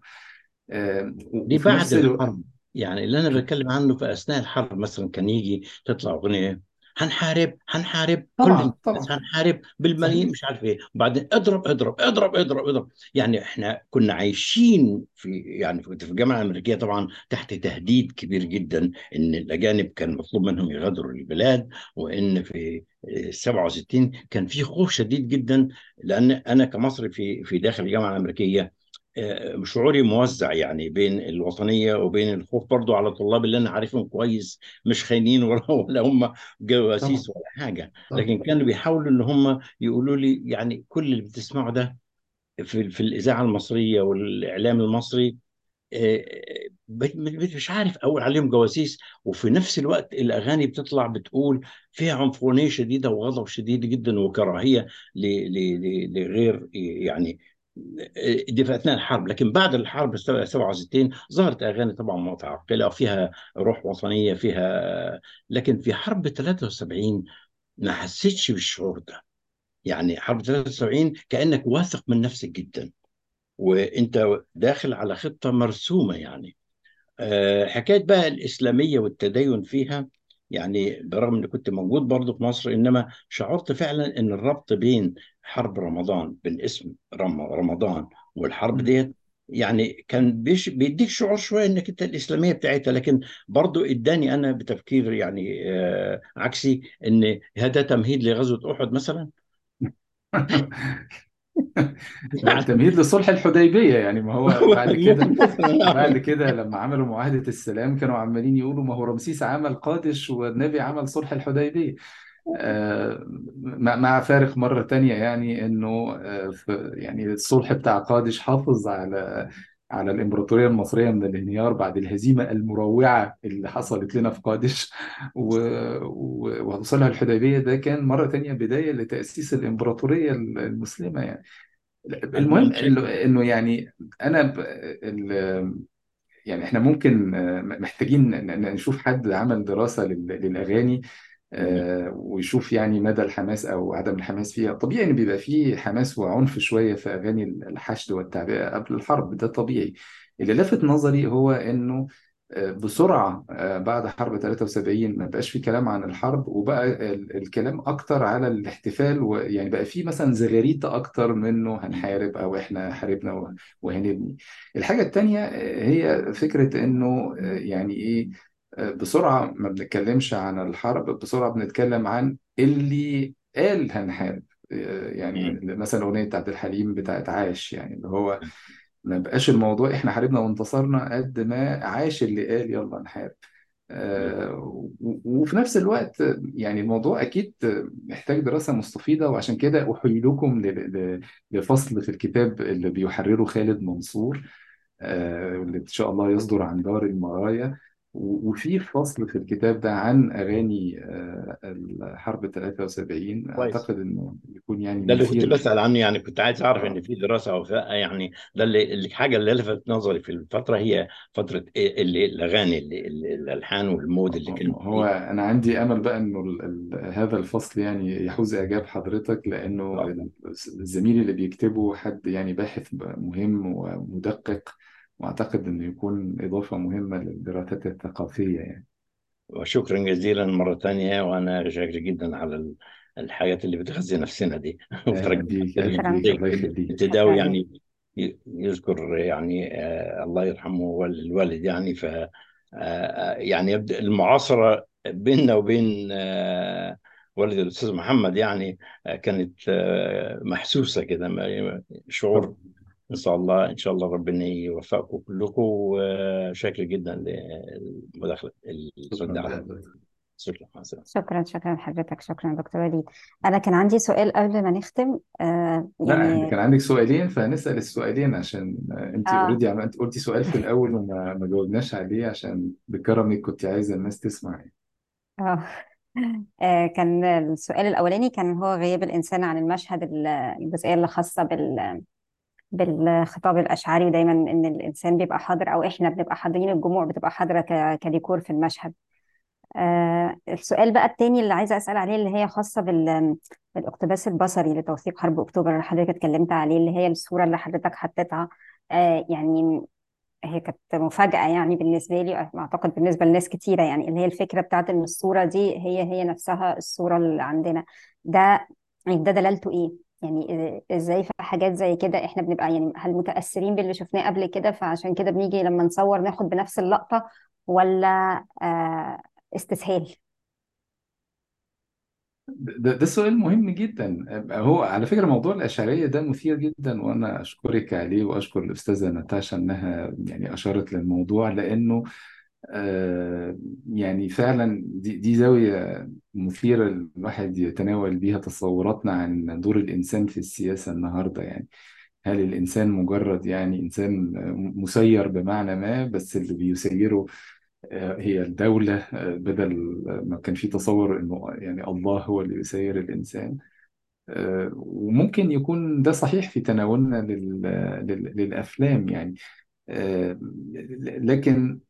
آه، دي وفي بعد نفس الوقت الحرب يعني اللي انا بتكلم عنه في اثناء الحرب مثلا كان يجي تطلع اغنيه هنحارب هنحارب كل طبعا الناس طبعا هنحارب بالملايين صحيح مش عارف ايه وبعدين اضرب اضرب اضرب اضرب اضرب يعني احنا كنا عايشين في يعني كنت في الجامعه الامريكيه طبعا تحت تهديد كبير جدا ان الاجانب كان مطلوب منهم يغادروا البلاد وان في آه، 67 كان في خوف شديد جدا لان انا كمصري في في داخل الجامعه الامريكيه آه، شعوري موزع يعني بين الوطنية وبين الخوف برضو على الطلاب اللي أنا عارفهم كويس مش خاينين ولا ولا هم طبعا جواسيس ولا حاجة طبعا لكن كانوا بيحاولوا إن هم يقولوا لي يعني كل اللي بتسمعه ده في, في الإذاعة المصرية والإعلام المصري آه، بت- بت- مش عارف اقول عليهم جواسيس وفي نفس الوقت الاغاني بتطلع بتقول فيها عنفوانيه شديده وغضب شديد جدا وكراهيه ل- ل- ل- لغير يعني آه، دي في اثناء الحرب لكن بعد الحرب 67 ظهرت اغاني طبعا متعقله وفيها روح وطنيه فيها لكن في حرب 73 ما حسيتش بالشعور ده يعني حرب 73 كانك واثق من نفسك جدا وانت داخل على خطه مرسومه يعني آه، حكاية بقى الإسلامية والتدين فيها يعني برغم إني كنت موجود برضه في مصر إنما شعرت فعلا إن الربط بين حرب رمضان بين اسم رم رمضان والحرب مم. ديت يعني كان بيش بيديك شعور شوية إنك أنت الإسلامية بتاعتها لكن برضه إداني أنا بتفكير يعني آه عكسي إن هذا تمهيد لغزوة أحد مثلا لا يعني تمهيد لصلح الحديبية يعني ما هو بعد كده ممكن مثلا بعد كده لما عملوا معاهدة السلام كانوا عمالين يقولوا ما هو رمسيس عمل قادش والنبي عمل صلح الحديبية آه، مع مع فارق مرة تانية يعني انه آه، في- يعني الصلح بتاع قادش حافظ على على الإمبراطورية المصرية من الانهيار بعد الهزيمة المروعة اللي حصلت لنا في قادش و- و- وصلح الحديبية ده كان مرة تانية بداية لتأسيس الإمبراطورية المسلمة يعني المهم المهم انه انه يعني انا ب... ال... يعني احنا ممكن آه، محتاجين ن- ن- نشوف حد عمل دراسة لل... للاغاني آه، ويشوف يعني مدى الحماس او عدم الحماس فيها طبيعي ان بيبقى فيه حماس وعنف شوية في اغاني الحشد والتعبئة قبل الحرب ده طبيعي اللي لفت نظري هو انه آه، بسرعة آه، بعد حرب 73 ما بقاش في كلام عن الحرب وبقى ال- الكلام أكتر على الاحتفال ويعني بقى في مثلا زغاريتة أكتر منه هنحارب أو إحنا حاربنا و- وهنبني. الحاجة التانية آه، هي فكرة إنه آه، يعني إيه آه، بسرعة ما بنتكلمش عن الحرب بسرعة بنتكلم عن اللي قال هنحارب آه، يعني مثلا الأغنية بتاعت الحليم بتاعت عاش يعني اللي هو ما بقاش الموضوع احنا حاربنا وانتصرنا قد ما عاش اللي قال يلا نحارب آه، و- وفي نفس الوقت آه، يعني الموضوع اكيد آه، محتاج دراسة مستفيضة وعشان كده احيلكم ل- ل- لفصل في الكتاب اللي بيحرره خالد منصور آه، واللي إن شاء الله يصدر عن دار المرايا و- وفي فصل في الكتاب ده عن أغاني آه، الحرب 73 كويس أعتقد إنه يكون يعني ده اللي كنت مثير بسأل عنه يعني كنت عايز أعرف إن آه، في دراسة أو في يعني ده اللي الحاجة اللي لفتت نظري في الفترة هي فترة إيه اللي الأغاني اللي اللي- الألحان والمود اللي كان هو فيه أنا عندي أمل بقى إنه ال ال هذا الفصل يعني يحوز إعجاب حضرتك لأنه آه. ال- الزميل اللي بيكتبه حد يعني باحث مهم ومدقق وأعتقد إنه يكون إضافة مهمة للدراسات الثقافية يعني وشكرا جزيلا مرة ثانية وأنا شاكر جدا على ال- الحاجات اللي بتغذي نفسنا دي أهلا وبترجع بيك أهلا شكرا بيك الله يخليك التداوي شكرا يعني ي- يذكر يعني آه الله يرحمه وال- الوالد يعني ف آه آه، يعني يبدأ المعاصرة بيننا وبين آه والد الأستاذ محمد يعني آه كانت آه محسوسة كده ما- شعور طب إن شاء الله إن شاء الله ربنا يوفقكم كلكم وشاكر جدا للمداخلة شكرا الرد على لحضرتك شكرا مع السلامة شكرا شكرا لحضرتك شكرا دكتور وليد أنا كان عندي سؤال قبل ما نختم آه لا احنا يعني كان عندك سؤالين فنسأل السؤالين عشان انت آه اوريدي انت قلتي سؤال في الاول وما ما جاوبناش عليه عشان بكرمك كنت عايزه الناس تسمع يعني. آه آه، كان السؤال الأولاني كان هو غياب الإنسان عن المشهد ال- الجزئية اللي خاصة بال بالخطاب الأشعري ودايما إن الإنسان بيبقى حاضر أو إحنا بنبقى حاضرين الجموع بتبقى حاضرة ك- كديكور في المشهد آه السؤال بقى التاني اللي عايزة أسأل عليه اللي هي خاصة بال بالاقتباس البصري لتوثيق حرب أكتوبر اللي حضرتك اتكلمت عليه اللي هي الصورة اللي حضرتك حطيتها آه يعني هي كانت مفاجأة يعني بالنسبة لي أعتقد بالنسبة لناس كتيرة يعني اللي هي الفكرة بتاعت إن الصورة دي هي هي نفسها الصورة اللي عندنا ده يعني ده دلالته إيه؟ يعني إ- إزاي في حاجات زي كده إحنا بنبقى يعني هل متأثرين باللي شفناه قبل كده فعشان كده بنيجي لما نصور ناخد بنفس اللقطة ولا آه استسهال؟ ده, ده سؤال مهم جدا هو على فكره موضوع الاشعريه ده مثير جدا وانا اشكرك عليه واشكر الاستاذه ناتاشا انها يعني اشارت للموضوع لانه آه يعني فعلا دي, دي زاويه مثيره الواحد يتناول بيها تصوراتنا عن دور الانسان في السياسه النهارده يعني هل الإنسان مجرد يعني إنسان مسير بمعنى ما بس اللي بيسيره آه، هي الدولة آه، بدل ما كان في تصور إنه يعني الله هو اللي يسير الإنسان آه، وممكن يكون ده صحيح في تناولنا لل- لل- للأفلام يعني آه، لكن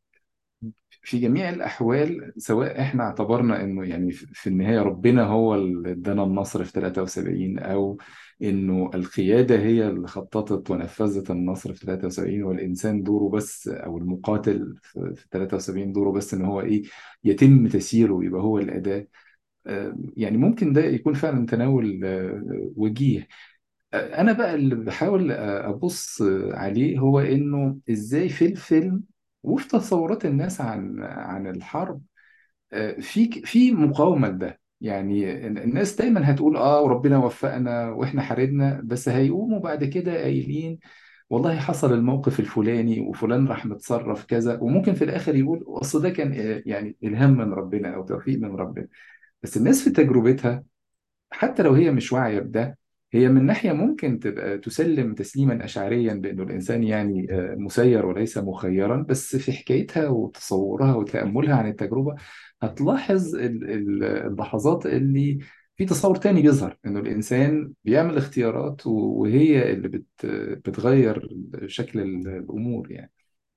في جميع الأحوال سواء إحنا اعتبرنا إنه يعني في في النهاية ربنا هو اللي ادانا النصر في 73 أو إنه القيادة هي اللي خططت ونفذت النصر في 73 والإنسان دوره بس أو المقاتل في في 73 دوره بس إن هو إيه يتم تسييره يبقى هو الأداة آه، يعني ممكن ده يكون فعلا تناول آه، وجيه انا بقى اللي بحاول ابص عليه هو انه ازاي في الفيلم وفي تصورات الناس عن عن الحرب آه، في في مقاومه لده يعني الناس دايما هتقول اه وربنا وفقنا واحنا حاربنا بس هيقوموا بعد كده قايلين والله حصل الموقف الفلاني وفلان راح متصرف كذا وممكن في الاخر يقول اصل ده كان آه، يعني الهام من ربنا او توفيق من ربنا بس الناس في تجربتها حتى لو هي مش واعية بده هي من ناحية ممكن تبقى تسلم تسليما أشعريا بأنه الإنسان يعني آه، مسير وليس مخيرا بس في حكايتها وتصورها وتأملها عن التجربة هتلاحظ ال- ال- اللحظات اللي في تصور تاني بيظهر إنه الإنسان بيعمل اختيارات و- وهي اللي بت بتغير شكل الأمور يعني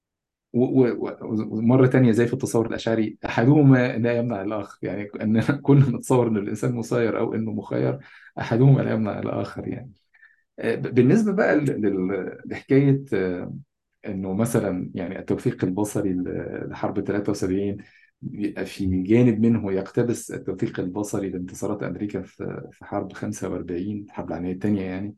و- و- ومرة تانية زي في التصور الأشعري أحدهما لا يمنع الآخر يعني أن كنا نتصور أن الإنسان مسير أو أنه مخير أحدهما لا يمنع الآخر يعني آه، بالنسبة بقى ل- لل- لحكاية آه، أنه مثلا يعني التوثيق البصري ل- لحرب 73 بيبقى في جانب منه يقتبس التوثيق البصري لانتصارات أمريكا في في حرب 45 الحرب العالمية الثانية يعني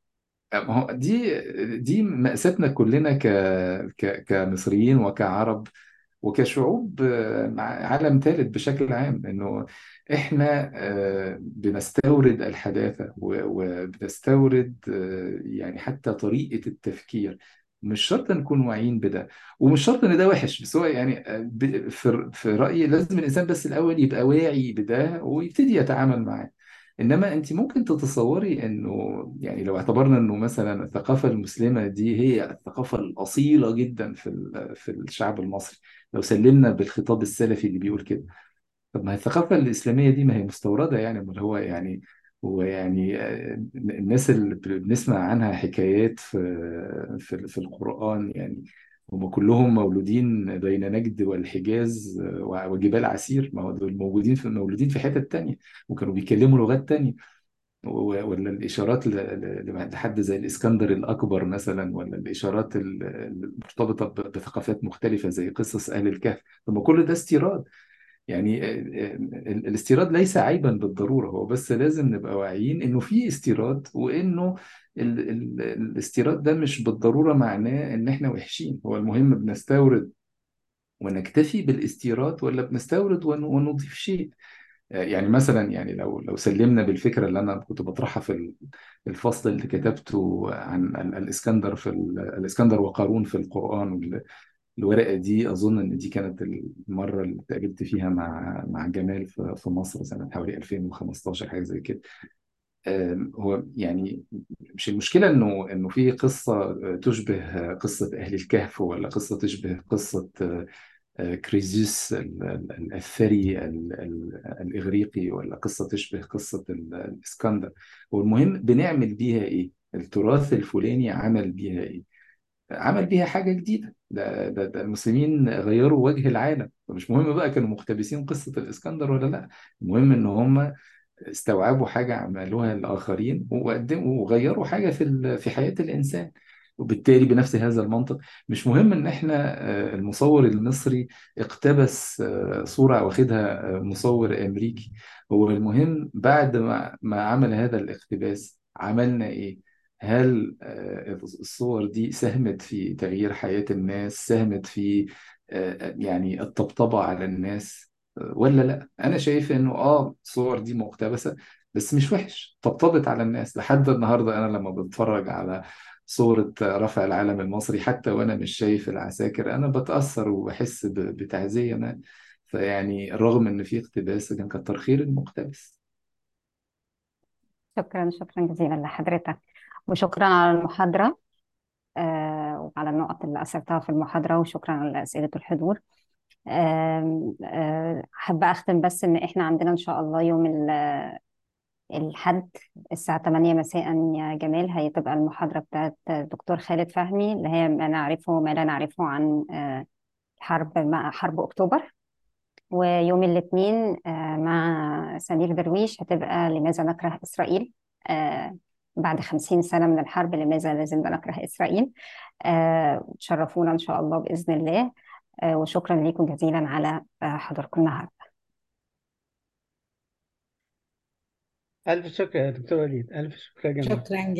ما هو دي دي مأساتنا كلنا ك ك كمصريين وكعرب وكشعوب آه، مع عالم ثالث بشكل عام انه احنا آه، بنستورد الحداثة و- وبنستورد آه، يعني حتى طريقة التفكير مش شرط نكون واعيين بده ومش شرط ان ده وحش بس هو يعني آه، ب- في في رأيي لازم الانسان بس الاول يبقى واعي بده ويبتدي يتعامل معاه انما انت ممكن تتصوري انه يعني لو اعتبرنا انه مثلا الثقافه المسلمه دي هي الثقافه الاصيله جدا في ال- في الشعب المصري لو سلمنا بالخطاب السلفي اللي بيقول كده طب ما هي الثقافة الإسلامية دي ما هي مستوردة يعني ما هو يعني هو يعني آه، الناس اللي بنسمع عنها حكايات في في في القرآن يعني هم كلهم مولودين بين نجد والحجاز آه، وجبال عسير ما هو دول موجودين في مولودين في حتت تانية وكانوا بيتكلموا لغات تانية و- ولا الإشارات ل- ل- لحد زي الإسكندر الأكبر مثلا ولا الإشارات ال- المرتبطة ب- بثقافات مختلفة زي قصص أهل الكهف طب ما كل ده استيراد يعني ال- ال- الاستيراد ليس عيبا بالضرورة هو بس لازم نبقى واعيين انه في استيراد وانه ال ال الاستيراد ده مش بالضرورة معناه ان احنا وحشين هو المهم بنستورد ونكتفي بالاستيراد ولا بنستورد ون- ونضيف شيء يعني مثلا يعني لو لو سلمنا بالفكرة اللي انا كنت بطرحها في ال- الفصل اللي كتبته عن ال- الاسكندر في ال- الاسكندر وقارون في القرآن الورقة دي أظن إن دي كانت المرة اللي اتقابلت فيها مع مع جمال في في مصر سنة حوالي 2015 حاجة زي كده آم، هو يعني مش المشكلة إنه إنه في قصة تشبه قصة أهل الكهف ولا قصة تشبه قصة آه، آه، كريزيوس ال- ال- الثري ال- ال- الإغريقي ولا قصة تشبه قصة ال- الإسكندر هو المهم بنعمل بيها إيه؟ التراث الفلاني عمل بيها إيه؟ عمل بيها حاجة جديدة ده, ده, ده المسلمين غيروا وجه العالم فمش مهم بقى كانوا مقتبسين قصة الإسكندر ولا لا المهم إن هم استوعبوا حاجة عملوها الآخرين وقدموا وغيروا حاجة في ال- في حياة الإنسان وبالتالي بنفس هذا المنطق مش مهم إن إحنا آه، المصور المصري اقتبس آه، صورة واخدها آه، مصور أمريكي هو المهم بعد ما ما عمل هذا الاقتباس عملنا إيه؟ هل آه، الصور دي ساهمت في تغيير حياة الناس ساهمت في آه، يعني الطبطبة على الناس آه، ولا لا انا شايف انه اه الصور دي مقتبسة بس مش وحش طبطبت على الناس لحد النهاردة انا لما بتفرج على صورة رفع العلم المصري حتى وانا مش شايف العساكر انا بتأثر وبحس ب- بتعزية ما فيعني رغم ان في اقتباس كان كتر خير المقتبس شكرا شكرا جزيلا لحضرتك وشكرا على المحاضرة آه، وعلى النقط اللي أثرتها في المحاضرة وشكرا على أسئلة الحضور آم، آه، حابة أختم بس إن إحنا عندنا إن شاء الله يوم ال- الحد الساعة 8 مساء يا جمال هتبقى المحاضرة بتاعت الدكتور خالد فهمي اللي هي ما نعرفه وما لا نعرفه عن آه، حرب مع حرب أكتوبر ويوم الاثنين آه، مع سمير درويش هتبقى لماذا نكره إسرائيل آه، بعد خمسين سنة من الحرب لماذا لازم نكره إسرائيل آه، تشرفونا إن شاء الله بإذن الله آه، وشكرا لكم جزيلا على آه، حضوركم النهاردة ألف شكر يا دكتور وليد ألف شكر يا جمال شكرا